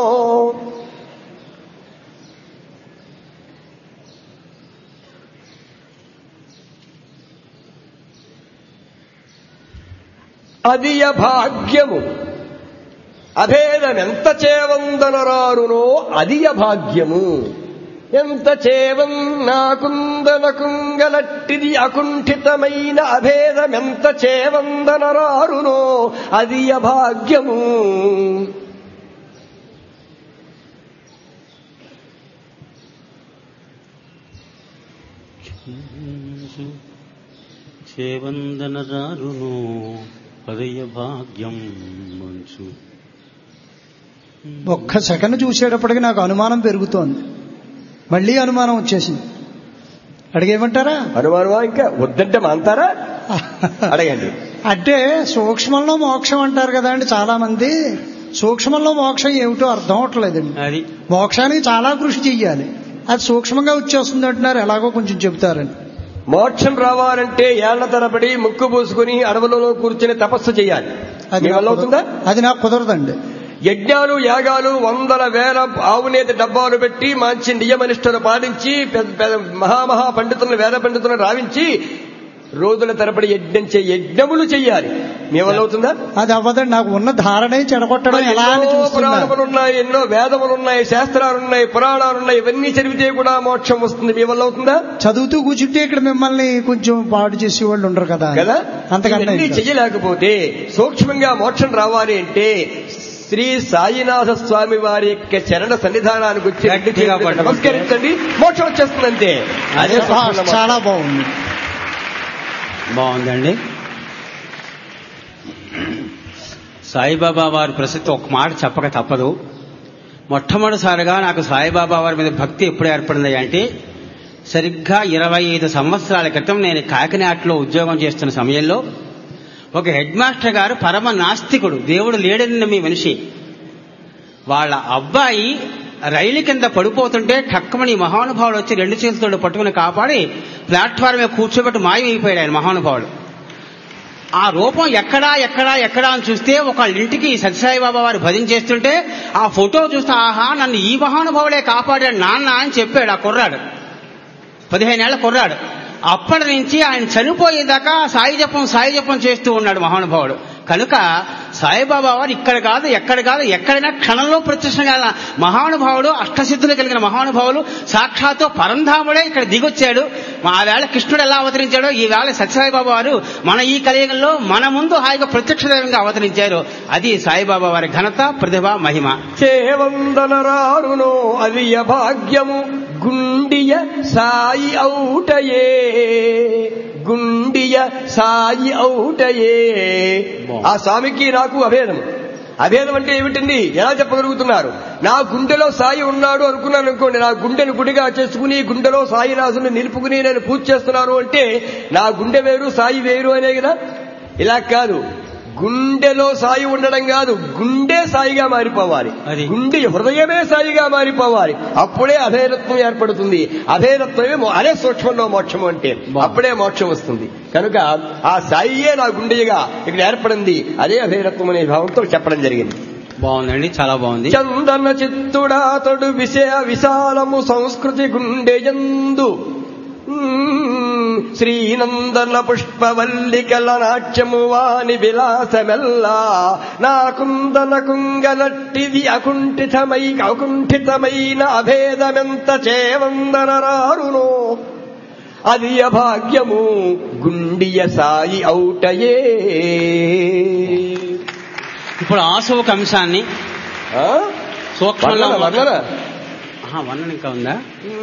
D: అదియ భాగ్యము అభేదం ఎంత చేవందనరారునో అదియ భాగ్యము ఎంత చేవం నాకుందనకుంగలట్టిది అకుంఠితమైన అభేదమెంత చేవందనరారునో అదియ భాగ్యము
E: చేవందనరారును పదయ భాగ్యం మంచు
I: ఒక్క సెకండ్ చూసేటప్పటికి నాకు అనుమానం పెరుగుతోంది మళ్ళీ అనుమానం వచ్చేసింది అడిగేమంటారా
D: అనుమానమా ఇంకా వద్దంటే మాంతారా అడగండి
I: అంటే సూక్ష్మంలో మోక్షం అంటారు కదా అండి చాలా మంది సూక్ష్మంలో మోక్షం ఏమిటో అర్థం అవట్లేదండి
E: అది
I: మోక్షానికి చాలా కృషి చెయ్యాలి అది సూక్ష్మంగా వచ్చేస్తుంది అంటున్నారు ఎలాగో కొంచెం చెబుతారని
D: మోక్షం రావాలంటే ఏళ్ల తరబడి ముక్కు పూసుకుని అడవులలో కూర్చుని తపస్సు చేయాలి
I: అది
D: మీ వల్ల అవుతుందా
I: అది నాకు కుదరదండి
D: యజ్ఞాలు యాగాలు వందల వేల ఆవునేతి డబ్బాలు పెట్టి మంచి నియమనిష్టలు పాటించి పెద్ద పెద్ద మహామహా పండితులను వేద పండితులను రావించి రోజుల తరబడి యజ్ఞం చే యజ్ఞములు చెయ్యాలి మీ వల్ల అవుతుందా
I: అది అవ్వదండి నాకు ఉన్న ధారణే చెడగొట్టడం
D: మరి
I: ఎలా అని
D: ఎన్నో
I: చూస్తున్నా
D: పురాణములు ఉన్నాయి ఎన్నో వేదములు ఉన్నాయి శాస్త్రాలు ఉన్నాయి పురాణాలు ఉన్నాయి ఇవన్నీ చదివితే కూడా మోక్షం వస్తుంది మీ వల్ల అవుతుందా
I: చదువుతూ కూర్చుంటే ఇక్కడ మిమ్మల్ని కొంచెం పాడు చేసే వాళ్ళు ఉండరు కదా
D: కదా
I: అంతకన్నా
D: ఇవన్నీ
I: ఇంకా.
D: చెయ్యలేకపోతే సూక్ష్మంగా మోక్షం రావాలి అంటే శ్రీ సాయినాథ స్వామి వారి యొక్క చరణ సన్నిధానానికి వచ్చి రెండు
E: గట్టిగా
D: చేతులు
E: పట్టుకుంటే.
D: నమస్కరించండి మోక్షం వచ్చేస్తుంది అంతే అదే
I: ఆ,
D: సూక్ష్మంగా మోక్షం.
I: చాలా బాగుంది
E: బాగుందండి సాయిబాబా వారి ప్రసక్తి ఒక మాట చెప్పక తప్పదు మొట్టమొదటిసారిగా నాకు సాయిబాబా వారి మీద భక్తి ఎప్పుడు ఏర్పడింది అంటే సరిగ్గా ఇరవై ఐదు సంవత్సరాల క్రితం నేను కాకినాడలో ఉద్యోగం చేస్తున్న సమయంలో ఒక హెడ్ మాస్టర్ గారు పరమ నాస్తికుడు దేవుడు లేడని నమ్మి మనిషి వాళ్ళ అబ్బాయి రైలు కింద పడిపోతుంటే టక్కమని మహానుభావుడు వచ్చి రెండు చేతులతో పట్టుకుని కాపాడి ప్లాట్ఫామ్ మీద కూర్చోబెట్టి మాయమైపోయాడు ఆయన మహానుభావుడు ఆ రూపం ఎక్కడా ఎక్కడా ఎక్కడా అని చూస్తే ఒక ఇంటికి సత్యసాయి బాబా వారు భజన చేస్తుంటే ఆ ఫోటో చూస్తే ఆహా నన్ను ఈ మహానుభావుడే కాపాడాడు నాన్న అని చెప్పాడు ఆ కుర్రాడు పదిహేనేళ్ల కుర్రాడు అప్పటి నుంచి ఆయన చనిపోయేదాకా సాయి జపం సాయి జపం చేస్తూ ఉన్నాడు మహానుభావుడు కనుక సాయిబాబా వారు ఇక్కడ కాదు ఎక్కడ కాదు ఎక్కడైనా క్షణంలో ప్రత్యక్షం కాదు మహానుభావుడు అష్టసిద్ధులు కలిగిన మహానుభావులు సాక్షాత్తు పరంధాముడే ఇక్కడ దిగొచ్చాడు ఆ వేళ కృష్ణుడు ఎలా అవతరించాడో ఈ వేళ సత్యసాయిబాబా వారు మన ఈ కలియుగంలో మన ముందు హాయిగా ప్రత్యక్ష దైవంగా అవతరించారు అది సాయిబాబా వారి ఘనత ప్రతిభ మహిమ
D: చేవందనరారునో అవియ భాగ్యము గుండియ సాయి ఔటయే గుండియ సాయి ఔటయే ఆ స్వామికి నాకు అభేదం అభేదం అంటే ఏమిటండి ఎలా చెప్పగలుగుతున్నారు నా గుండెలో సాయి ఉన్నాడు అనుకున్నాను అనుకోండి నా గుండెను గుడిగా చేసుకుని గుండెలో సాయినాథుని నిలుపుకుని నేను పూజ చేస్తున్నాను అంటే నా గుండె వేరు సాయి వేరు అనే కదా ఇలా కాదు గుండెలో సాయి ఉండడం కాదు గుండె సాయిగా మారిపోవాలి
E: అది.
D: గుండె హృదయమే సాయిగా మారిపోవాలి అప్పుడే అభేదత్వం ఏర్పడుతుంది అభేదత్వమే మో- అదే సూక్ష్మంలో మోక్షం అంటే అప్పుడే మోక్షం వస్తుంది కనుక ఆ సాయియే నా గుండెగా ఇక్కడ ఏర్పడింది అదే అభేదత్వం అనే భావంతో చెప్పడం జరిగింది
E: బాగుందండి చాలా బాగుంది
D: చందన చిత్తుడాతడు విషయ విశాలము సంస్కృతి గుండెయందు మ్మ్. శ్రీనందన పుష్పవల్లికల నాట్యము వాని విలాసమెల్లా నా కుందన కుంగనట్టిది అకుంఠితమై అకుంఠితమైన అభేదమెంత చేవందనరారునో అది అభాగ్యము గుండియ సాయి ఔటయే
E: ఇప్పుడు ఆశోక అంశాన్ని
D: ఆ?
E: సూక్ష్మంలో
D: వర్ణన, వర్ణన.
E: ఆహా, వర్ణన ఇంకా ఉందా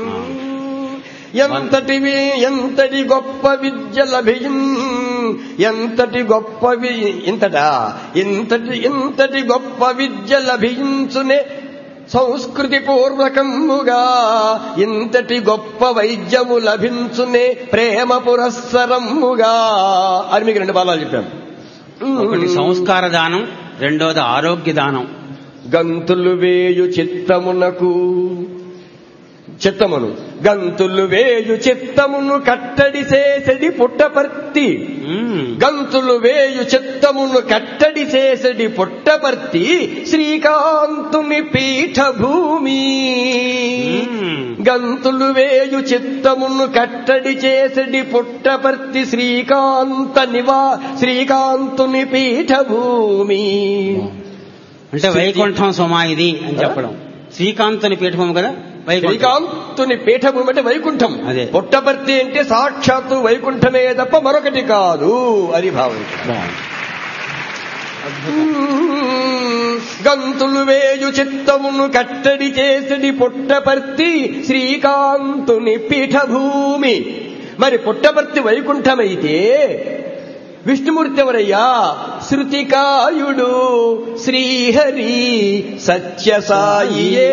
D: ఎంతటి వి- ఎంతటి గొప్ప విద్య లభిం ఎంతటి గొప్ప వి- ఇంతటా ఇంతటి ఇంతటి గొప్ప విద్య లభించునే సంస్కృతి పూర్వకముగా ఇంతటి గొప్ప వైద్యము లభించునే ప్రేమ పురస్సరముగా అని మీకు రెండు బాలాలు చెప్పాను
E: ఒకటి సంస్కార దానం రెండోది ఆరోగ్య దానం
D: గంతులు వేయు చిత్తమునకు చిత్తమును గంతులు వేయు చిత్తమును కట్టడి చేసడి పుట్టపర్తి
E: మ్మ్.
D: గంతులు వేయు చిత్తమును కట్టడి చేసడి పుట్టపర్తి శ్రీకాంతుని పీఠభూమి
E: మ్మ్.
D: గంతులు వేయు చిత్తమును కట్టడి చేసడి పుట్టపర్తి శ్రీకాంత నివా శ్రీకాంతుని పీఠభూమి
E: అంటే వైకుంఠం సుమా ఇది అని చెప్పడం శ్రీకాంతుని పీఠం కదా వైకుంఠం
D: శ్రీకాంతుని పీఠభూమి అంటే వైకుంఠం
E: అదే.
D: పుట్టపర్తి అంటే సాక్షాత్తు వైకుంఠమే తప్ప మరొకటి కాదు అని భావం
E: బాగుంది.
D: గంతులు వేయు చిత్తమును కట్టడి చేసడి పుట్టపర్తి శ్రీకాంతుని పీఠభూమి మరి పుట్టపర్తి వైకుంఠమైతే విష్ణుమూర్తి ఎవరయ్యా శృతికాయుడు శ్రీహరి సత్యసాయియే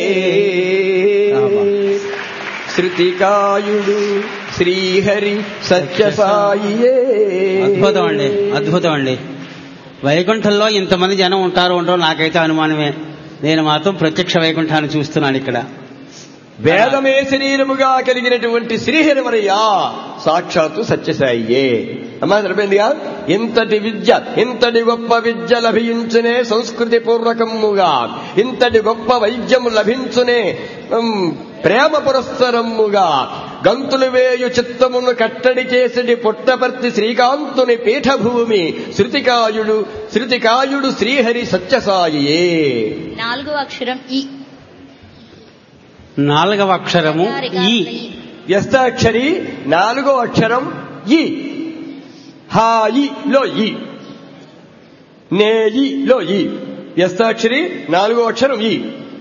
D: శృతికాయుడు శ్రీహరి సత్యసాయియే
E: అద్భుతం అండి అద్భుతం అండి వైకుంఠంలో ఇంతమంది జనం ఉంటారు ఉండరో నాకైతే అనుమానమే నేను మాత్రం ప్రత్యక్ష వైకుంఠాన్ని చూస్తున్నాను ఇక్కడ
D: వేదమే శరీరముగా కలిగినటువంటి శ్రీహరివరయ్యా సాక్షాత్తు సత్యసాయియే అమ్మా సరిపోయిందిగా ఇంతటి విద్య ఇంతటి గొప్ప విద్య లభించునే సంస్కృతి పూర్వకముగా ఇంతటి గొప్ప వైద్యము లభించునే ఉమ్, ప్రేమ పురస్సరముగా గంతులు వేయు చిత్తమును కట్టడి చేసడి పుట్టపర్తి శ్రీకాంతుని పీఠభూమి శృతికాయుడు శృతికాయుడు శ్రీహరి సత్యసాయియే
F: నాలుగో అక్షరం ఈ
E: నాలుగవ అక్షరము ఈ
D: వ్యస్తాక్షరి నాలుగో అక్షరం ఈ హాయి లో ఈ నేయి లో ఈ వ్యస్తాక్షరి నాలుగో అక్షరం ఈ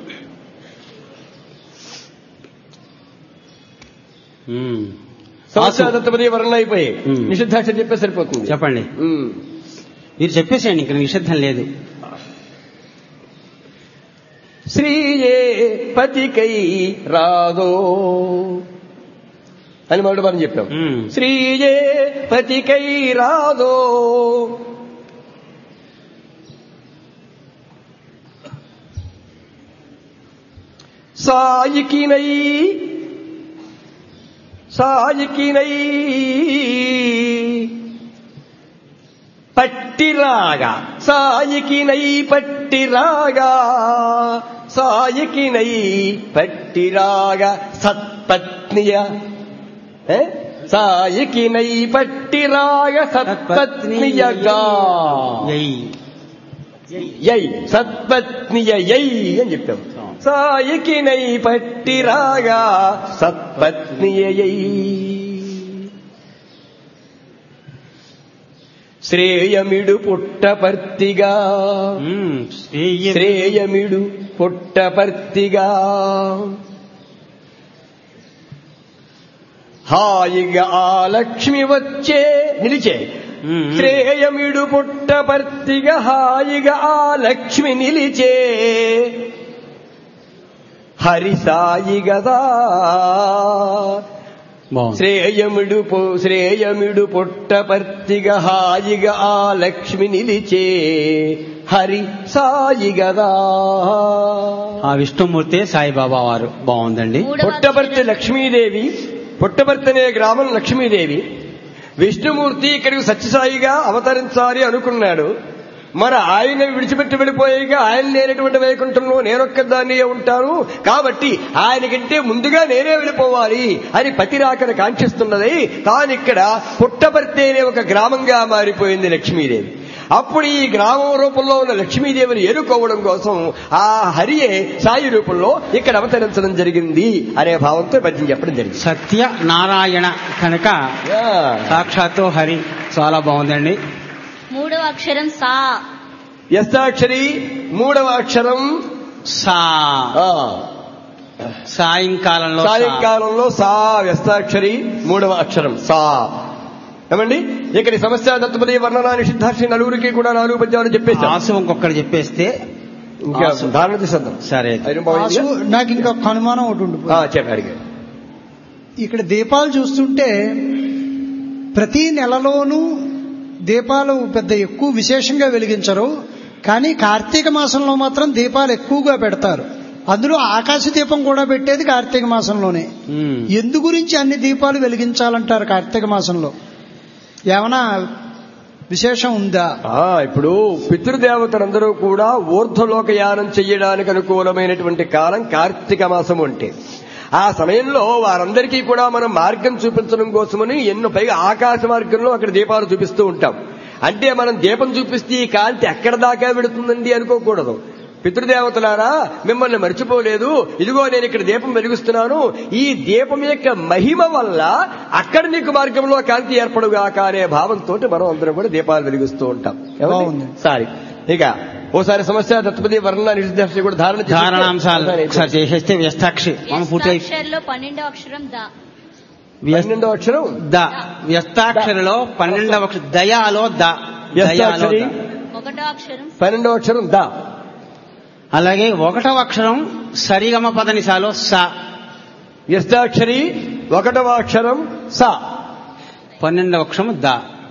E: ఉమ్.
D: సంవత్సరాదత్తపది వర్ణన అయిపోయి
E: మ్మ్.
D: నిషిద్ధాక్షరి చెప్పే సరిపోతుంది
E: చెప్పండి
D: మ్మ్.
E: మీరు చెప్పేసేయండి ఇక్కడ నిషిద్ధం లేదు
D: శ్రీయే పతికై రాదో అని మొదటి మనం చెప్పాం
E: మ్మ్.
D: శ్రీయే పతికై రాదో సాయికినై సాయికినై పట్టిరాగా సాయికి నై పట్టిరాగా సాయికి నై పట్టిరాగా సత్పత్నియ ఏ? సాయికి నై పట్టిరాగ సత్పత్నియగా
E: యై.
D: యై సత్పత్నియ యై అని చెప్పాం సాయికి నై పట్టిరాగా సత్పత్నియ యై శ్రేయమిడు పుట్టపర్తిగా
E: ఉమ్, శ్రేయ-
D: శ్రేయమిడు పుట్టపర్తిగా హాయిగా ఆ లక్ష్మి వచ్చే నిలిచే
E: ఉమ్, ఉమ్.
D: శ్రేయమిడు పుట్టపర్తిగా హాయిగా ఆ లక్ష్మి నిలిచే హరి సాయి గదా
E: బాగుంది
D: శ్రేయముడు పు- శ్రేయముడు పుట్టపర్తిగా హాయిగా ఆ లక్ష్మి నిలిచే హరి సాయి గదా
E: ఆ విష్ణుమూర్తే సాయిబాబా వారు బాగుందండి
F: మూడవ
D: పుట్టపర్తి లక్ష్మీదేవి పుట్టపర్తి అనే గ్రామం లక్ష్మీదేవి విష్ణుమూర్తి ఇక్కడికి సత్యసాయిగా అవతరించాలి అనుకున్నాడు మరి ఆయన విడిచిపెట్టి వెళ్ళిపోయాక ఆయన లేనటువంటి వైకుంఠంలో నేనొక్కదాన్ని ఉంటాను కాబట్టి ఆయనకంటే ముందుగా నేనే వెళ్ళిపోవాలి అని పతిరాకను కాంక్షిస్తున్నది తానిక్కడ పుట్టపర్తి అనే ఒక గ్రామంగా మారిపోయింది లక్ష్మీదేవి అప్పుడు ఈ గ్రామం రూపంలో ఉన్న లక్ష్మీదేవిని ఎరుకోవడం కోసం ఆ హరియే సాయి రూపంలో ఇక్కడ అవతరించడం జరిగింది అనే భావంతో పద్యం చెప్పడం జరిగింది
E: సత్య నారాయణ కనుక
D: యా.
E: సాక్షాత్తు హరి చాలా బాగుందండి
F: మూడవ అక్షరం సా
D: యస్తాక్షరి మూడవ అక్షరం
E: సా
D: ఆ,
E: సాయంకాలంలో సా.
D: సాయంకాలంలో సా వ్యస్తాక్షరి మూడవ అక్షరం సా ఏమండి ఇక్కడ సమస్య దత్తపతి వర్ణన నిషిద్ధాక్షి నలుగురికి కూడా నాలుగు పద్యాలు చెప్పేసి
E: ఆసు ఇంకొకటి చెప్పేస్తే
D: ఇంకా
E: ఆసు.
D: ధారణ తీసేద్దాం
E: సరే
D: ఐదు బాగుంది
I: ఆసు నాకు ఇంకా ఒక అనుమానం ఒకటి ఉండిపోయింది
D: చెప్పి అడిగారు
I: ఇక్కడ దీపాలు చూస్తుంటే ప్రతి నెలలోనూ దీపాలు పెద్ద ఎక్కువ విశేషంగా వెలిగించరు కానీ కార్తీక మాసంలో మాత్రం దీపాలు ఎక్కువగా పెడతారు అందులో ఆకాశ దీపం కూడా పెట్టేది కార్తీక మాసంలోనే
E: ఉమ్.
I: ఎందు గురించి అన్ని దీపాలు వెలిగించాలంటారు కార్తీక మాసంలో ఏమైనా విశేషం ఉందా
D: ఆ, ఇప్పుడు పితృదేవతలందరూ కూడా ఊర్ధ్వలోకయానం చెయ్యడానికి అనుకూలమైనటువంటి కాలం కార్తీక మాసం అంటే ఆ సమయంలో వారందరికీ కూడా మనం మార్గం చూపించడం కోసమని ఎన్నో పైగా ఆకాశ మార్గంలో అక్కడ దీపాలు చూపిస్తూ ఉంటాం అంటే మనం దీపం చూపిస్తే ఈ కాంతి ఎక్కడ దాకా పెడుతుందండి అనుకోకూడదు పితృదేవతలారా మిమ్మల్ని మర్చిపోలేదు ఇదిగో నేను ఇక్కడ దీపం వెలిగిస్తున్నాను ఈ దీపం యొక్క మహిమ వల్ల అక్కడ నీకు మార్గంలో కాంతి ఏర్పడుగాక అనే భావంతో మనం అందరం కూడా దీపాలు వెలిగిస్తూ ఉంటాం ఏమండి?
I: బాగుంది.
D: సారీ ఇక ఓసారి సమస్య దత్తపతి వర్ణ నిర్దేశం కూడా ధారణ చేస్తే-
E: ధారణాంశాలు ఒకసారి చేసేస్తే వ్యస్తాక్షి మనం పూర్తి
F: అక్షరంలో పన్నెండవ అక్షరం దా
D: పన్నెండో అక్షరం
E: ద వ్యస్తాక్షరిలో పన్నెండవ అక్షరం దయాలో ద దయాలో
D: వ్యస్తాక్షరి
E: ద.
F: ఒకటో అక్షరం
D: పన్నెండో అక్షరం ద
E: అలాగే ఒకటవ అక్షరం సరిగమ పదనిసాలో స
D: వ్యస్తాక్షరి ఒకటవ అక్షరం స
E: పన్నెండవ అక్షరం ద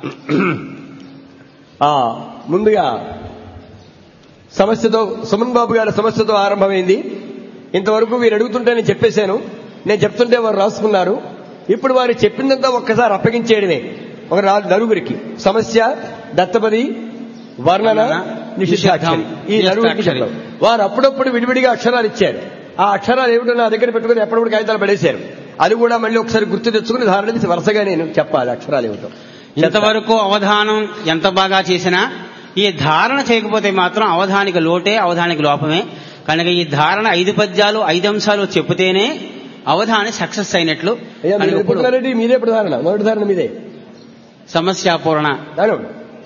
D: ఆ ముందుగా సమస్యతో సుమన్ బాబు గారి సమస్యతో ఆరంభమైంది ఇంతవరకు వీరు అడుగుతుంటే నేను చెప్పేశాను నేను చెప్తుంటే వారు రాసుకున్నారు ఇప్పుడు వారు చెప్పిందంతా ఒక్కసారి అప్పగించేయడమే ఒక నా- నలుగురికి సమస్య దత్తపది వర్ణన నిషిద్ధాక్షరి ఈ నలుగురికి
E: నిషిద్ధాక్షరి.
D: చెప్పారు వారు అప్పుడప్పుడు విడివిడిగా అక్షరాలు ఇచ్చారు ఆ అక్షరాలు ఏమిటో నా దగ్గర పెట్టుకుని ఎప్పుడప్పుడు కాగితాలు పడేశారు అది కూడా మళ్ళీ ఒకసారి గుర్తు తెచ్చుకుని ధారణ చేసి వరుసగా నేను చెప్పాలి అక్షరాలు ఏమిటో
E: ఇంతవరకు అవధానం ఎంత బాగా చేసినా ఈ ధారణ చేయకపోతే మాత్రం అవధానిక లోటే అవధానిక లోపమే కనుక ఈ ధారణ ఐదు పద్యాలు ఐదు అంశాలు చెబితేనే అవధాని సక్సెస్ అయినట్లు
D: అయ్యా
E: కనుక
D: మీరు
E: ఇప్పుడు
D: ఎప్పుడున్నారండి మీదే ఇప్పుడు ధారణ మొదటి ధారణ మీదే
E: సమస్యాపూర్ణ
D: అడగండి.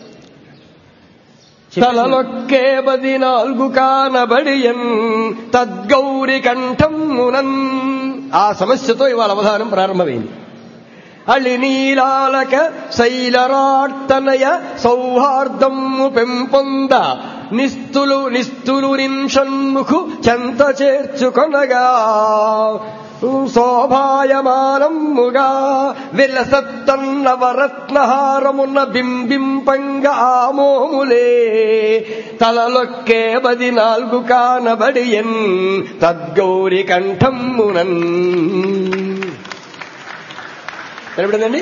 D: తలలొక్కే బది నాలుగు కానబడియన్ తద్గౌరి కంఠమునన్ ఆ సమస్యతో ఇవాళ అవధానం ప్రారంభమైంది అళి నీలాలక శైలరార్తనయ సౌహార్దము పెంపొంద నిస్తులు నిస్తులు నిన్షన్ముఖు చెంత చేర్చుకొనగా శోభాయమానముగా విలసత్తన్న వరత్నహారమున్న బింబింపంగ ఆమోములే తలలొక్కే బది నాలుగు కానబడియన్ తద్గౌరి కంఠమునన్ కనబడిందండి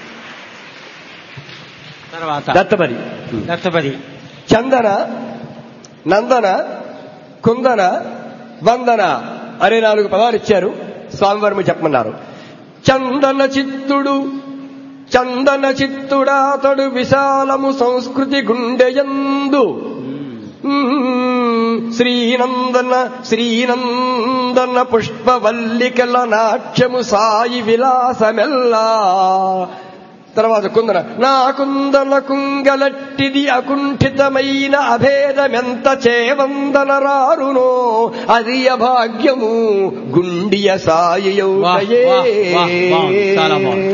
E: తర్వాత
D: దత్తపరి
E: దత్తపది
D: చందన నందన కుందన వందన అనే నాలుగు పదాలు ఇచ్చారు స్వామివారు చెప్పమన్నారు చందన చిత్తుడు చందన చిత్తుడాతడు విశాలము సంస్కృతి గుండెయందు మ్మ్. శ్రీనందన శ్రీనందన పుష్పవల్లికల నాట్యము సాయి విలాసమెల్లా తర్వాత కుందన నా కుందన కుంగలట్టిది అకుంఠితమైన అభేదమెంత చేవందన రారునో అది అభాగ్యము గుండియ సాయి
E: వాహ్, వాహ్, వాహ్, బాగుంది. చాలా బాగుంది.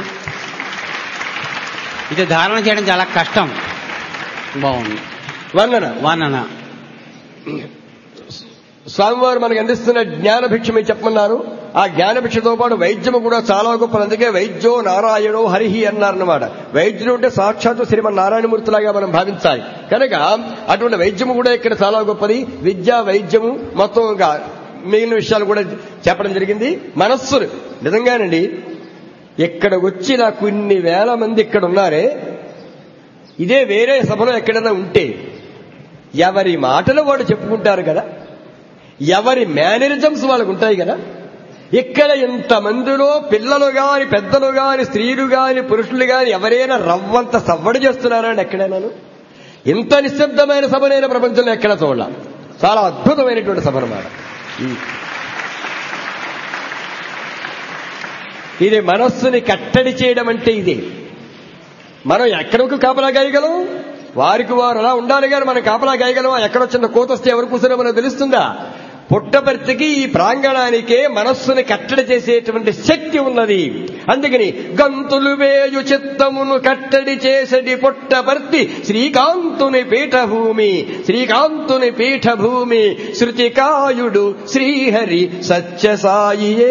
E: ఇది ధారణ చేయడం చాలా కష్టం బాగుంది
D: వర్ణన
E: వర్ణన
D: స్వామివారు మనకు అందిస్తున్న జ్ఞానభిక్ష మీరు చెప్పమన్నారు ఆ జ్ఞానభిక్షతో పాటు వైద్యము కూడా చాలా గొప్పది అందుకే వైద్యో నారాయణో హరిహి అన్నారన్నమాట వైద్యుడు అంటే సాక్షాత్తు శ్రీమన్ నారాయణమూర్తిలాగా మనం భావించాలి కనుక అటువంటి వైద్యము కూడా ఇక్కడ చాలా గొప్పది విద్య వైద్యము మొత్తం ఇంకా మిగిలిన విషయాలు కూడా చెప్పడం జరిగింది మనస్సును నిజంగానండి ఇక్కడ వచ్చిన కొన్ని వేల మంది ఇక్కడ ఉన్నారే ఇదే వేరే సభలో ఎక్కడైనా ఉంటే ఎవరి మాటలు వాడు చెప్పుకుంటారు కదా ఎవరి మేనరిజమ్స్ వాళ్ళకు ఉంటాయి కదా ఇక్కడ ఇంతమందిలో పిల్లలు గాని పెద్దలు గాని స్త్రీలు గాని పురుషులు గాని ఎవరైనా రవ్వంత సవ్వడి చేస్తున్నారా అండి ఎక్కడైనాను ఇంత నిశ్శబ్దమైన సభనైన ప్రపంచంలో ఎక్కడ చూడాల చాలా అద్భుతమైనటువంటి సభ అన్నమాట ఇది మనస్సుని కట్టడి చేయడం అంటే ఇదే మనం ఎక్కడికి కాపలా గాయగలం వారికి వారు అలా ఉండాలి కానీ మనం కాపలా గాయగలమా ఎక్కడ చిన్న కోత వస్తే ఎవరు కూర్చున్నా మనకు తెలుస్తుందా పుట్టపర్తికి ఈ ప్రాంగణానికే మనస్సుని కట్టడి చేసేటువంటి శక్తి ఉన్నది అందుకని గంతులు వేయు చిత్తమును కట్టడి చేసడి పుట్టపర్తి శ్రీకాంతుని పీఠభూమి శ్రీకాంతుని పీఠభూమి శృతికాయుడు శ్రీహరి సత్యసాయియే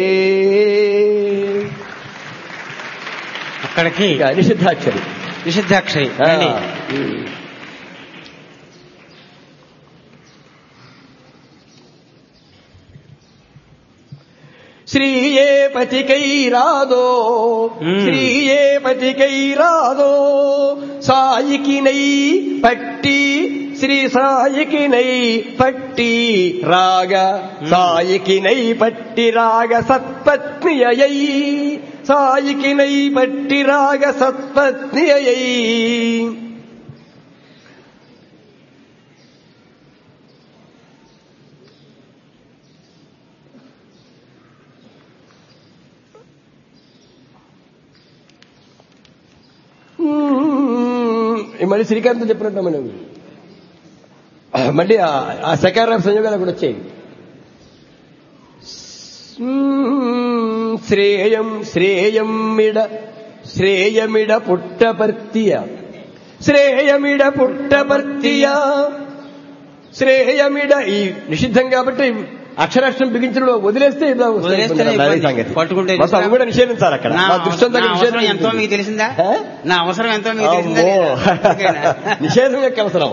E: అక్కడికి
D: ఇక నిషిద్ధాక్షరి
E: నిషిద్ధాక్షరి
D: ఆ.
E: రండి.
D: శ్రీయే పతికై రాదో
E: మ్మ్.
D: శ్రీయే పతికై రాదో సాయికి నై పట్టి శ్రీ సాయికి నై పట్టి రాగ సాయికి నై పట్టి రాగ సత్పత్నియై సాయికి నై పట్టి రాగ సత్పత్నియై మ్మ్. మళ్ళీ శ్రీకాంత్ చెప్పినట్టు మనం మళ్ళీ ఆ- ఆ సెకండ్ హాఫ్ సంయోగాలు కూడా వచ్చాయి మ్మ్. శ్రేయం శ్రేయమిడ శ్రేయమిడ పుట్టపర్తియ శ్రేయమిడ పుట్టపర్తియ శ్రేయమిడ ఈ నిషిద్ధం కాబట్టి అక్షరాక్షరం బిగించడం వదిలేస్తే ఇలా వస్తాయి
E: వదిలేస్తేనే
D: ఇబ్బందులు. అదే
E: ఇబ్బంది.
D: సంగతి.
E: పట్టుకుంటే
D: మొత్తం అవి కూడా నిషేధించాలి అక్కడ
E: నా
D: మా దృష్టి అంతా
E: నా అవసరం
D: నిషేధం
E: ఎంతో మీకు తెలిసిందా నా అవసరం ఎంతో మీకు తెలిసిందా
D: అమ్మో.
E: లేదా? ఓకేనా?
D: నిషేధం యొక్క అవసరం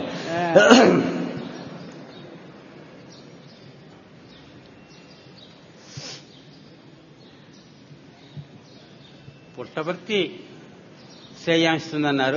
E: పుట్టపర్తి శ్రేయాంస్తుందన్నారు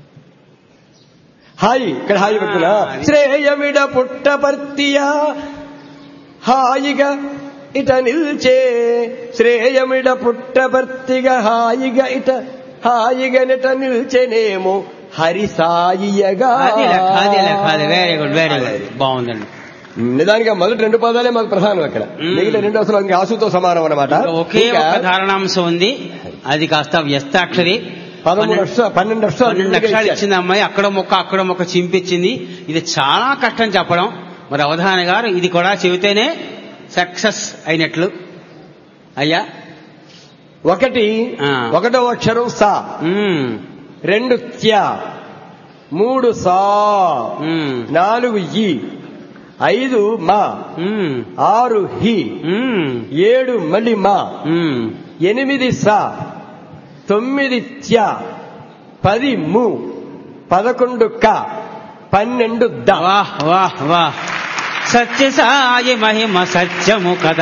D: హాయి ఇక్కడ హాయి పెడుతున్నా
E: ఆ, అది.
D: శ్రేయమిడ పుట్టపర్తియా హాయిగా ఇట నిల్చే శ్రేయమిడ పుట్టపర్తిగా హాయిగా ఇట హాయిగా నిట నిల్చెనేమో హరి సాయియగా
E: అది లెక్క అది లెక్క అది వెరీ గుడ్ వెరీ గుడ్ బాగుందండి
D: నిజానికి ఆ మొదటి రెండు పదాలే మాకు ప్రధానం అక్కడ
E: మ్మ్.
D: మిగిలిన రెండు అసలు ఇంకా ఆసుతో సమానం అనమాట
E: ఇంకా ఒకే ఒక ధారణాంశం ఉంది అది కాస్త వ్యస్తాక్షరి
D: పదమూడు అక్షరాలు పన్నెండు అక్షరాలు
E: పన్నెండు అక్షరాలు ఇచ్చింది అమ్మాయి అక్కడ మొక్క అక్కడ మొక్క చింపించింది ఇది చాలా కష్టం చెప్పడం మరి అవధాన గారు ఇది కూడా చెబితేనే సక్సెస్ అయినట్లు అయ్యా
D: ఒకటి
E: ఆ.
D: ఒకటో అక్షరం సా
E: మ్మ్.
D: రెండు త్యా మూడు సా
E: మ్మ్.
D: నాలుగు ఈ ఐదు మా
E: మ్మ్.
D: ఆరు హి
E: మ్మ్.
D: ఏడు మళ్ళీ మా
E: మ్మ్.
D: ఎనిమిది సా తొమ్మిది త్యా పది ము పదకొండు క పన్నెండు ద
E: వాహ్ వాహ్ వాహ్ సత్యసాయి మహిమ సత్యము కదా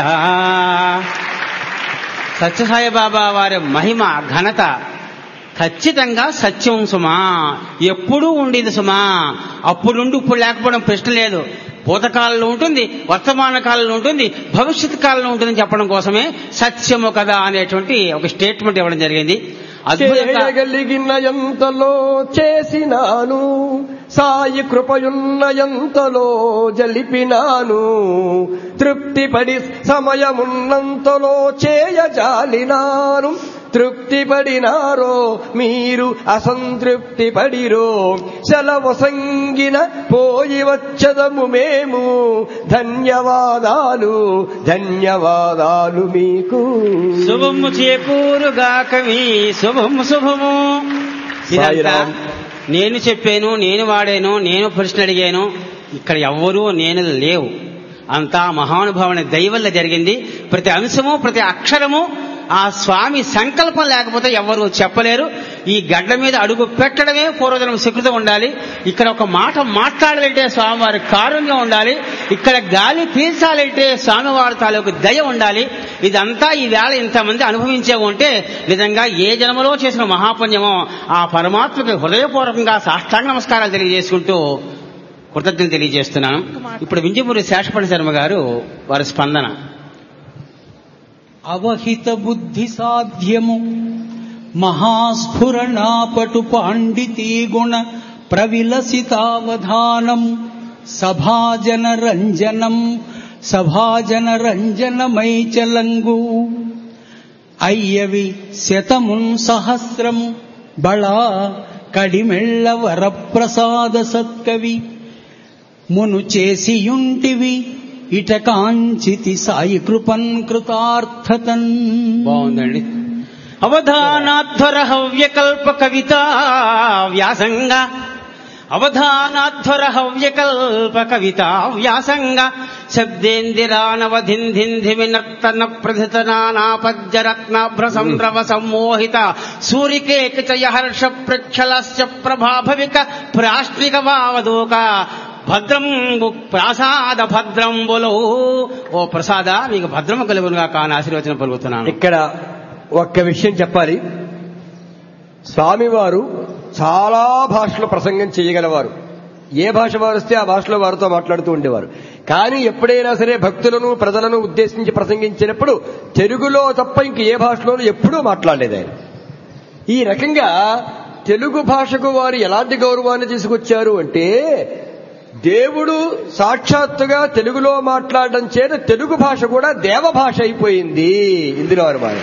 E: సత్యసాయి బాబా వారి మహిమ ఘనత ఖచ్చితంగా సత్యం సుమా ఎప్పుడూ ఉండేది సుమా అప్పుడుండి ఇప్పుడు లేకపోవడం ప్రశ్న లేదు భూతకాలంలో ఉంటుంది వర్తమాన కాలంలో ఉంటుంది భవిష్యత్ కాలంలో ఉంటుందని చెప్పడం కోసమే సత్యము కదా అనేటువంటి ఒక స్టేట్మెంట్ ఇవ్వడం జరిగింది అద్భుతంగా
D: చేయగలిగిన ఎంతలో చేసినాను సాయి కృపయున్న ఎంతలో జలిపినాను తృప్తిపడి సమయమున్నంతలో చేయజాలినాను తృప్తిపడినారో మీరు అసంతృప్తి పడిరో సెలవు సంగిన పోయి వచ్చదము మేము ధన్యవాదాలు ధన్యవాదాలు మీకు
E: శుభము చేకూరుగాకవి శుభము శుభము ఇదంతా
D: సాయిరాం.
E: నేను చెప్పాను నేను వాడాను నేను ప్రశ్న అడిగాను ఇక్కడ ఎవ్వరూ నేను లేవు అంతా మహానుభావుని దయవల్ల జరిగింది ప్రతి అంశము ప్రతి అక్షరము ఆ స్వామి సంకల్పం లేకపోతే ఎవరు చెప్పలేరు ఈ గడ్డ మీద అడుగు పెట్టడమే పూర్వజనం సుకృతం ఉండాలి ఇక్కడ ఒక మాట మాట్లాడాలంటే స్వామివారి కారుణ్యం ఉండాలి ఇక్కడ గాలి పీల్చాలంటే స్వామివారి తాలూకు దయ ఉండాలి ఇదంతా ఈ వేళ ఇంతమంది అనుభవించే ఉంటే నిజంగా ఏ జన్మలో చేసిన మహాపుణ్యమో ఆ పరమాత్మకి హృదయపూర్వకంగా సాష్టాంగ నమస్కారాలు తెలియజేసుకుంటూ కృతజ్ఞతలు తెలియజేస్తున్నాను ఇప్పుడు వింజమూరి శేషపణి శర్మ గారు వారి స్పందన
L: అవహిత బుద్ధి సాధ్యము మహాస్ఫురణాపటు పాండితీ గుణ ప్రవిలసితావధానం సభాజన రంజనం సభాజన రంజనమైచలంగు అయ్యవి శతమున్ సహస్రము బళా కడిమెళ్ళ వరప్రసాద సత్కవి మును చేసియుంటివి ఇట కాంచితి సాయి కృపన్ కృతార్థతన్
E: బాగుందండి అవధానాధ్వర హవ్యకల్ప కవిత వ్యాసంగ అవధానాధ్వర హవ్యకల్ప కవిత వ్యాసంగ శబ్దేందిరానవధింధింధి వినర్తన ప్రధిత నానాపజ్జరత్నాభ్ర సంభ్రవ సమ్మోహిత సూరికేకిచయ హర్ష ప్రక్షలస్య ప్రభాభవిక ప్రాష్ట్రిక వావదూక భద్రంబు ప్రసాద భద్రంబులో ఓ ప్రసాద మీకు భద్రము కలుగునుగా కాని ఆశీర్వచనం పలుకుతున్నాను
D: ఇక్కడ ఒక్క విషయం చెప్పాలి స్వామివారు చాలా భాషలో ప్రసంగం చేయగలవారు ఏ భాష వారు వస్తే ఆ భాషలో వారితో మాట్లాడుతూ ఉండేవారు కానీ ఎప్పుడైనా సరే భక్తులను ప్రజలను ఉద్దేశించి ప్రసంగించినప్పుడు తెలుగులో తప్ప ఇంక ఏ భాషలోనూ ఎప్పుడూ మాట్లాడలేదు ఆయన ఈ రకంగా తెలుగు భాషకు వారు ఎలాంటి గౌరవాన్ని తీసుకొచ్చారు అంటే దేవుడు సాక్షాత్తుగా తెలుగులో మాట్లాడడం చేత తెలుగు భాష కూడా దేవ భాష అయిపోయింది ఇందులో అనుమానం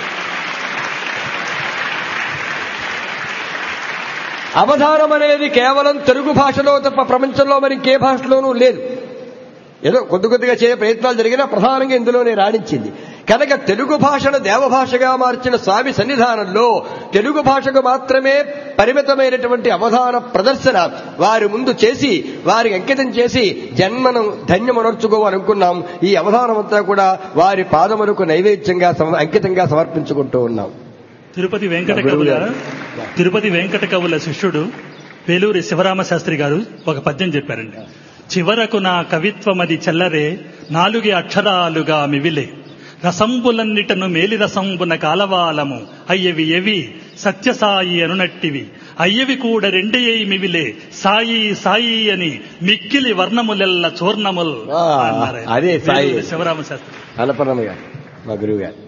D: అవధానం అనేది కేవలం తెలుగు భాషలో తప్ప ప్రపంచంలో మరి ఇంకే భాషలోనూ లేదు ఏదో కొద్ది కొద్దిగా చేయ ప్రయత్నాలు జరిగినా ప్రధానంగా ఇందులోనే రాణించింది కనుక తెలుగు భాషను దేవభాషగా మార్చిన స్వామి సన్నిధానంలో తెలుగు భాషకు మాత్రమే పరిమితమైనటువంటి అవధాన ప్రదర్శన వారి ముందు చేసి వారికి అంకితం చేసి జన్మను ధన్యమనర్చుకోవాలనుకున్నాం ఈ అవధానం అంతా కూడా వారి పాదములకు నైవేద్యంగా సమ- అంకితంగా సమర్పించుకుంటూ ఉన్నాం
C: తిరుపతి వెంకట
D: గురువు
C: కవుల
D: గారు.
C: తిరుపతి వెంకట కవుల శిష్యుడు వేలూరి శివరామ శాస్త్రి గారు ఒక పద్యం చెప్పారండి చివరకు నా కవిత్వమది చెల్లరే నాలుగే అక్షరాలుగా మివిలే రసంబులన్నిటను మేలి రసంబున కాలవాలము అయ్యవి ఎవి సత్యసాయి అనునట్టివి అయ్యవి కూడా రెండయ్యి మివిలే సాయి సాయి అని మిక్కిలి వర్ణములెల్ల చూర్ణముల్
D: ఆ,
C: అన్నారు ఆయన.
D: అదే సాయి.
C: వేలూరి శివరామ శాస్త్రి
D: అన్నపూర్ణమ్మ గారు మా గురువు గారు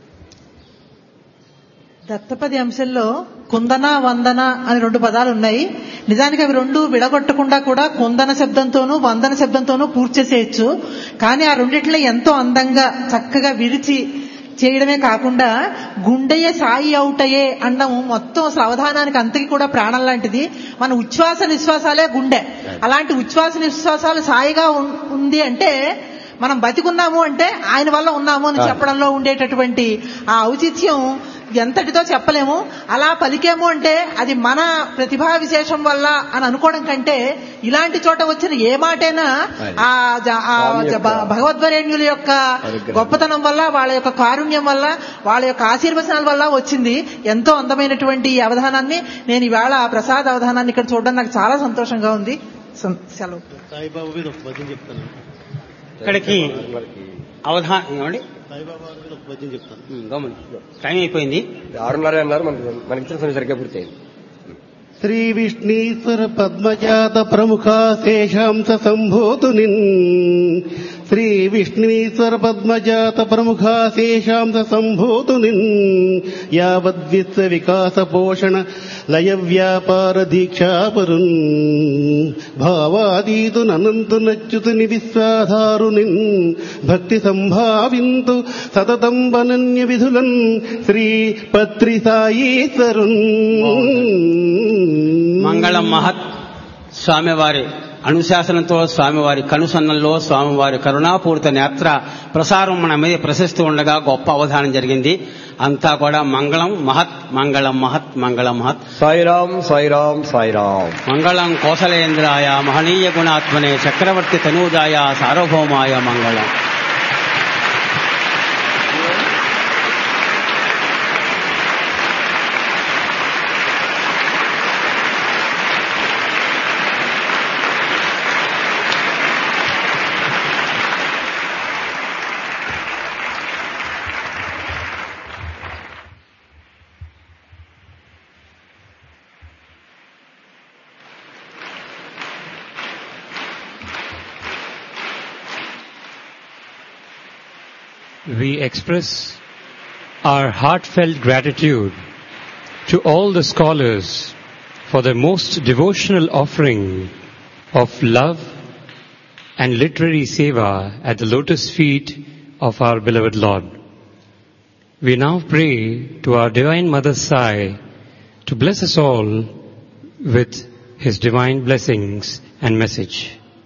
H: దత్తపది అంశంలో కుందన వందన అని రెండు పదాలు ఉన్నాయి నిజానికి అవి రెండు విడగొట్టకుండా కూడా కుందన శబ్దంతోనూ వందన శబ్దంతోనూ పూర్తి చేసేయచ్చు కానీ ఆ రెండిట్లో ఎంతో అందంగా చక్కగా విరిచి చేయడమే కాకుండా గుండెయ సాయి అవుటయే అనడం మొత్తం అసలు అవధానానికి అంతకి కూడా ప్రాణం లాంటిది మన ఉచ్ఛ్వాస నిశ్వాసాలే గుండె అలాంటి ఉచ్ఛ్వాస నిశ్వాసాలు సాయిగా ఉం- ఉంది అంటే మనం బతికున్నాము అంటే ఆయన వల్ల ఉన్నాము అని చెప్పడంలో ఉండేటటువంటి ఆ ఔచిత్యం ఎంతటితో చెప్పలేము అలా పలికేము అంటే అది మన ప్రతిభా విశేషం వల్ల అని అనుకోవడం కంటే ఇలాంటి చోట వచ్చిన ఏ మాటైనా ఆ జ- ఆ జ- భ- భగవద్వరేణ్యుల యొక్క గొప్పతనం వల్ల వాళ్ళ యొక్క కారుణ్యం వల్ల వాళ్ళ యొక్క ఆశీర్వచనాల వల్ల వచ్చింది ఎంతో అందమైనటువంటి ఈ అవధానాన్ని నేను ఈవేళ ప్రసాద్ అవధానాన్ని ఇక్కడ చూడడం నాకు చాలా సంతోషంగా ఉంది సం- సెలవు
J: సాయిబాబా మీద ఒక పద్యం చెప్తాను
E: ఇక్కడికి అవధానం ఏమండి
J: సాయిబాబా మీద ఒక పద్యం చెప్తాను
E: ఉమ్, గమని టైం అయిపోయింది
D: ఆరున్నర అన్నారు మనకి మనకి ఇచ్చిన సమయం సరిగ్గా పూర్తయింది
J: శ్రీ విష్ణీశ్వర పద్మజాత ప్రముఖ శేషాంశ సంభూతుని శ్రీ విష్ణీశ్వర పద్మజాత ప్రముఖ శేషాంశ సంభూతుని యావద్విశ్వ వికాస పోషణ లయ వ్యాపార దీక్షాపరున్ భావాదీతు ననంతు నచ్యుతుని విశ్వాధారుని భక్తి సంభావింతు సతతం వనన్య విధులన్ శ్రీ పత్రి సాయీశ్వరున్
E: మంగళం మహత్ స్వామివారి అనుశాసనంతో స్వామివారి కనుసన్నల్లో స్వామివారి కరుణాపూరిత నేత్ర ప్రసారం మన మీద ప్రశస్తి ఉండగా గొప్ప అవధానం జరిగింది అంతా కూడా మంగళం మహత్ మంగళం మహత్ మంగళం మహత్
D: సాయిరాం సాయిరాం సాయిరాం
E: మంగళం కోసలేంద్రాయ మహనీయ గుణాత్మనే చక్రవర్తి తనూజాయ సార్వభౌమాయ మంగళం
B: we express our heartfelt gratitude to all the scholars for their most devotional offering of love and literary seva at the lotus feet of our beloved Lord. We now pray to our Divine Mother Sai to bless us all with His divine blessings and message.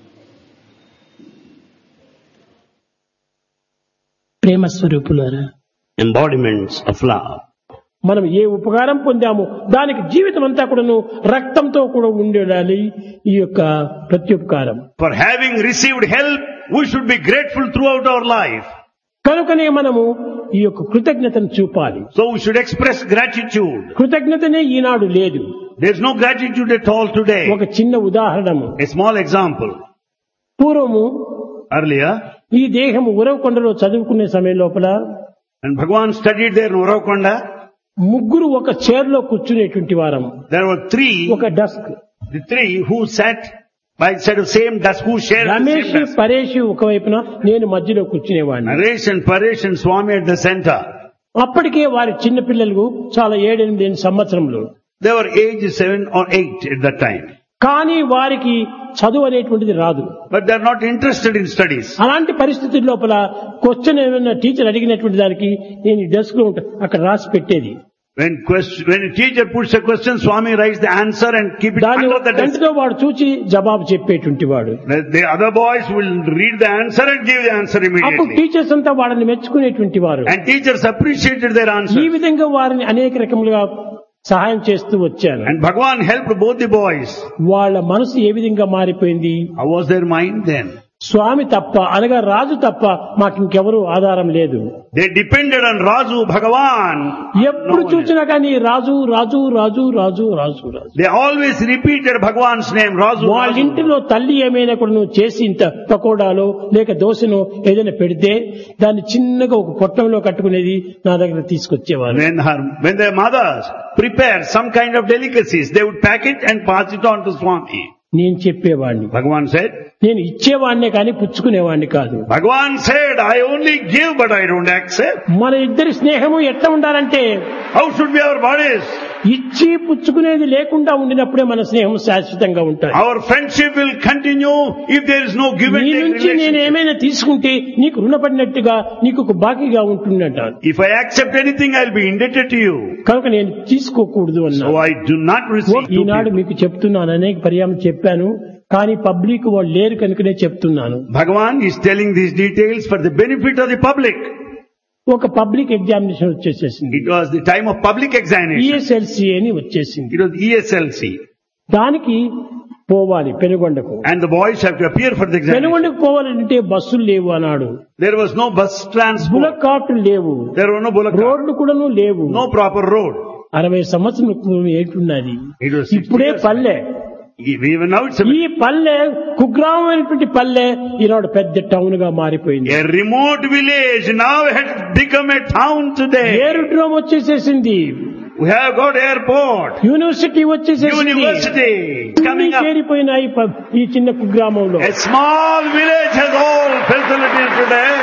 M: ప్రేమ స్వరూపులారా
J: embodiments of love.
M: మనం ఏ ఉపకారం పొందామో దానికి జీవితం అంతా కూడాను రక్తంతో కూడా ఉండాలి ఈ యొక్క ప్రత్యుపకారం
N: For having received help, we should be grateful throughout our life.
M: కనుకనే మనము ఈ యొక్క కృతజ్ఞతను చూపాలి
N: So we should express gratitude.
M: కృతజ్ఞతనే ఈనాడు లేదు
N: There's no gratitude at all today.
M: ఒక చిన్న ఉదాహరణము
N: A small example.
M: పూర్వము
N: Earlier,
M: ఈ దేహము ఉరవకొండలో చదువుకునే సమయం లోపల
N: when Bhagwan studied there in Uravkonda,
M: ముగ్గురు ఒక చైర్ లో కూర్చునేటువంటి వారం
N: there were three,
M: ఒక desk
N: the three who sat by the side of same desk, who shared the
M: Ramesh
N: same desk.
M: Paresh ఒకవైపున నేను మధ్యలో కూర్చునేవాడిని
N: Naresh and Paresh and Swami at the center.
M: అప్పటికే వారి చిన్న పిల్లలు చాలా ఏడెనిమిది సంవత్సరంలో
N: They were aged seven or eight at that time.
M: కానీ వారికి చదువు అనేటువంటిది రాదు
N: But they're not interested in studies.
M: అలాంటి పరిస్థితుల లోపల క్వశ్చన్ ఏమైనా టీచర్ అడిగినటువంటి దానికి నేను డెస్క్ లో ఉంటా అక్కడ రాసి పెట్టేది
N: When question, when a teacher puts a question, Swami writes the answer and keep it
M: దాన్ని
N: under
M: ఒక
N: the desk.
M: గంటలో వాడు చూచి జవాబు చెప్పేటువంటి వాడు
N: The, the other boys will read the answer and give the answer
M: అప్పుడు
N: immediately.
M: టీచర్స్ అంతా వాళ్ళని మెచ్చుకునేటువంటి వారు
N: And teachers appreciated their
M: ఈ
N: answer.
M: విధంగా వారిని అనేక రకములుగా సహాయం చేస్తూ వచ్చాను
N: And Bhagavan helped both the boys.
M: వాళ్ళ మనసు ఏ విధంగా మారిపోయింది
N: How was their mind then?
M: స్వామి తప్ప అనగా రాజు తప్ప మాకు ఇంకెవరు ఆధారం లేదు
N: They depended on Raju, Bhagavan.
M: ఎప్పుడు చూసినా కానీ రాజు రాజు రాజు రాజు రాజు రాజు
N: They always repeated Bhagavan's name, Raju.
M: వాళ్ళ
N: Raju.
M: ఇంటిలో తల్లి ఏమైనా కూడా నువ్వు చేసి ఇంత పకోడాలో లేక దోశనో ఏదైనా పెడితే దాన్ని చిన్నగా ఒక పొట్టంలో కట్టుకునేది నా దగ్గర తీసుకొచ్చేవారు
N: When her, when their mothers prepared some kind of delicacies, they would pack it and pass it on to Swami.
M: నేను చెప్పేవాడిని
N: Bhagavan said,
M: నేను ఇచ్చేవాడినే కానీ పుచ్చుకునేవాడిని కాదు
N: Bhagavan said, I only give but I don't accept.
M: మన ఇద్దరి స్నేహము ఎట్లా ఉండాలంటే
N: How should be our bodies?
M: ఇచ్చి పుచ్చుకునేది లేకుండా ఉండినప్పుడే మన స్నేహం శాశ్వతంగా ఉంటాయి
N: Our friendship will continue if there is no give and
M: నీ
N: take
M: నుంచి నేను
N: relationship.
M: ఏమైనా తీసుకుంటే నీకు రుణపడినట్టుగా నీకు ఒక బాకీగా ఉంటుందంటాను
N: If I accept anything, I'll be indebted to you.
M: కనుక నేను తీసుకోకూడదు అన్నా
N: So I do not receive to
M: Eenadu
N: people.
M: మీకు చెప్తున్నాను అనేక పర్యాయం చెప్పాను కానీ పబ్లిక్ వాళ్ళు లేరు కనుకనే చెప్తున్నాను
N: Bhagavan is telling these details for the benefit of the public.
M: ఒక పబ్లిక్ ఎగ్జామినేషన్ వచ్చేసేసింది
N: It was the time of public examination.
M: E S L C అని వచ్చేసింది
N: It was ESLC.
M: దానికి పోవాలి పెనుగొండకు
N: And the boys have to appear for the examination.
M: పెనుగొండకు పోవాలంటే బస్సులు లేవు అన్నాడు
N: There was no bus transport.
M: Bullock కార్టులు లేవు
N: There were no bullock cart.
M: రోడ్లు కూడాను లేవు
N: No proper road.
M: అరవై సంవత్సరం ఏంటున్నది
N: It was 60
M: ఇప్పుడే
N: years
M: పల్లె
N: Even now it's a,
M: ఈ పల్లె కుగ్రామమైనటువంటి పల్లె ఈనాడు పెద్ద టౌన్ గా మారిపోయింది
N: a remote village. Now it has become a town today.
M: Aerodrome వచ్చేసేసింది
N: We have got airport.
M: University వచ్చేసేసింది
N: University
M: అన్నీ
N: coming up.
M: చేరిపోయినాయి ప- ఈ చిన్న కుగ్రామంలో
N: A small village has all facilities today.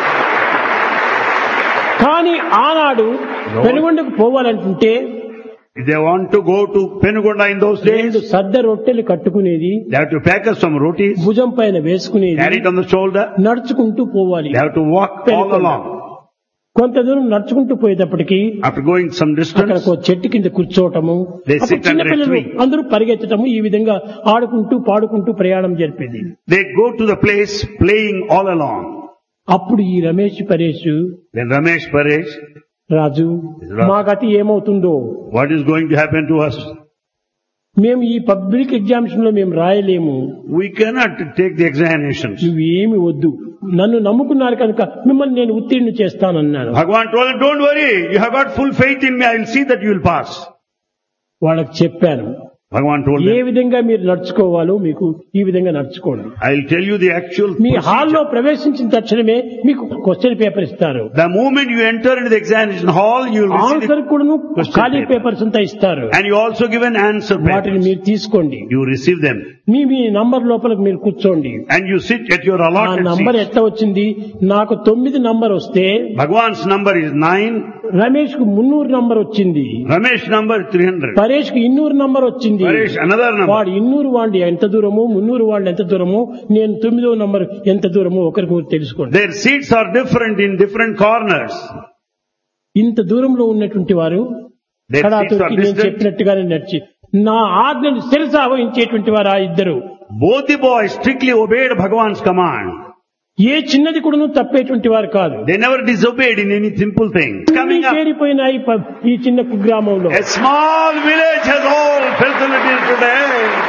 M: కానీ ఆనాడు పెనుగొండకు పోవాలంటుంటే
N: If they want to go to Penugonda in those
M: రెండు
N: days,
M: సద్ద రొట్టెలు కట్టుకునేది
N: they have to pack us some rotis,
M: భుజం పైన వేసుకునేది
N: carry it on the shoulder.
M: నడుచుకుంటూ పోవాలి
N: They have to walk all
M: Penugonda.
N: along.
M: కొంత దూరం నడుచుకుంటూ పోయేటప్పటికి
N: After going some
M: అక్కడ
N: distance,
M: ఒక చెట్టు కింద కూర్చోవటము
N: They
M: అప్పుడు
N: sit under a
M: చిన్నపిల్లలు
N: tree.
M: అందరూ పరిగెత్తటము ఈ విధంగా ఆడుకుంటూ పాడుకుంటూ ప్రయాణం జరిపేది
N: they go to the place playing all along.
M: అప్పుడు ఈ Ramesh Paresh
N: Then Ramesh Paresh,
M: రాజు
N: Ra-
M: మా గతి ఏమవుతుందో
N: what is going to happen to us?
M: మేము ఈ పబ్లిక్ ఎగ్జామినేషన్ లో మేము రాయలేము
N: We cannot take the examinations.
M: నువ్వేమి వద్దు నన్ను నమ్ముకున్నారు కనుక మిమ్మల్ని నేను ఉత్తీర్ణ చేస్తానన్నాను
N: Bhagavan told him, don't worry, you have got full faith in me, I will see that you will pass.
M: వాళ్ళకి చెప్పాను
N: Bhagavan told
M: ఏ
N: them,
M: విధంగా మీరు నడుచుకోవాలో మీకు ఈ విధంగా నడుచుకోండి
N: I will tell you the actual
M: మీ హాల్లో
N: procedure.
M: ప్రవేశించిన తక్షణమే మీకు క్వశ్చన్ పేపర్ ఇస్తారు
N: The moment you enter into the examination hall, you will receive
M: answer
N: the,
M: కూడాను
N: Question
M: ఖాళీ
N: paper.
M: పేపర్స్ అంతా ఇస్తారు
N: and you also give an answer
M: వాటిని
N: papers.
M: మీరు తీసుకోండి
N: You receive them.
M: మీ మీ నంబర్ లోపలికి మీరు కూర్చోండి
N: And you sit at your
M: ఆ
N: allotted
M: నంబర్
N: seat.
M: ఎట్లా వచ్చింది నాకు తొమ్మిది నంబర్ వస్తే
N: Bhagavan's number is 9,
M: రమేష్ కు మున్నూరు నంబర్ వచ్చింది
N: Ramesh number 300.
M: పరేష్ కు ఇన్నూరు నంబర్ వచ్చింది
N: Paresh another number.
M: వాడు ఇన్నూరు వాళ్ళు ఎంత దూరము మున్నూరు వాళ్ళు ఎంత దూరము నేను తొమ్మిదో నంబర్ ఎంత దూరము ఒకరికి తెలుసుకోండి
N: Their seats are different in different corners.
M: ఇంత దూరంలో ఉన్నటువంటి వారు
N: Their seats are
M: కడాతుడికి నేను
N: distant.
M: చెప్పినట్టుగానే నడిచి నా ఆజ్ఞను శిరస వహించేటువంటి వారు ఆ ఇద్దరు
N: Both the boys strictly obeyed Bhagavan's command.
M: ఏ చిన్నది కూడా తప్పేటువంటి వారు కాదు
N: They never disobeyed in any simple thing.
M: అన్నీ
N: Coming up,
M: చేరిపోయినాయి ప- ఈ చిన్న కుగ్రామంలో
N: a small village has all facilities today.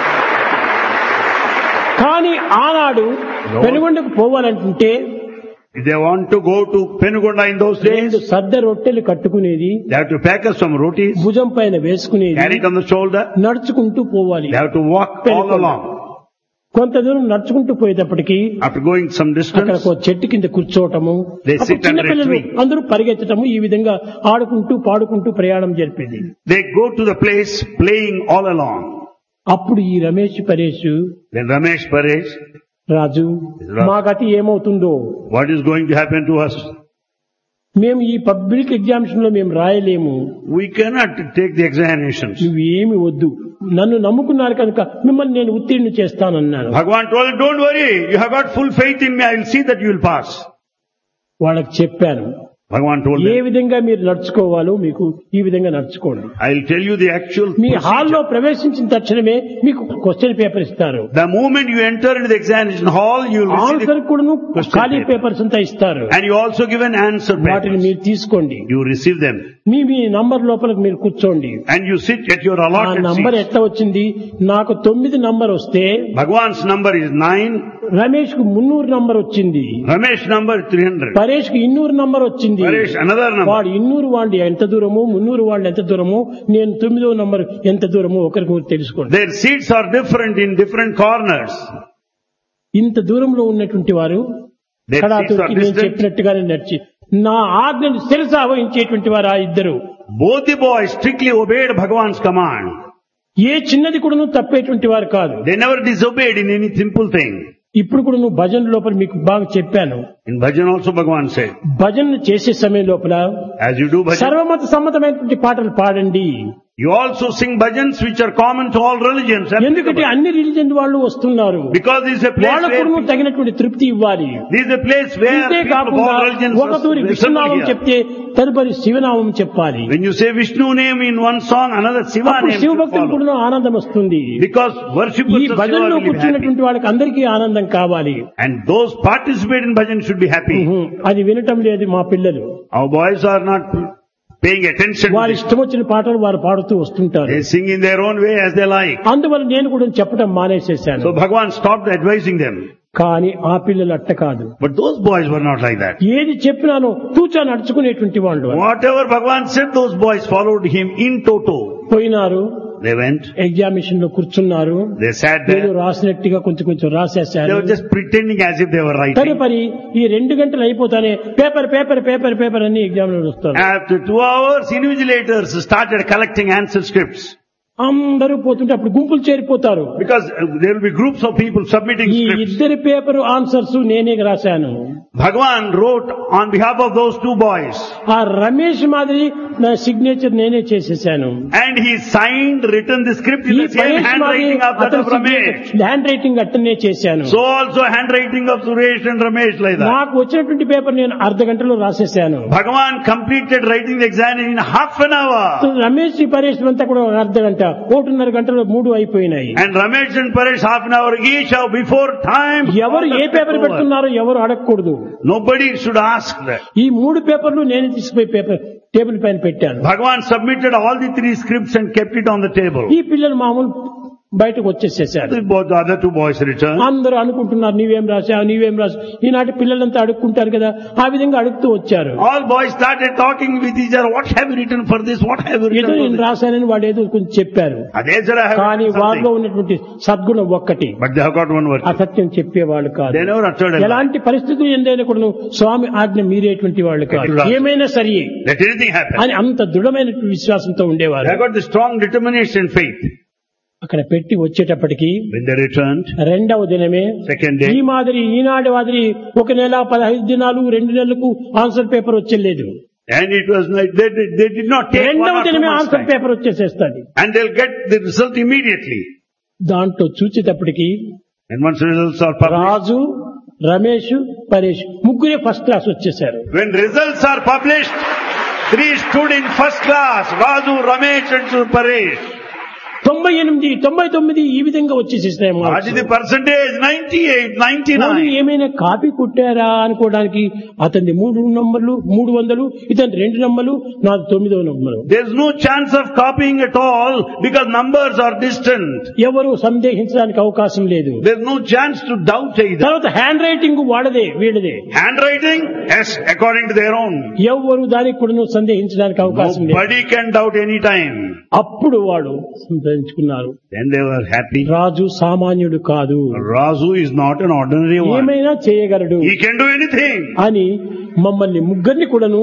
M: కానీ ఆనాడు పెనుగొండకు పోవాలంటుంటే
N: If they want to go to Penugonda in those
M: రెండు
N: days,
M: సద్ద రొట్టెలు కట్టుకునేది
N: they have to pack us some rotis,
M: భుజం పైన వేసుకునేది
N: carry it on the shoulder.
M: నడుచుకుంటూ పోవాలి
N: They have to walk all
M: Penugonda.
N: along.
M: కొంత దూరం నడుచుకుంటూ పోయేటప్పటికి
N: After going some
M: అక్కడ
N: distance,
M: ఒక చెట్టు కింద కూర్చోవటము
N: They
M: అప్పుడు
N: sit under a
M: చిన్నపిల్లలు
N: tree.
M: అందరూ పరిగెత్తటము ఈ విధంగా ఆడుకుంటూ పాడుకుంటూ ప్రయాణం జరిపేది
N: they go to the place playing all along.
M: అప్పుడు ఈ Ramesh Paresh
N: Then Ramesh Paresh,
M: రాజు
N: Ra-
M: మా గతి ఏమవుతుందో
N: what is going to happen to us?
M: మేము ఈ పబ్లిక్ ఎగ్జామినేషన్ లో మేము రాయలేము
N: We cannot take the examinations.
M: నువ్వేమి వద్దు నన్ను నమ్ముకున్నారు కనుక మిమ్మల్ని నేను ఉత్తీర్ణ చేస్తానన్నాను
N: Bhagavan told him, don't worry, you have got full faith in me, I will see that you will pass.
M: వాళ్ళకి చెప్పాను
N: Bhagavan told
M: ఏ
N: them,
M: విధంగా మీరు నడుచుకోవాలో మీకు ఈ విధంగా నడుచుకోండి
N: I'll tell you the actual
M: me
N: procedure.
M: హాల్లో ప్రవేశించిన తక్షణమే మీకు క్వశ్చన్ పేపర్ ఇస్తారు
N: The moment you enter into the examination hall, you will receive
M: answer
N: the,
M: కూడాను
N: Question
M: ఖాళీ
N: paper.
M: పేపర్స్ అంతా ఇస్తారు
N: and you also give an answer
M: వాటిని
N: papers.
M: మీరు తీసుకోండి
N: You receive them.
M: మీ మీ నంబర్ లోపలికి మీరు కూర్చోండి
N: And you sit at your
M: ఆ
N: allotted
M: నంబర్
N: seat.
M: ఎట్లా వచ్చింది నాకు తొమ్మిది నంబర్ వస్తే
N: Bhagwan's number is 9,
M: రమేష్ కు మున్నూరు నంబర్ వచ్చింది
N: Ramesh number 300.
M: పరేష్ కు ఇన్నూరు నంబర్ వచ్చింది
N: Paresh another number.
M: వాడు ఇన్నూరు వాళ్ళు ఎంత దూరము మున్నూరు వాళ్ళు ఎంత దూరము నేను తొమ్మిదో నంబర్ ఎంత దూరము ఒకరికి ఒకరు తెలుసుకోండి
N: Their seats are different in different corners.
M: ఇంత దూరంలో ఉన్నటువంటి వారు
N: Their seats are
M: కడాతూరికి నేను
N: distant.
M: చెప్పినట్టుగానే నడిచి నా ఆజ్ఞను శిరస వహించేటువంటి వారు ఆ ఇద్దరు
N: Both the boys strictly obeyed Bhagwan's command.
M: ఏ చిన్నది కూడాను తప్పేటువంటి వారు కాదు
N: They never disobeyed in any simple thing.
M: ఇప్పుడు కూడా నువ్వు భజన లోపల మీకు బాగా చెప్పాను
N: In bhajan also Bhagwan said,
M: భజన చేసే సమయం లోపల
N: as you do bhajan,
M: సర్వమత సమ్మతమైనటువంటి పాటలు పాడండి
N: you also sing bhajans which are common to all religions.
M: ఎందుకంటే అన్ని రిలీజన్ వాళ్ళు వస్తున్నారు
N: Because this is a place
M: వాళ్ళకు
N: where
M: కూడా నువ్వు తగినటువంటి తృప్తి ఇవ్వాలి
N: this is a place where
M: ఇంతే
N: people of
M: కాకుండా
N: all religions
M: ఒక తూరి
N: assemble
M: విష్ణునామం
N: here.
M: చెప్తే తదుపరి శివనామం చెప్పాలి
N: When you say Vishnu name in one song, another Shiva
M: అప్పుడు
N: name
M: శివ
N: should
M: భక్తులు
N: follow.
M: కూడా ఆనందం వస్తుంది
N: Because
M: ఈ
N: worshippers of Shiva
M: భజనలో
N: will be happy.
M: కూర్చున్నటువంటి వాళ్ళకి అందరికీ ఆనందం కావాలి
N: And those participate in bhajan should be happy.
M: ఉహు, అది వినటం లేదు మా పిల్లలు
N: Our boys are not paying attention to
M: వారి
N: this.
M: ఇష్టం వచ్చిన పాటలు వారు పాడుతూ వస్తుంటారు
N: They sing in their own way as they like.
M: అందువల్ల నేను కూడా చెప్పడం మానేసేశాను
N: So Bhagwan stopped advising them.
M: కానీ ఆ పిల్లలు అట్ట కాదు
N: But those boys were not like that.
M: ఏది చెప్పినానో తూచా నడుచుకునేటువంటి వాళ్ళు
N: Whatever Bhagwan said, those boys followed him in toto.
M: పోయినారు
N: They went,
M: ఎగ్జామినేషన్ లో కూర్చున్నారు
N: they sat
M: ఏదో
N: there,
M: రాసినట్టుగా కొంచెం కొంచెం
N: they
M: రాసేశారు
N: were just pretending as if they were writing.
M: తదుపరి ఈ రెండు గంటలు అయిపోతానే పేపర్ పేపర్ పేపర్ పేపర్ అన్ని ఎగ్జామ్ లో వస్తారు
N: After two hours, invigilators started collecting answer scripts.
M: అందరూ పోతుంటే అప్పుడు గుంపులు చేరిపోతారు
N: Because uh, there will be groups of people submitting
M: ఈ
N: scripts.
M: ఇద్దరి పేపర్ ఆన్సర్స్ నేనే రాశాను
N: Bhagwan wrote on behalf of those two boys.
M: ఆ రమేష్ మాదిరి నా సిగ్నేచర్ నేనే చేసేసాను
N: And he signed, written the script in
M: ఈ
N: the same
M: పరేష్ మాదిరి
N: handwriting of that
M: అతని
N: of Ramesh.
M: హ్యాండ్ రైటింగ్ అట్టనే చేశాను
N: So also handwriting of Suresh and Ramesh like that.
M: నాకు వచ్చినటువంటి పేపర్ నేను అర్ధ గంటలో రాసేసాను
N: Bhagavan completed writing the examination in half an hour.
M: Ramesh Paresh అంతా కూడా ఒక అర్ధ గంట ఒకటిన్నర గంటలో మూడు అయిపోయినాయి
N: And Ramesh and Paresh half an hour each have before time.
M: ఎవరు ఏ పేపర్ పెడుతున్నారో ఎవరు అడగకూడదు
N: Nobody should ask that.
M: ఈ మూడు పేపర్లు నేను తీసుకుపోయి పేపర్ టేబుల్ పైన పెట్టాను
N: Bhagavan submitted all the three scripts and kept it on the table.
M: ఈ పిల్లలు మామూలు బయటకు వచ్చేసేసారు
N: The- Both the other two boys returned.
M: అందరూ అనుకుంటున్నారు నీవేం రాసావు నీవేం రాసావు ఈనాటి పిల్లలంతా అడుక్కుంటారు కదా ఆ విధంగా అడుగుతూ వచ్చారు
N: All boys started talking with each other. What have you written for this? What have you
M: ఏదో
N: written for
M: నేను
N: this?
M: రాశానని వాడు ఏదో కొంచెం చెప్పారు
N: They said, I have
M: కానీ
N: written
M: వారిలో
N: something.
M: ఉన్నటువంటి సద్గుణం ఒక్కటి
N: But they have got one word.
M: అసత్యం చెప్పేవాళ్ళు కాదు
N: They never uttered a lie.
M: ఎలాంటి పరిస్థితులు ఎందైనా కూడా స్వామి ఆజ్ఞ మీరేటువంటి వాళ్ళు కాదు
N: Right.
M: ఏమైనా సరే
N: Let anything happen.
M: అని అంత దృఢమైన విశ్వాసంతో
N: They
M: ఉండేవారు
N: have got the strong determination and faith.
M: అక్కడ పెట్టి వచ్చేటప్పటికి
N: When they returned,
M: రెండవ దినమే
N: second
M: ఈ
N: day,
M: మాదిరి ఈనాటి మాదిరి ఒక నెల పదహైదు దినాలు రెండు నెలలకు ఆన్సర్ పేపర్ వచ్చేలేదు
N: and it was like they, did- they did not take one
M: రెండవ
N: or two
M: దినమే
N: months
M: ఆన్సర్
N: time.
M: పేపర్ వచ్చేసేస్తుంది
N: And they'll get the result immediately.
M: దాంట్లో చూచేటప్పటికి
N: And once results are published,
M: రాజు రమేష్ పరేష్ ముగ్గురే ఫస్ట్ క్లాస్ వచ్చేసారు
N: when results are published, three stood in first class, Raju, Ramesh and Paresh.
M: తొంభై ఎనిమిది తొంభై తొమ్మిది ఈ విధంగా వచ్చేసేసినాయి
N: What is
M: marks.
N: the percentage? 98,
M: పోనీ
N: 99.
M: ఏమైనా కాపీ కొట్టారా అనుకోవడానికి అతని మూడు నంబర్లు మూడు వందలు ఇతని రెండు నంబర్లు నాది తొమ్మిదవ number
N: There's no chance of copying at all because numbers are distant.
M: ఎవరు సందేహించడానికి అవకాశం లేదు
N: There's no chance to doubt either.
M: తర్వాత హ్యాండ్ రైటింగ్ వాడదే వీడదే
N: Handwriting? Yes, according to their own.
M: ఎవరు దానికి కూడా సందేహించడానికి అవకాశం లేదు
N: Nobody can doubt any time.
M: అప్పుడు వాడు సంతరించుకున్నారు
N: Then they were happy.
M: రాజు సామాన్యుడు కాదు
N: Razu is not an ordinary one.
M: ఏమైనా చేయగలడు
N: He can do anything.
M: అని మమ్మల్ని ముగ్గురిని కూడాను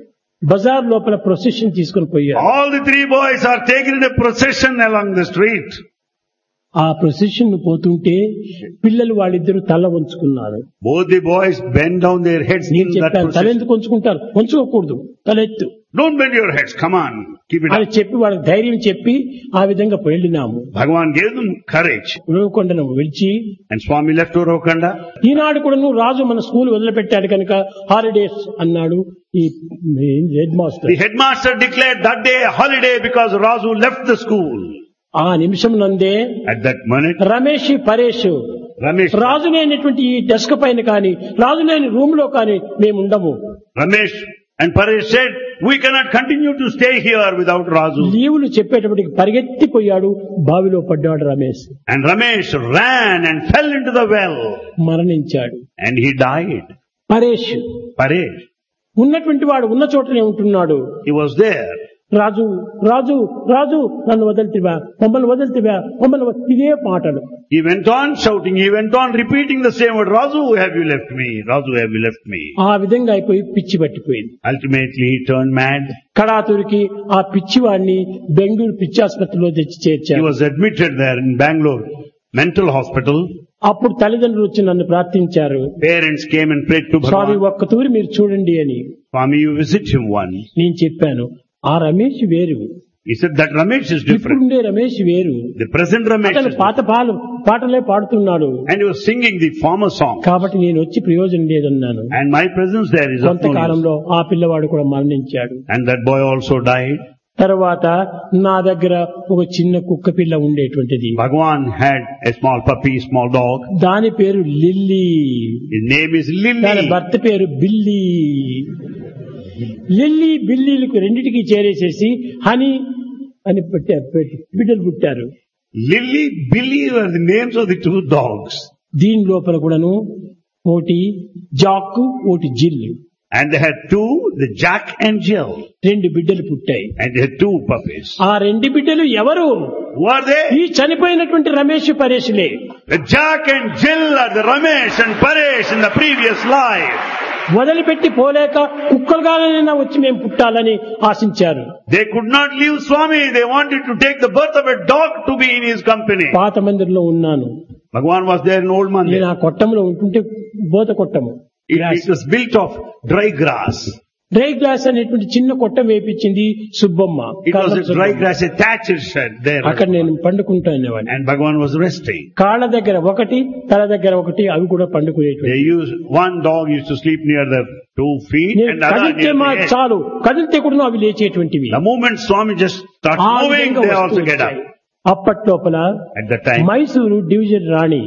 M: బజార్ లోపల ప్రొసెషన్ తీసుకుని పోయారు
N: All the three boys are taken in a procession along the street.
M: ఆ ప్రొసెషన్ పోతుంటే పిల్లలు వాళ్ళిద్దరూ తల వంచుకున్నారు
N: Both the boys bend down their heads
M: నేను
N: in that
M: చెప్పాను తల
N: procession.
M: ఎందుకు వంచుకుంటారు వంచుకోకూడదు తలెత్తు
N: Don't bend your heads. Come on. Keep it
M: అని
N: up.
M: చెప్పి వాళ్ళకి ధైర్యం చెప్పి ఆ విధంగా వెళ్ళినాము
N: Bhagavan gave them courage.
M: ఉరవకొండను విడిచి
N: And Swami left Uravakanda.
M: ఈనాడు కూడాను రాజు మన స్కూల్ వదిలిపెట్టాడు కనుక హాలిడేస్ అన్నాడు ఈ head master
N: The headmaster declared that day a holiday because Razu left the school.
M: ఆ నిమిషం నందే
N: At that minute,
M: Ramesh Paresh
N: Ramesh,
M: రాజు లేనటువంటి ఈ డెస్క్ పైన కానీ రాజు లేని రూమ్ లో కానీ మేము ఉండము
N: Ramesh and Paresh said, we cannot continue to stay here without Razu.
M: లీవులు చెప్పేటప్పటికి పరిగెత్తిపోయాడు బావిలో పడ్డాడు Ramesh
N: And Ramesh ran and fell into the well
M: మరణించాడు
N: and he died.
M: Paresh
N: Paresh,
M: ఉన్నటువంటి వాడు ఉన్న చోటనే ఉంటున్నాడు
N: he was there.
M: రాజు రాజు రాజు నన్ను వదిలితివా మమ్మల్ని వదిలితివా మమ్మల్ని వ- ఇదే మాటలు
N: He went on shouting, he went on repeating the same word, Razu, have you left me? Razu, have you left me?
M: ఆ విధంగా అయిపోయి పిచ్చి పట్టిపోయింది
N: Ultimately he turned mad.
M: కడాతూరికి ఆ పిచ్చివాడిని బెంగళూరు పిచ్చి ఆసుపత్రిలో తెచ్చి
N: He
M: చేర్చారు
N: was admitted there in Bangalore mental hospital.
M: అప్పుడు తల్లిదండ్రులు వచ్చి నన్ను ప్రార్థించారు
N: Parents came and prayed to
M: Swamy
N: Bhagavan.
M: ఒక్క తూరి మీరు చూడండి అని
N: Swami, you visit him once.
M: నేను చెప్పాను ఆ రమేష్ వేరు
N: He said that Ramesh is different.
M: ఇప్పుడుండే రమేష్ వేరు
N: The present Ramesh
M: అతను
N: is
M: పాత పాలు పాటలే పాడుతున్నాడు
N: And he was singing the former song.
M: కాబట్టి నేను వచ్చి ప్రయోజనం లేదన్నాను
N: And my presence there is of no use.
M: కొంతకాలంలో ఆ పిల్లవాడు కూడా మరణించాడు
N: And that boy also died.
M: తర్వాత నా దగ్గర ఒక చిన్న కుక్క పిల్ల ఉండేటువంటిది
N: Bhagwan had a small puppy, small dog.
M: దాని పేరు లిల్లీ
N: His name is
M: దాని
N: Lily.
M: భర్త పేరు బిల్లీ లిల్లీ బిల్లీలకు రెండిటికి చేరేసేసి హనీ అని పెట్టారు పెట్టి- బిడ్డలు పుట్టారు
N: Lily, Billy were the names of the two dogs.
M: దీని లోపల కూడాను ఒకటి జాక్ ఒకటి జిల్
N: And they had two, the Jack and Jill.
M: రెండు బిడ్డలు పుట్టాయి
N: And they had two puppies.
M: ఆ రెండు బిడ్డలు ఎవరు
N: Who are they?
M: ఈ చనిపోయినటువంటి Ramesh పరేష్లే
N: The Jack and Jill are the Ramesh and Paresh in the previous life.
M: వదిలిపెట్టి పోలేక కుక్కలుగానైనా వచ్చి మేము పుట్టాలని ఆశించారు
N: They could not leave Swami. They wanted to take the birth of a dog to be in his company.
M: పాత మందిరంలో ఉన్నాను
N: Bhagwan was there in old
M: నేను
N: Mandir.
M: ఆ కొట్టంలో ఉంటుంటే బోత కొట్టము
N: It, it was built of dry grass.
M: Dry grass అనేటువంటి చిన్న కొట్టం వేపించింది సుబ్బమ్మ
N: It was
M: కళ్ళం
N: a dry
M: Subbamma.
N: grass, a thatched shed there.
M: అక్కడ నేను పండుకుంటానేవాడిని
N: And Bhagwan was resting.
M: కాళ్ళ దగ్గర ఒకటి తల దగ్గర ఒకటి అవి కూడా పండుకునేటువంటి
N: They used, one dog used to sleep near the two feet
M: నేను
N: and the other
M: కదిలితే
N: near
M: మా
N: the head.
M: చాలు కదిలితే కూడా అవి లేచేటువంటివి
N: The moment Swami just starts
M: ఆ
N: moving,
M: విధంగా
N: they
M: వస్తూ
N: also get up.
M: వచ్చాయి. అప్పటి లోపల
N: At that time,
M: Mysuru division రాణి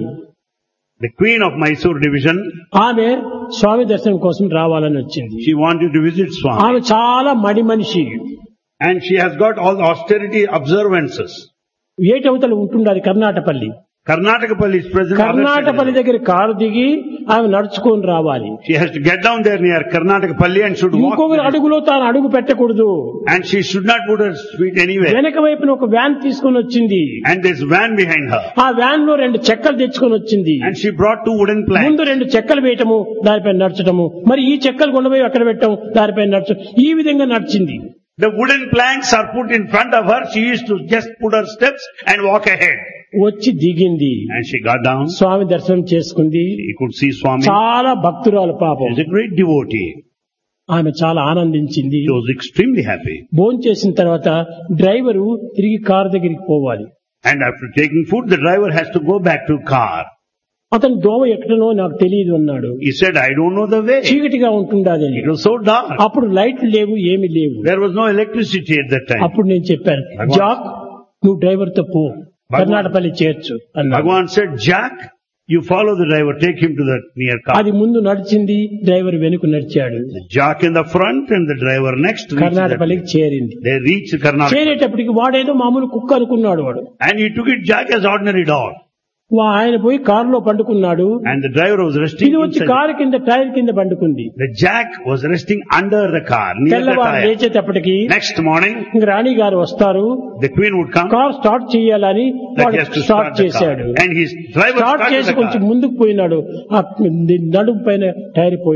N: the queen of Mysore division,
M: ఆమె స్వామి దర్శనం కోసం రావాలని వచ్చింది
N: she wanted to visit Swami.
M: ఆమె చాలా మడి మనిషి
N: And she has got all the austerity observances.
M: ఏటవతల ఉంటుండాలి Karnatapalli
N: Karnataka is present. other
M: Karnatapalli
N: side.
M: దగ్గర కారు దిగి ఆమె నడుచుకొని రావాలి
N: She has to get down there near Karnataka and should walk.
M: ఇంకొక
N: there.
M: అడుగులో తాను అడుగు పెట్టకూడదు
N: And she should not put her feet anywhere.
M: వెనక వైపున ఒక వ్యాన్ తీసుకొని వచ్చింది
N: And there's van behind her.
M: ఆ వ్యాన్ లో రెండు చెక్కలు తెచ్చుకొని వచ్చింది
N: And she brought two wooden planks.
M: ముందు రెండు చెక్కలు వేయటము దానిపై నడచటము మరి ఈ చెక్కలు కొండపోయి అక్కడ పెట్టడం దానిపై నడచడం ఈ విధంగా నడిచింది
N: The wooden planks are put in front of her. She used to just put her steps and walk ahead.
M: వచ్చి దిగింది
N: And she got down.
M: స్వామి దర్శనం చేసుకుంది
N: She could see Swami.
M: చాలా భక్తురాలు పాపం
N: She's a great devotee.
M: ఆమె చాలా ఆనందించింది
N: She was extremely happy.
M: భోజనం చేసిన తర్వాత డ్రైవరు తిరిగి కారు దగ్గరికి పోవాలి
N: And after taking food, the driver has to go back to car.
M: అతను దోమ ఎక్కడనో నాకు తెలియదు అన్నాడు
N: He said, I don't know the way.
M: చీకటిగా ఉంటుండాలని
N: It was so dark.
M: అప్పుడు లైట్లు లేవు ఏమి లేవు
N: There was no electricity at that time.
M: అప్పుడు నేను చెప్పాను
N: భగవాన్.
M: జాక్ నువ్వు డ్రైవర్ తో పో కర్ణాటపల్లి చేర్చు అన్నాడు
N: Bhagwan said, Jack, you follow the driver, take him to the near car.
M: అది ముందు నడిచింది డ్రైవర్ వెనుక నడిచాడు
N: Jack in the front and the driver next. reached that
M: కర్ణాటపల్లికి
N: place.
M: చేరింది
N: They reached Karnataka.
M: చేరేటప్పటికి వాడేదో మామూలు కుక్క అనుకున్నాడు వాడు
N: And he took it Jack as ordinary dog.
M: వా- ఆయన పోయి కారులో పండుకున్నాడు
N: And the driver was resting
M: ఇది వచ్చి
N: inside.
M: కారు కింద టైర్ కింద పండుకుంది
N: The Jack was resting under the car, near the
M: తెల్లవారు
N: tire.
M: లేచేటప్పటికి
N: Next morning,
M: ఇంక రాణి గారు వస్తారు
N: the queen would come.
M: Car start చేయాలని
N: That
M: వాడు
N: he has to
M: start
N: start the car.
M: చేశాడు
N: And his driver
M: start
N: started
M: చేసి
N: the
M: కొంచెం
N: car.
M: ముందుకు పోయినాడు ఆ నడుము పైన టైర్ పోయింది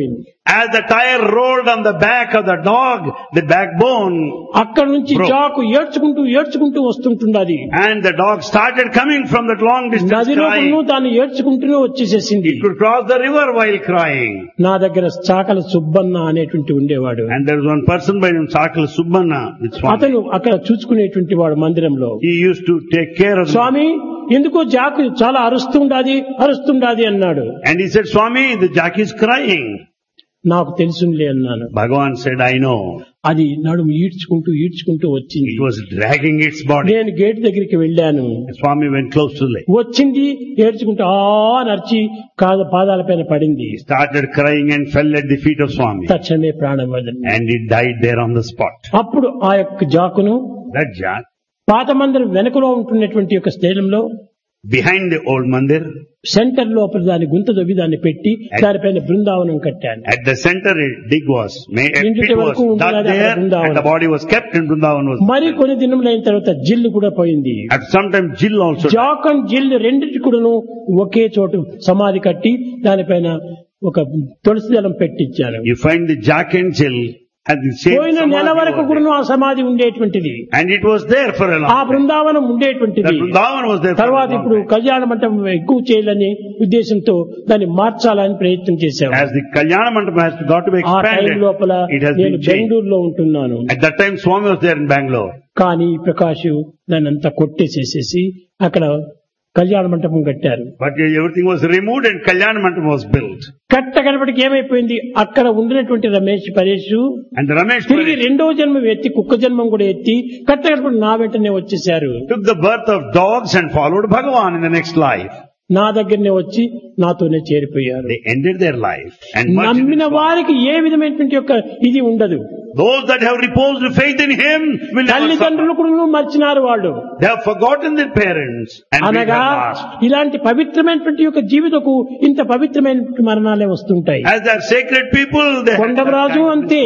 N: As the tire rolled on the back of the dog, the backbone
M: అక్కడ నుంచి
N: broke.
M: జాకు ఏడ్చుకుంటూ ఏడ్చుకుంటూ వస్తుంటున్నది
N: And the dog started coming from that long distance
M: నదిలో
N: crying.
M: దాన్ని ఏడ్చుకుంటూనే వచ్చేసేసింది
N: It could cross the river while crying.
M: నా దగ్గర చాకల సుబ్బన్న అనేటువంటి ఉండేవాడు
N: And there was one person by name Sakala Subbanna with Swami.
M: అతను అక్కడ చూసుకునేటువంటి వాడు మందిరంలో
N: He used to take care of the
M: స్వామి ఎందుకో జాకు చాలా అరుస్తుండాది అరుస్తుండాది అన్నాడు
N: And he said, Swami, the jack is crying.
M: నాకు తెలుసులే అన్నాను
N: Bhagavan said, I know.
M: అది నడుము ఈడ్చుకుంటూ ఈడ్చుకుంటూ వచ్చింది
N: It was dragging its body.
M: నేను గేట్ దగ్గరికి వెళ్ళాను
N: Swami went close to the lake.
M: వచ్చింది ఏడ్చుకుంటూ ఆ నడిచి కాద పాదాలపైన పడింది
N: He started crying and fell at the feet of Swami.
M: తక్షణమే ప్రాణం వదిలింది
N: And he died there on the spot.
M: అప్పుడు ఆ యొక్క జాకును
N: That jack,
M: పాత మందిరం వెనుకలో ఉంటున్నటువంటి యొక్క స్థలంలో
N: behind the old mandir,
M: centre లోపల దాని గుంత దొవ్వి దాన్ని పెట్టి దానిపైన బృందావనం కట్టాను
N: at the center a dig was made, a
M: ఇంటి
N: pit was
M: వరకు
N: dug
M: ఉండేది
N: there
M: అక్కడ Brindavanam.
N: and the body was kept in Vrindavan was.
M: మరి కొన్ని దినములైన తర్వాత జిల్లు కూడా పోయింది
N: At some time Jill also died.
M: Jack and Jill రెండింటి కూడాను ఒకే చోటు సమాధి కట్టి దానిపైన ఒక తులసి దళం పెట్టించాను
N: You find the jack and Jill at the same
M: పోయిన నెల
N: samadhi
M: వరకు
N: over
M: కూడాను ఆ సమాధి ఉండేటువంటిది
N: there. And it was there for a long
M: ఆ
N: time.
M: బృందావనం ఉండేటువంటిది
N: That Vrindavan was there for a
M: తర్వాత
N: long
M: ఇప్పుడు
N: time.
M: కళ్యాణ మంటపం ఎక్కువ చేయాలని ఉద్దేశంతో దాన్ని మార్చాలని ప్రయత్నం చేశాము
N: As the Kalyana Mandapam has got to be
M: ఆ టైం
N: expanded,
M: లోపల
N: it has
M: నేను
N: been changed.
M: బెంగళూరులో ఉంటున్నాను
N: At that time Swami was there in Bangalore.
M: కానీ ప్రకాష్ దాన్ని అంతా కొట్టేసేసేసి అక్కడ కళ్యాణ మంటపం కట్టారు
N: But everything was removed and Kalyana Mandapam was built.
M: కట్ట కనపటికి ఏమైపోయింది అక్కడ ఉండినటువంటి రమేష్ పరేష్
N: And Ramesh
M: తిరిగి
N: Parekh
M: రెండవ జన్మం ఎత్తి కుక్క జన్మం కూడా ఎత్తి కట్ట కనపడి నా వెంటనే వచ్చేసారు
N: took the birth of dogs and followed Bhagavan in the next life.
M: నా దగ్గరనే వచ్చి నాతోనే చేరిపోయారు
N: They ended their life and merged in
M: నమ్మిన
N: Swami.
M: వారికి ఏ విధమైనటువంటి యొక్క ఇది ఉండదు
N: Those that have reposed faith in Him will never suffer.
M: తల్లిదండ్రులు కూడా మర్చినారు వాళ్ళు
N: They have forgotten their parents and we
M: అనగా
N: have lost.
M: ఇలాంటి పవిత్రమైనటువంటి యొక్క జీవితకు ఇంత పవిత్రమైనటువంటి మరణాలే వస్తుంటాయి
N: As they are sacred people, they have
M: Kondamaraju అంతే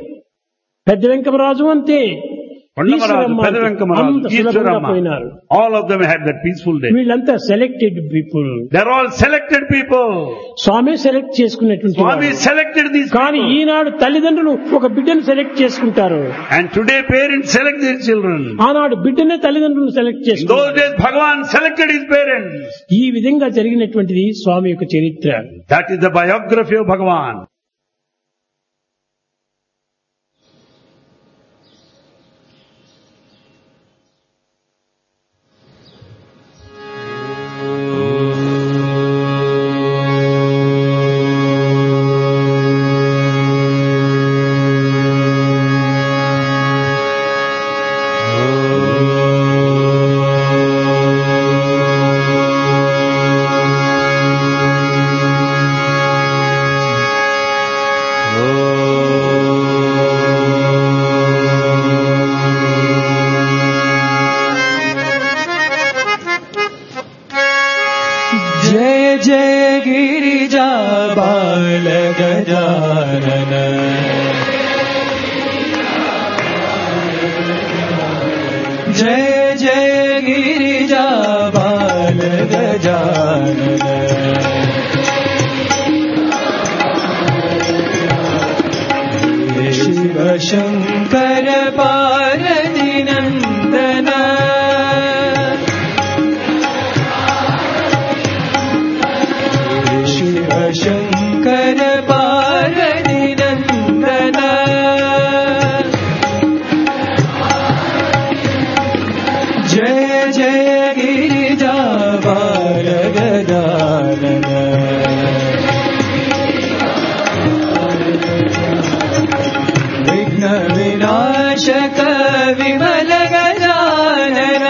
M: పెద్ద వెంకమరాజు అంతే
N: Kondamarazu,
M: ఈశ్వరమ్మ అంతే.
N: Pedavenkamarazhu,
M: అంత సులభంగా
N: Ishwaramma,
M: పోయినారు
N: all of them had that peaceful day.
M: వీళ్ళంతా selected people
N: They're all selected people.
M: Swami select చేసుకున్నటువంటి
N: Swami
M: వాడు.
N: selected these
M: కానీ
N: people.
M: ఈనాడు తల్లిదండ్రులు ఒక బిడ్డను సెలెక్ట్ చేసుకుంటారు
N: And today parents select their children.
M: ఆనాడు బిడ్డనే తల్లిదండ్రులు సెలెక్ట్
N: In those
M: చేసుకుంటారు
N: days Bhagavan selected his parents.
M: ఈ విధంగా జరిగినటువంటిది స్వామి యొక్క చరిత్ర
N: That is the biography of Bhagavan.
O: जय जय गिरिजा बाल गजानन जय जय गिरिजा बाल गजानन शिव शङ्कर पार्वती नन्दन शिव शङ्कर पार्वती नन्दन जय जय गिरिजा बाल गदानन विघ्न विनाशक विमल गजानन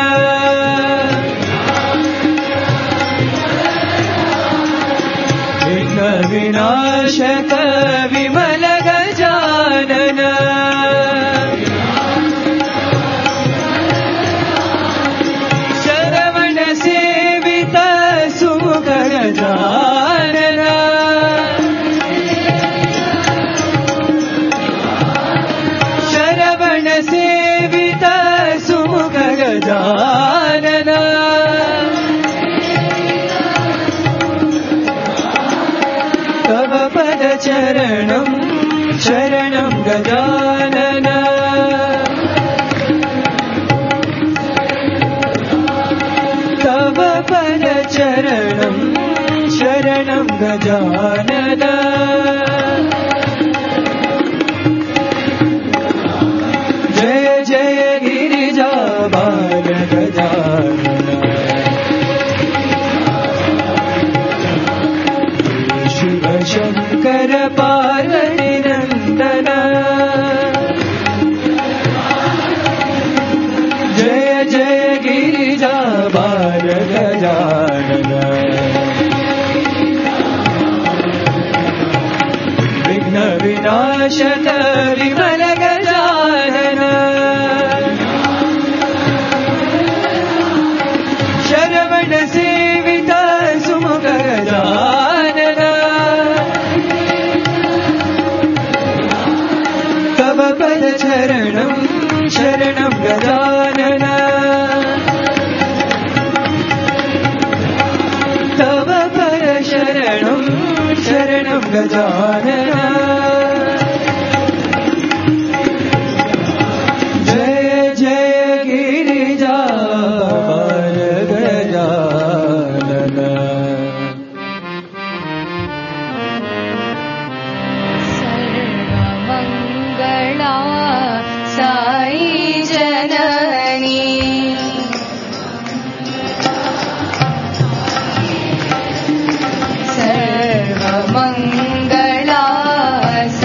O: विघ्न विनाशक विमल गजानन शरवण सेवित सुमुख गजानन शरवण से शरणं गजानन तव पदचरणं शरणं गजानन जय जय गिरिजा बाल गजानन शिव शङ्कर पार्वती नन्दन जय जय गिरिजा बाल गजानन विघ्न विनाशक विमल गजानन शरवण सेवित सुमुख गजानन तव पद चरणं शरणं गजानन तव पद शरणं शरणं गजानन जय जय गिरिजा गजानन
A: मङ्गला साई जननी सर्वमङ्गला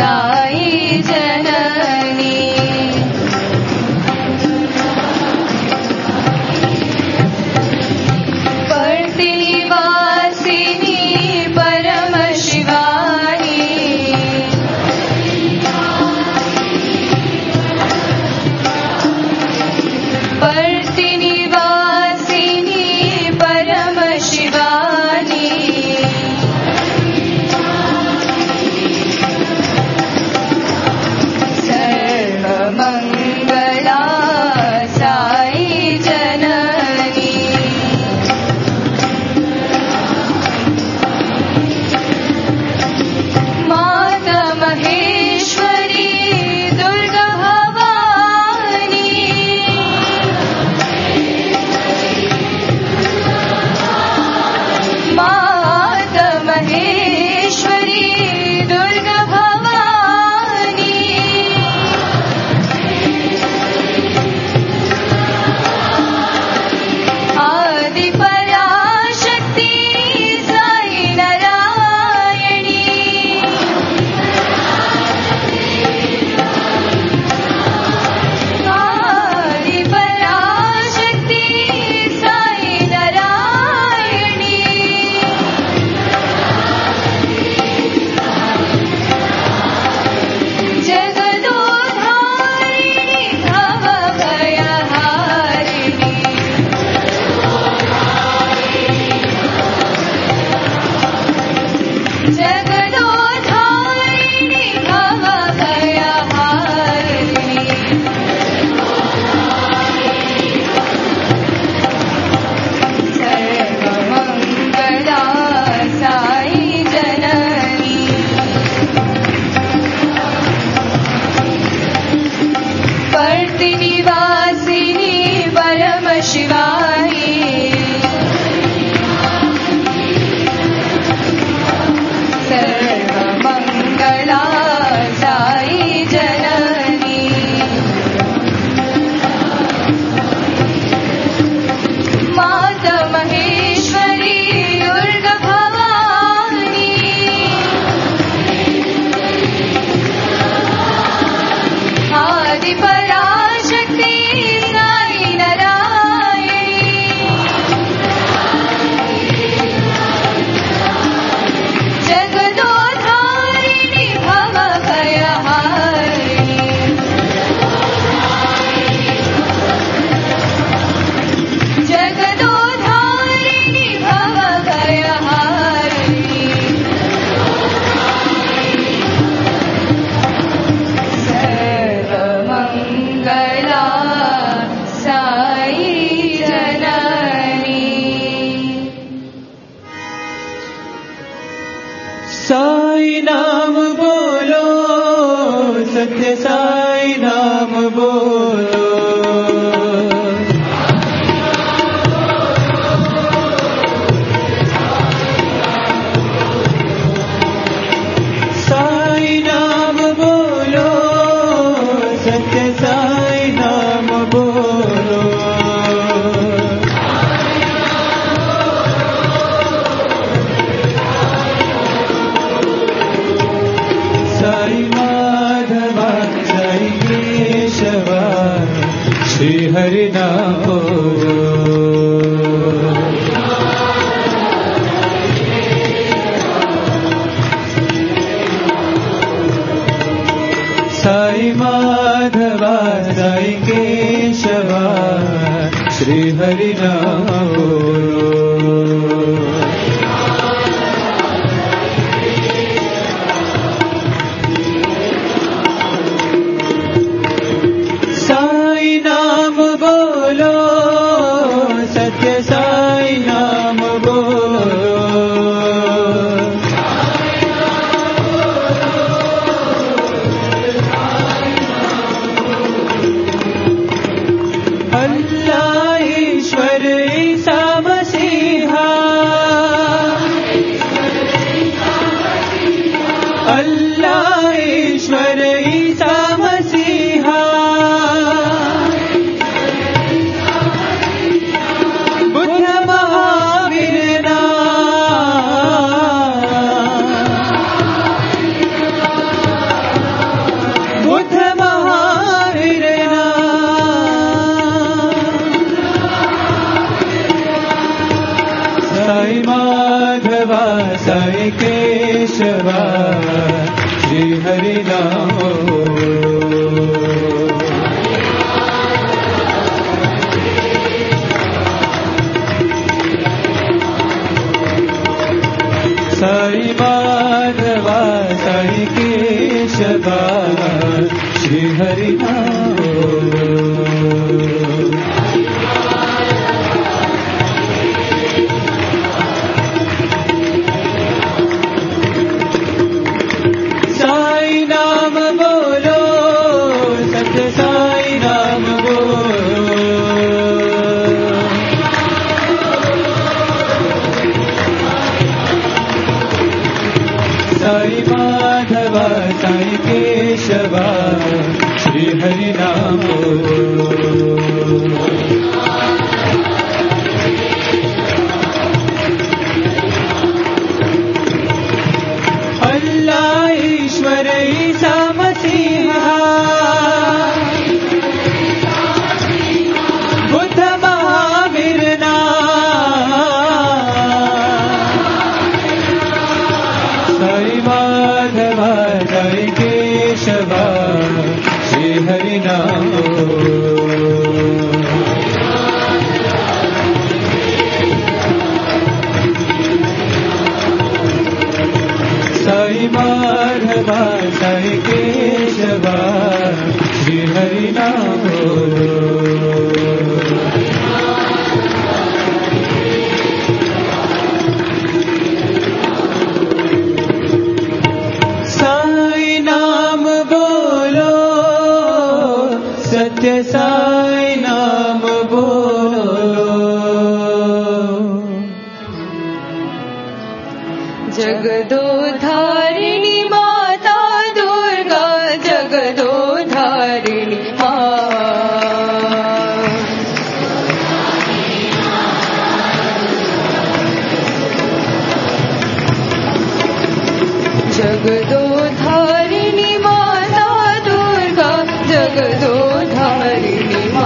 O: सत्य साई नाम बोलो साई नाम बोलो सत्य साई नाम बोलो साई माधव साई केशव श्री हरि नाम बोलो साई माधव साई केशव श्री हरि नाम बोलो साई नाम बोलो सत्य साई नाम बोलो अल्लाह ईश्वर ईसा मसीहा अल्लाह ईश्वर ईसा मसीहा बुद्ध महावीर बुद्ध महावीर साई माधव साई केशव श्री हरि नाम साई माधव साई केशव श्री हरि नाम साई नाम बोलो सत्य साई नाम बोलो साई माधव साई केशव श्री हरि नाम बोलो अल्लाह ईश्वर ईसा मसीहा बुद्ध महावीर साई माधव साई केशव श्री हरि नाम साई माधव साई केशव श्री हरि नाम साई नाम बोलो सत्य साई नाम बोलो
A: जगदोधारिणी माता दुर्गा जगदोधारिणी माँ जगदोधारिणी माता दुर्गा जगदोधारिणी माँ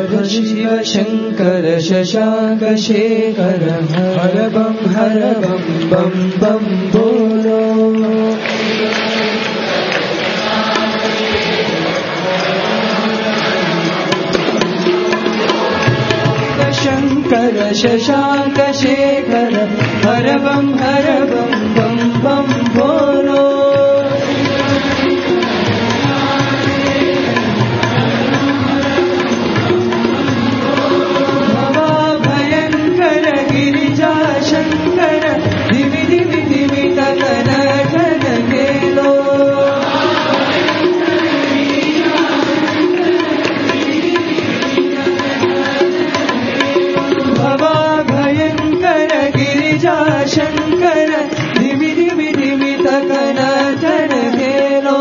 O: हर शिव शङ्कर शशाङ्क शेखर हर बं हर बं बं बं बोलो शङ्कर शशाङ्क शेखर हर बं हर बं बं बं बोलो भवा भयङ्कर गिरिजा शङ्कर दिवि दिवि दिवि तकन घन गेलो भवा भयङ्कर गिरिजा शङ्कर दिवि दिवि दिवि तकन घन गेलो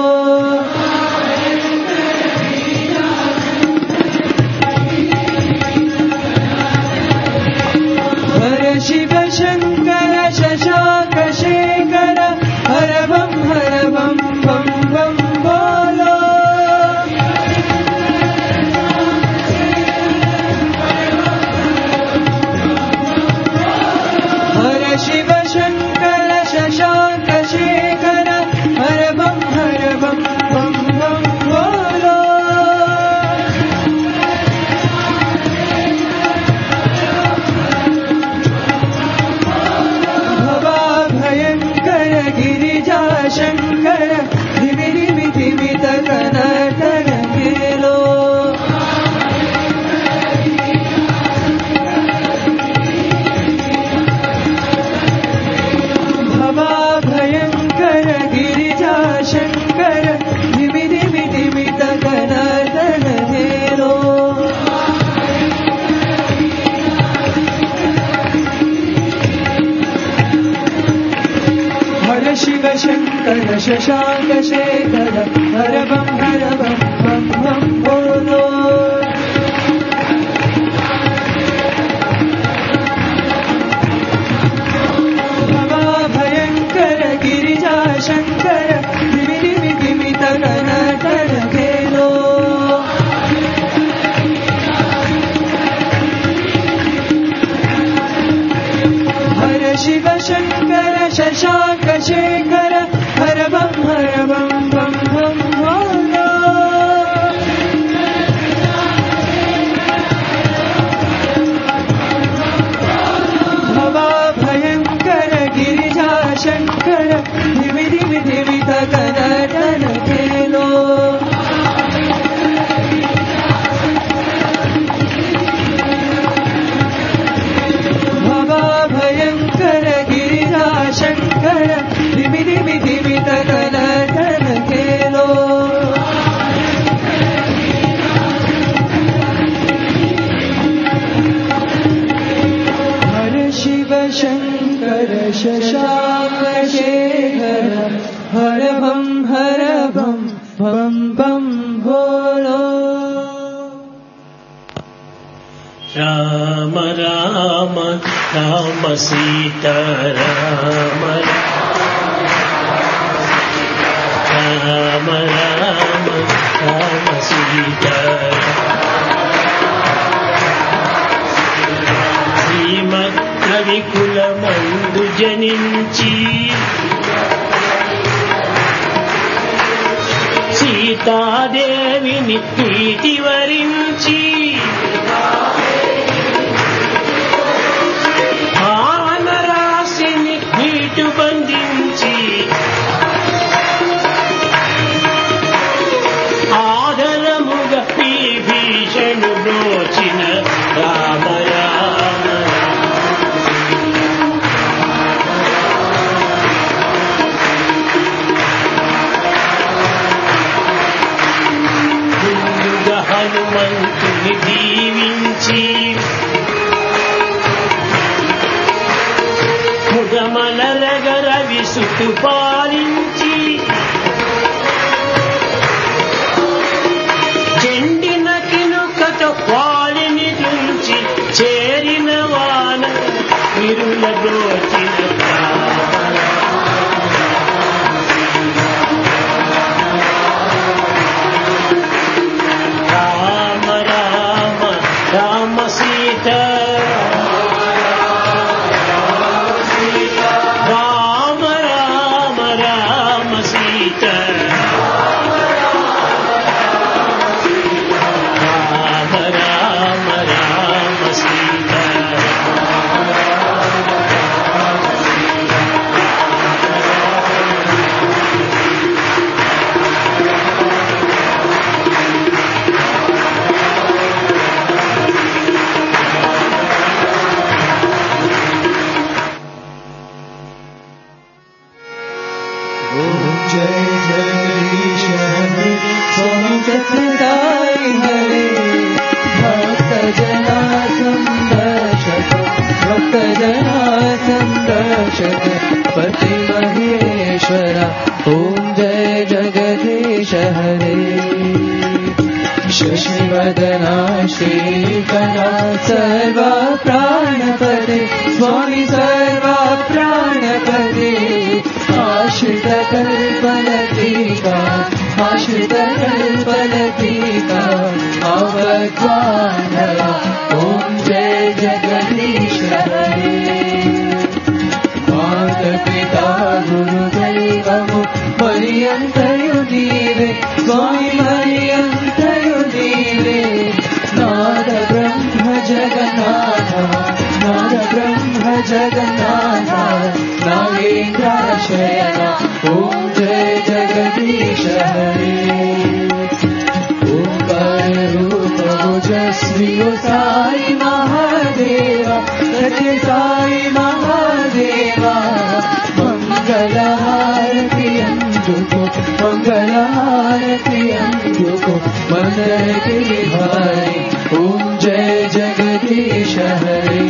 O: हर शिव शङ्कर शशाक शेखर हर बं हर बं बं बं बोलो हर शिव शङ्कर शशाक शेखर हर बं हर बं बं बं बोलो भवा भयङ्कर गिरिजा शङ्कर दिवि दिवि दिवि तकन तन गेलो भवा भयङ्कर गिरिजा शङ्कर दिवि दिवि दिवि तकन तन गेलो हर शिव शङ्कर शशाङ्क शेखर हर बं हर बं बं बं बोलो भवा भयङ्कर गिरिजा शङ्कर दिवि दिवि दिवि तगन तन गेलो हर शिव शङ्कर शशाङ्क शेखर हर बं हर बं बं बं बोलो भवा भयङ्कर गिरिजा शङ्कर दिवि दिवि दिवि तगन तन गेलो भवा भयङ्कर गिरिजा शङ्कर दिवि दिवि दिवि तगन तन गेलो हर शिव शङ्कर शशाङ्क शेखर हर बं हर बं बं बं बोलो
M: రామ రామ రామ సీత రామ రామ రామ రామ సీత శ్రీమద్ కవికుల మందు జనించి సీతాదేవిని ప్రీతి వరించి ఆనరాశిని నీటు బంధించి ఆదరముగా ఈ భీషణు బ్రోచిన రామ రామ ముందుగా హనుమంతుని దీవించి ముగమలరగర విసుతు పాలించి చెండిన కినుకతో వాలిని తుంచి చేరిన వాన విరుల దోచిన రామ రామ
O: सत्यसाई हरे भक्त जना संदर्शक भक्त जना संदर्शक पति महेश्वरा ॐ जय जगदीश हरे शशिवदना श्रीकरा सर्वा प्राणपते स्वामी सर्वा प्राणपते आश्रितकल्पलतिका आश्रितकल्पलतिका अवद्वान्धवा ॐ जय जगदीश हरे मातपिता गुरुदैवमु पर्यन्तयो दीरे स्वामी पर्यन्तयो दीरे नाद ब्रह्म जगन्नाथ नाद ब्रह्म जगन्नाथ नागेन्द्राशयन ॐ जय जगदीश हरे ओङ्कार रूप ओजस्वी ओ साई महादेवा सत्य साई महादेवा मंगलहारति अंजुको मंगलहारति अंजुको मंदर गिरिधारी ओम जय जगदीश हरे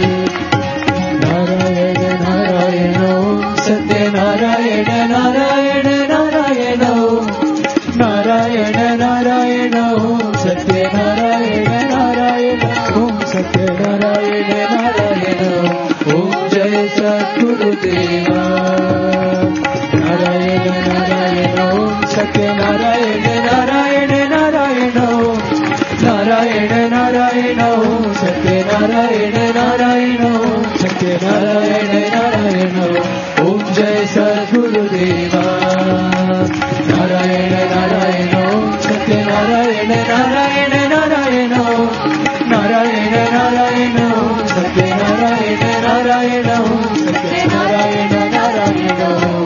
O: नारायण नारायण ओम सत्य नारायण नारायण नारायण ओम नारायण नारायण ओम सत्य नारायण नारायण ओम सत्य नारायण नारायण ओम जय सद्गुरुदेवा नारायण नारायण ओम सत्य नारायण नारायण नारायण ओम नारायण नारायण ओम सत्य नारायण नारायण ओम सत्य नारायण नारायण ओम जय सद्गुरुदेवा नारायण नारायण ओम सत्य नारायण नारायण नारायण ओम नारायण नारायण ओम सत्य नारायण नारायण ओम सत्य नारायण नारायण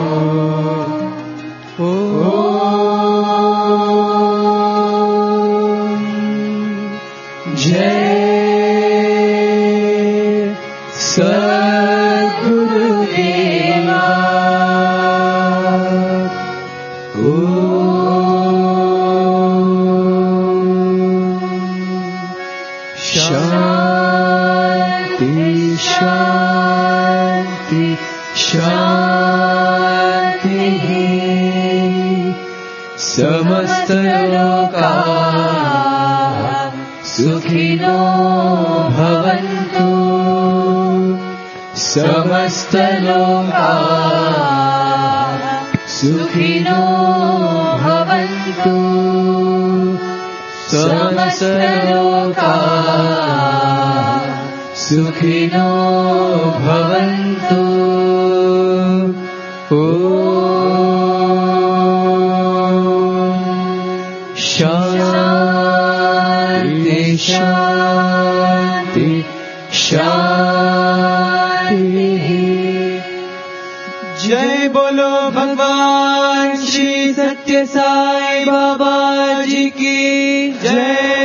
O: ओम जय सद्गुरुदेवा शान्ति शान्ति शान्तिः समस्तलोका सुखिनो भवन्तु समस्तलोका सुखिनो भवन्तु समस्तलोका सुखिनो भवन्तु ॐ शान्ति शान्ति शान्तिः जय बोलो भगवान श्री सत्य साई बाबा जी की जय